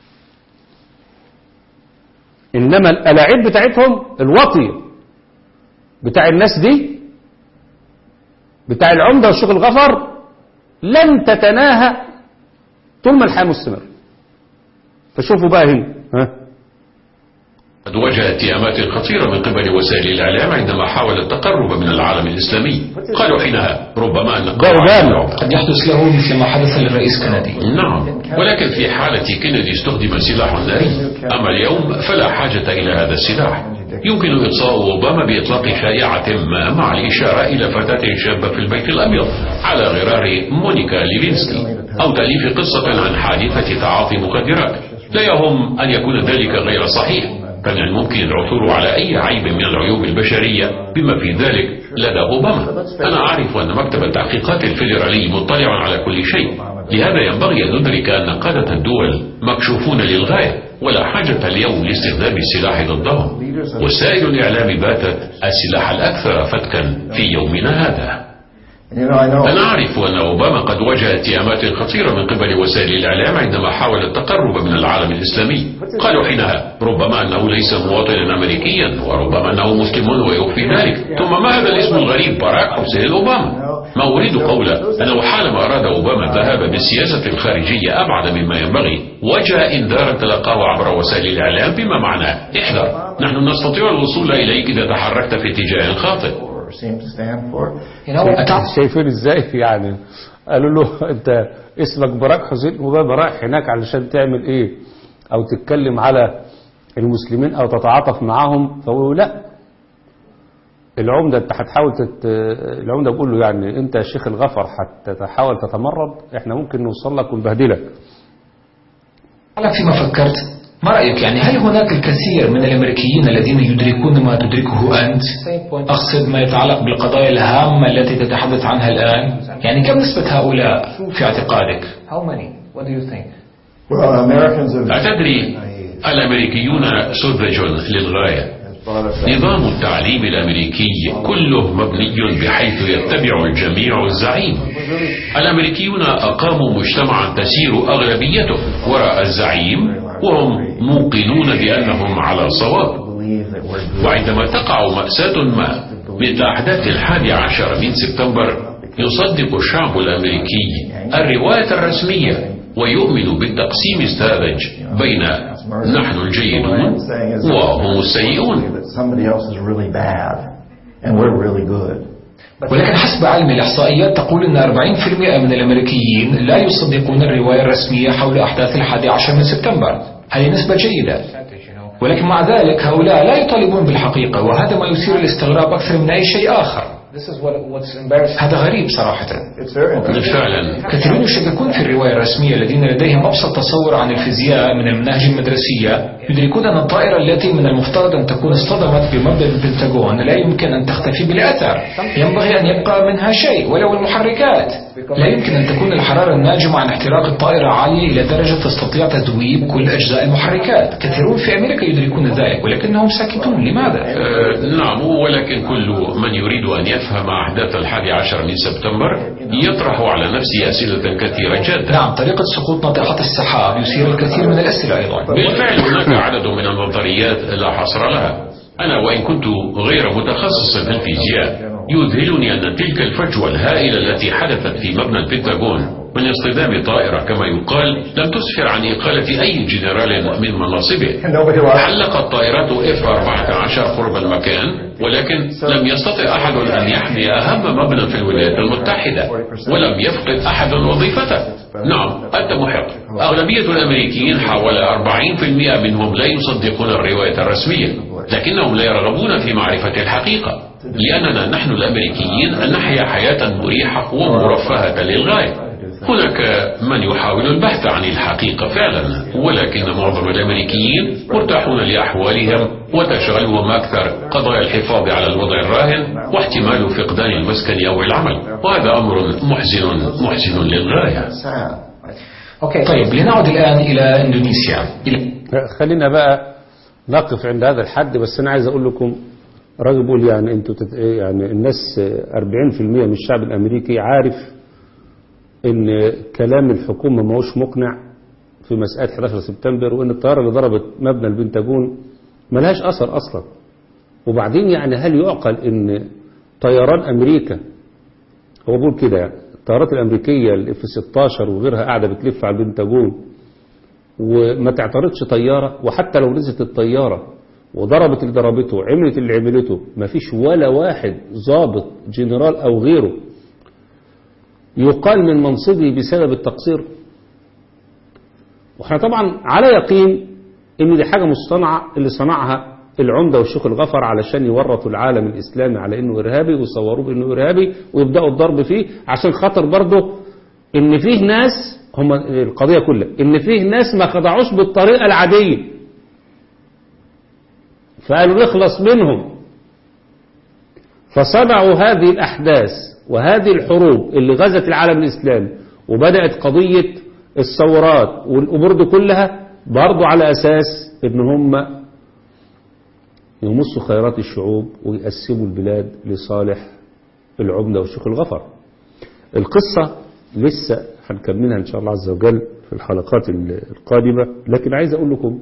إنما الألاعيب بتاعتهم الوطية بتاع الناس دي بتاع العمدة والشيخ الغفر لن تتناهى طول ما الحياة مستمر فشوفوا بقى هنا ها قد واجه اتهامات خطيرة من قبل وسائل الإعلام عندما حاول التقرب من العالم الإسلامي قالوا حينها ربما أن ده أوباما. قد يحدث له مثل ما حدث للرئيس كندي نعم ولكن في حالة كندي استخدم سلاح ناري أما اليوم فلا حاجة إلى هذا السلاح يمكن إطفاء أوباما بإطلاق شائعة ما مع الإشارة إلى فتاة شابة في البيت الأبيض على غرار مونيكا ليفينسكي أو تأليف قصة عن حادثة تعاطي مخدرات لا يهم أن يكون ذلك غير صحيح فمن الممكن العثور على أي عيب من العيوب البشرية بما في ذلك لدى أوباما أنا أعرف أن مكتب التحقيقات الفيدرالي مطلع على كل شيء لهذا ينبغي أن ندرك أن قادة الدول مكشوفون للغاية ولا حاجة اليوم لاستخدام السلاح ضدهم وسائل الإعلام باتت السلاح الأكثر فتكا في يومنا هذا أنا أعرف أن أوباما قد واجه اتهامات خطيرة من قبل وسائل الإعلام عندما حاول التقرب من العالم الإسلامي قالوا حينها ربما أنه ليس مواطنا أمريكيا وربما أنه مسلم ويخفي ذلك ثم ما هذا الاسم الغريب باراك حسين أوباما ما أريد قوله أنه حالما أراد أوباما الذهاب بالسياسة الخارجية أبعد مما ينبغي وجاء إنذارا تلقاه عبر وسائل الإعلام بما معناه احذر نحن نستطيع الوصول إليك إذا تحركت في اتجاه خاطئ You know, شايفين ازاي يعني قالوا له انت اسمك براك حسين اوباما رايح هناك علشان تعمل ايه او تتكلم على المسلمين او تتعاطف معاهم فقالوا لا العمدة انت هتحاول تت... العمدة بيقول له يعني انت يا شيخ الغفر هتحاول تتمرد احنا ممكن نوصل لك ونبهدلك أنا فيما فكرت ما رأيك يعني هل هناك الكثير من الأمريكيين الذين يدركون ما تدركه أنت أقصد ما يتعلق بالقضايا الهامة التي تتحدث عنها الآن يعني كم نسبة هؤلاء في اعتقادك How many? What do you think? Well, Americans have أتدري الأمريكيون سذج للغاية نظام التعليم الأمريكي كله مبني بحيث يتبع الجميع الزعيم الأمريكيون أقاموا مجتمعا تسير أغلبيته وراء الزعيم وهم موقنون بأنهم على صواب believe that we're good. وعندما تقع مأساة ما مثل أحداث الحادي عشر من سبتمبر يصدق الشعب الأمريكي الرواية الرسمية ويؤمن بالتقسيم الساذج بين نحن الجيدون وهم السيئون that somebody else is really bad and we're really good. ولكن حسب علم الإحصائيات تقول أن 40% من الأمريكيين لا يصدقون الرواية الرسمية حول أحداث الحادي عشر من سبتمبر هذه نسبة جيدة ولكن مع ذلك هؤلاء لا يطالبون بالحقيقة وهذا ما يثير الاستغراب أكثر من أي شيء آخر This is what what's embarrassing. هذا غريب صراحة It's very interesting. فعلا كثيرون يشككون في الرواية الرسمية الذين لديهم أبسط تصور عن الفيزياء من المناهج المدرسية يدركون أن الطائرة التي من المفترض أن تكون اصطدمت بمبنى البنتاغون لا يمكن أن تختفي بلا أثر ينبغي أن يبقى منها شيء ولو المحركات لا يمكن أن تكون الحرارة الناجمة عن احتراق الطائرة عالية إلى درجة تستطيع تذويب كل أجزاء المحركات كثيرون في أمريكا يدركون ذلك ولكنهم ساكتون لماذا؟ آه، نعم ولكن كل من يريد أن يفهم أحداث الحادي عشر من سبتمبر يطرح على نفسه أسئلة كثيرة جدا نعم طريقة سقوط ناطحات السحاب يثير الكثير من الأسئلة أيضا بالفعل هناك عدد من النظريات لا حصر لها أنا وإن كنت غير متخصص في الفيزياء يذهلني أن تلك الفجوة الهائلة التي حدثت في مبنى البنتاغون من اصطدام طائرة كما يقال لم تسفر عن إقالة أي جنرال من مناصبه Nobody likes حلقت طائرات اف 14 قرب المكان ولكن لم يستطع أحد أن يحمي أهم مبنى في الولايات المتحدة ولم يفقد أحد وظيفته نعم أنت محق أغلبية الأمريكيين حوالي 40% منهم لا يصدقون الرواية الرسمية لكنهم لا يرغبون في معرفة الحقيقة لأننا نحن الأمريكيين نحيا حياة مريحة ومرفهة للغاية هناك من يحاول البحث عن الحقيقة فعلا ولكن معظم الأمريكيين مرتاحون لأحوالهم وتشغلهم أكثر قضايا الحفاظ على الوضع الراهن واحتمال فقدان المسكن أو العمل وهذا أمر محزن محزن للغاية sad. Okay. طيب لنعد الآن إلى إندونيسيا إلى خلينا بقى نقف عند هذا الحد بس انا عايز اقول لكم راجل بيقول يعني انتوا تت... يعني الناس 40% من الشعب الامريكي عارف ان كلام الحكومه ما هوش مقنع في مساله 11 سبتمبر وان الطياره اللي ضربت مبنى البنتاجون ملهاش اثر اصلا وبعدين يعني هل يعقل ان طيران امريكا هو بيقول كده يعني الطيارات الامريكيه الاف 16 وغيرها قاعده بتلف على البنتاجون وما تعترضش طيارة وحتى لو نزلت الطيارة وضربت اللي ضربته وعملت اللي عملته ما فيش ولا واحد ضابط جنرال أو غيره يقال من منصبه بسبب التقصير واحنا طبعا على يقين ان دي حاجة مصطنعة اللي صنعها العمدة والشيخ الغفر علشان يورطوا العالم الإسلامي على انه إرهابي ويصوروه بانه إرهابي ويبدأوا الضرب فيه عشان خاطر برضه ان فيه ناس هم القضية كلها ان فيه ناس ما خضعوش بالطريقة العادية فقالوا نخلص منهم فصنعوا هذه الأحداث وهذه الحروب اللي غزت العالم الإسلامي وبدأت قضية الثورات والأمور دي كلها برضو على أساس إن هم يمصوا خيرات الشعوب ويقسموا البلاد لصالح العمدة والشيخ الغفر القصة لسه هنكملها إن شاء الله عز وجل في الحلقات القادمة لكن عايز أقول لكم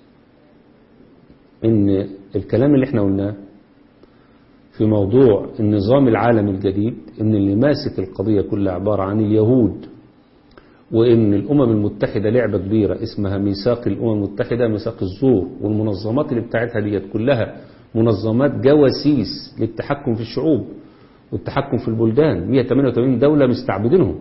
إن الكلام اللي احنا قلناه في موضوع النظام العالمي الجديد إن اللي ماسك القضية كلها عبارة عن اليهود وإن الأمم المتحدة لعبة كبيرة اسمها ميثاق الأمم المتحدة ميثاق الزور والمنظمات اللي بتاعتها ديت كلها منظمات جواسيس للتحكم في الشعوب والتحكم في البلدان 188 دولة مستعبدينهم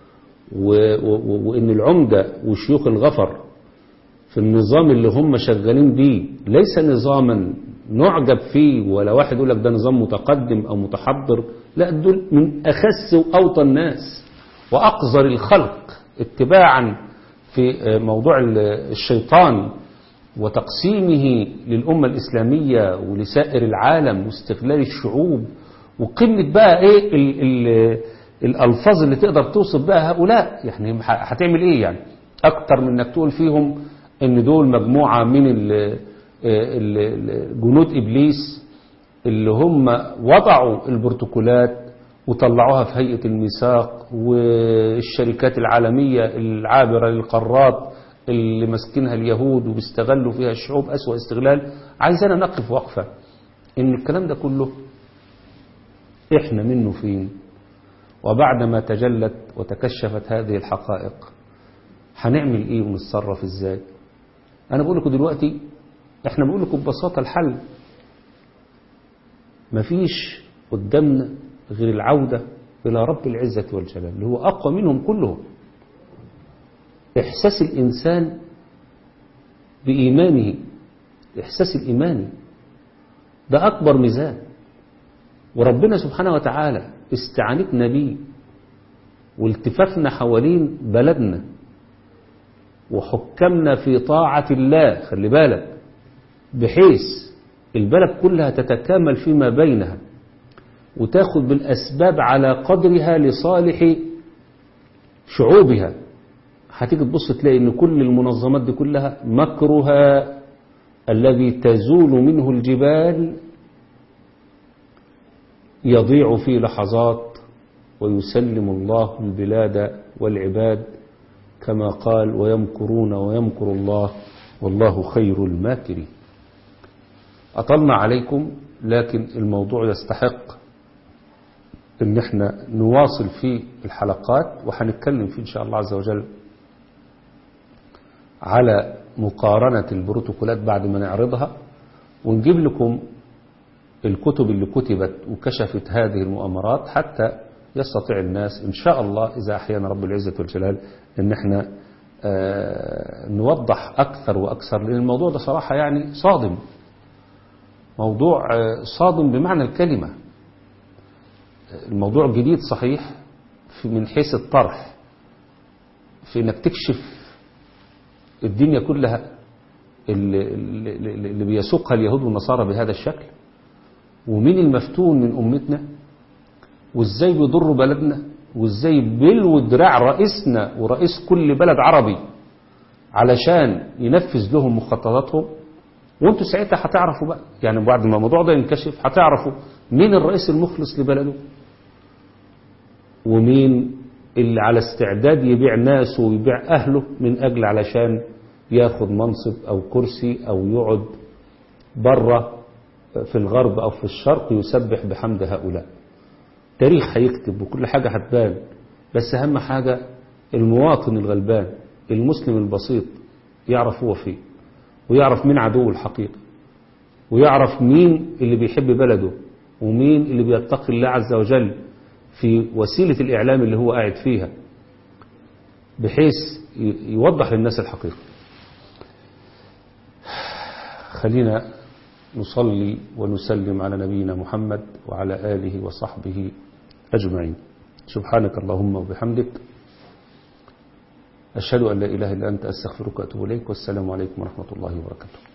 وإن العمدة وشيوخ الغفر في النظام اللي هم شغالين بيه ليس نظاما نعجب فيه ولا واحد يقول لك ده نظام متقدم أو متحضر لا دول من أخس وأوطى الناس وأقذر الخلق اتباعا في موضوع الشيطان وتقسيمه للأمة الإسلامية ولسائر العالم واستغلال الشعوب وقمة بقى إيه ال ال الألفاظ اللي تقدر توصف بقى هؤلاء يعني هتعمل إيه يعني أكتر من إنك تقول فيهم إن دول مجموعة من ال ال جنود إبليس اللي هم وضعوا البروتوكولات وطلعوها في هيئة الميثاق والشركات العالمية العابرة للقارات اللي ماسكينها اليهود وبيستغلوا فيها الشعوب أسوأ استغلال عايزانا نقف وقفة إن الكلام ده كله إحنا منه فين وبعدما تجلت وتكشفت هذه الحقائق هنعمل إيه ونتصرف إزاي أنا بقول لكم دلوقتي إحنا بقول لكم ببساطة الحل مفيش قدامنا غير العودة إلى رب العزة والجلال اللي هو أقوى منهم كلهم إحساس الإنسان بإيمانه إحساس الإيماني ده أكبر ميزان وربنا سبحانه وتعالى استعانتنا بيه والتفافنا حوالين بلدنا وحكمنا في طاعة الله خلي بالك بحيث البلد كلها تتكامل فيما بينها وتاخد بالأسباب على قدرها لصالح شعوبها هتيجي تبص تلاقي ان كل المنظمات دي كلها مكرها الذي تزول منه الجبال يضيع في لحظات ويسلم الله البلاد والعباد كما قال ويمكرون ويمكر الله والله خير الماكرين أطلنا عليكم لكن الموضوع يستحق ان احنا نواصل في الحلقات وهنتكلم فيه ان شاء الله عز وجل على مقارنة البروتوكولات بعد ما نعرضها ونجيب لكم الكتب اللي كتبت وكشفت هذه المؤامرات حتى يستطيع الناس إن شاء الله إذا أحيانا رب العزة والجلال إن احنا آه نوضح أكثر وأكثر لأن الموضوع ده صراحة يعني صادم موضوع آه صادم بمعنى الكلمة الموضوع جديد صحيح في من حيث الطرح في انك تكشف الدنيا كلها اللي, اللي بيسوقها اليهود والنصارى بهذا الشكل ومين المفتون من أمتنا وازاي بيضروا بلدنا وازاي بيلوا دراع رئيسنا ورئيس كل بلد عربي علشان ينفذ لهم مخططاتهم وانتوا ساعتها هتعرفوا بقى يعني بعد ما الموضوع ده ينكشف هتعرفوا مين الرئيس المخلص لبلده ومين اللي على استعداد يبيع ناسه ويبيع أهله من أجل علشان ياخد منصب أو كرسي أو يقعد بره في الغرب أو في الشرق يسبح بحمد هؤلاء تاريخ هيكتب وكل حاجة هتبان بس أهم حاجة المواطن الغلبان المسلم البسيط يعرف هو فيه ويعرف مين عدوه الحقيقي ويعرف مين اللي بيحب بلده ومين اللي بيتقي الله عز وجل في وسيلة الإعلام اللي هو قاعد فيها بحيث يوضح للناس الحقيقة خلينا نصلي ونسلم على نبينا محمد وعلى آله وصحبه أجمعين سبحانك اللهم وبحمدك أشهد أن لا إله إلا أنت أستغفرك وأتوب إليك والسلام عليكم ورحمة الله وبركاته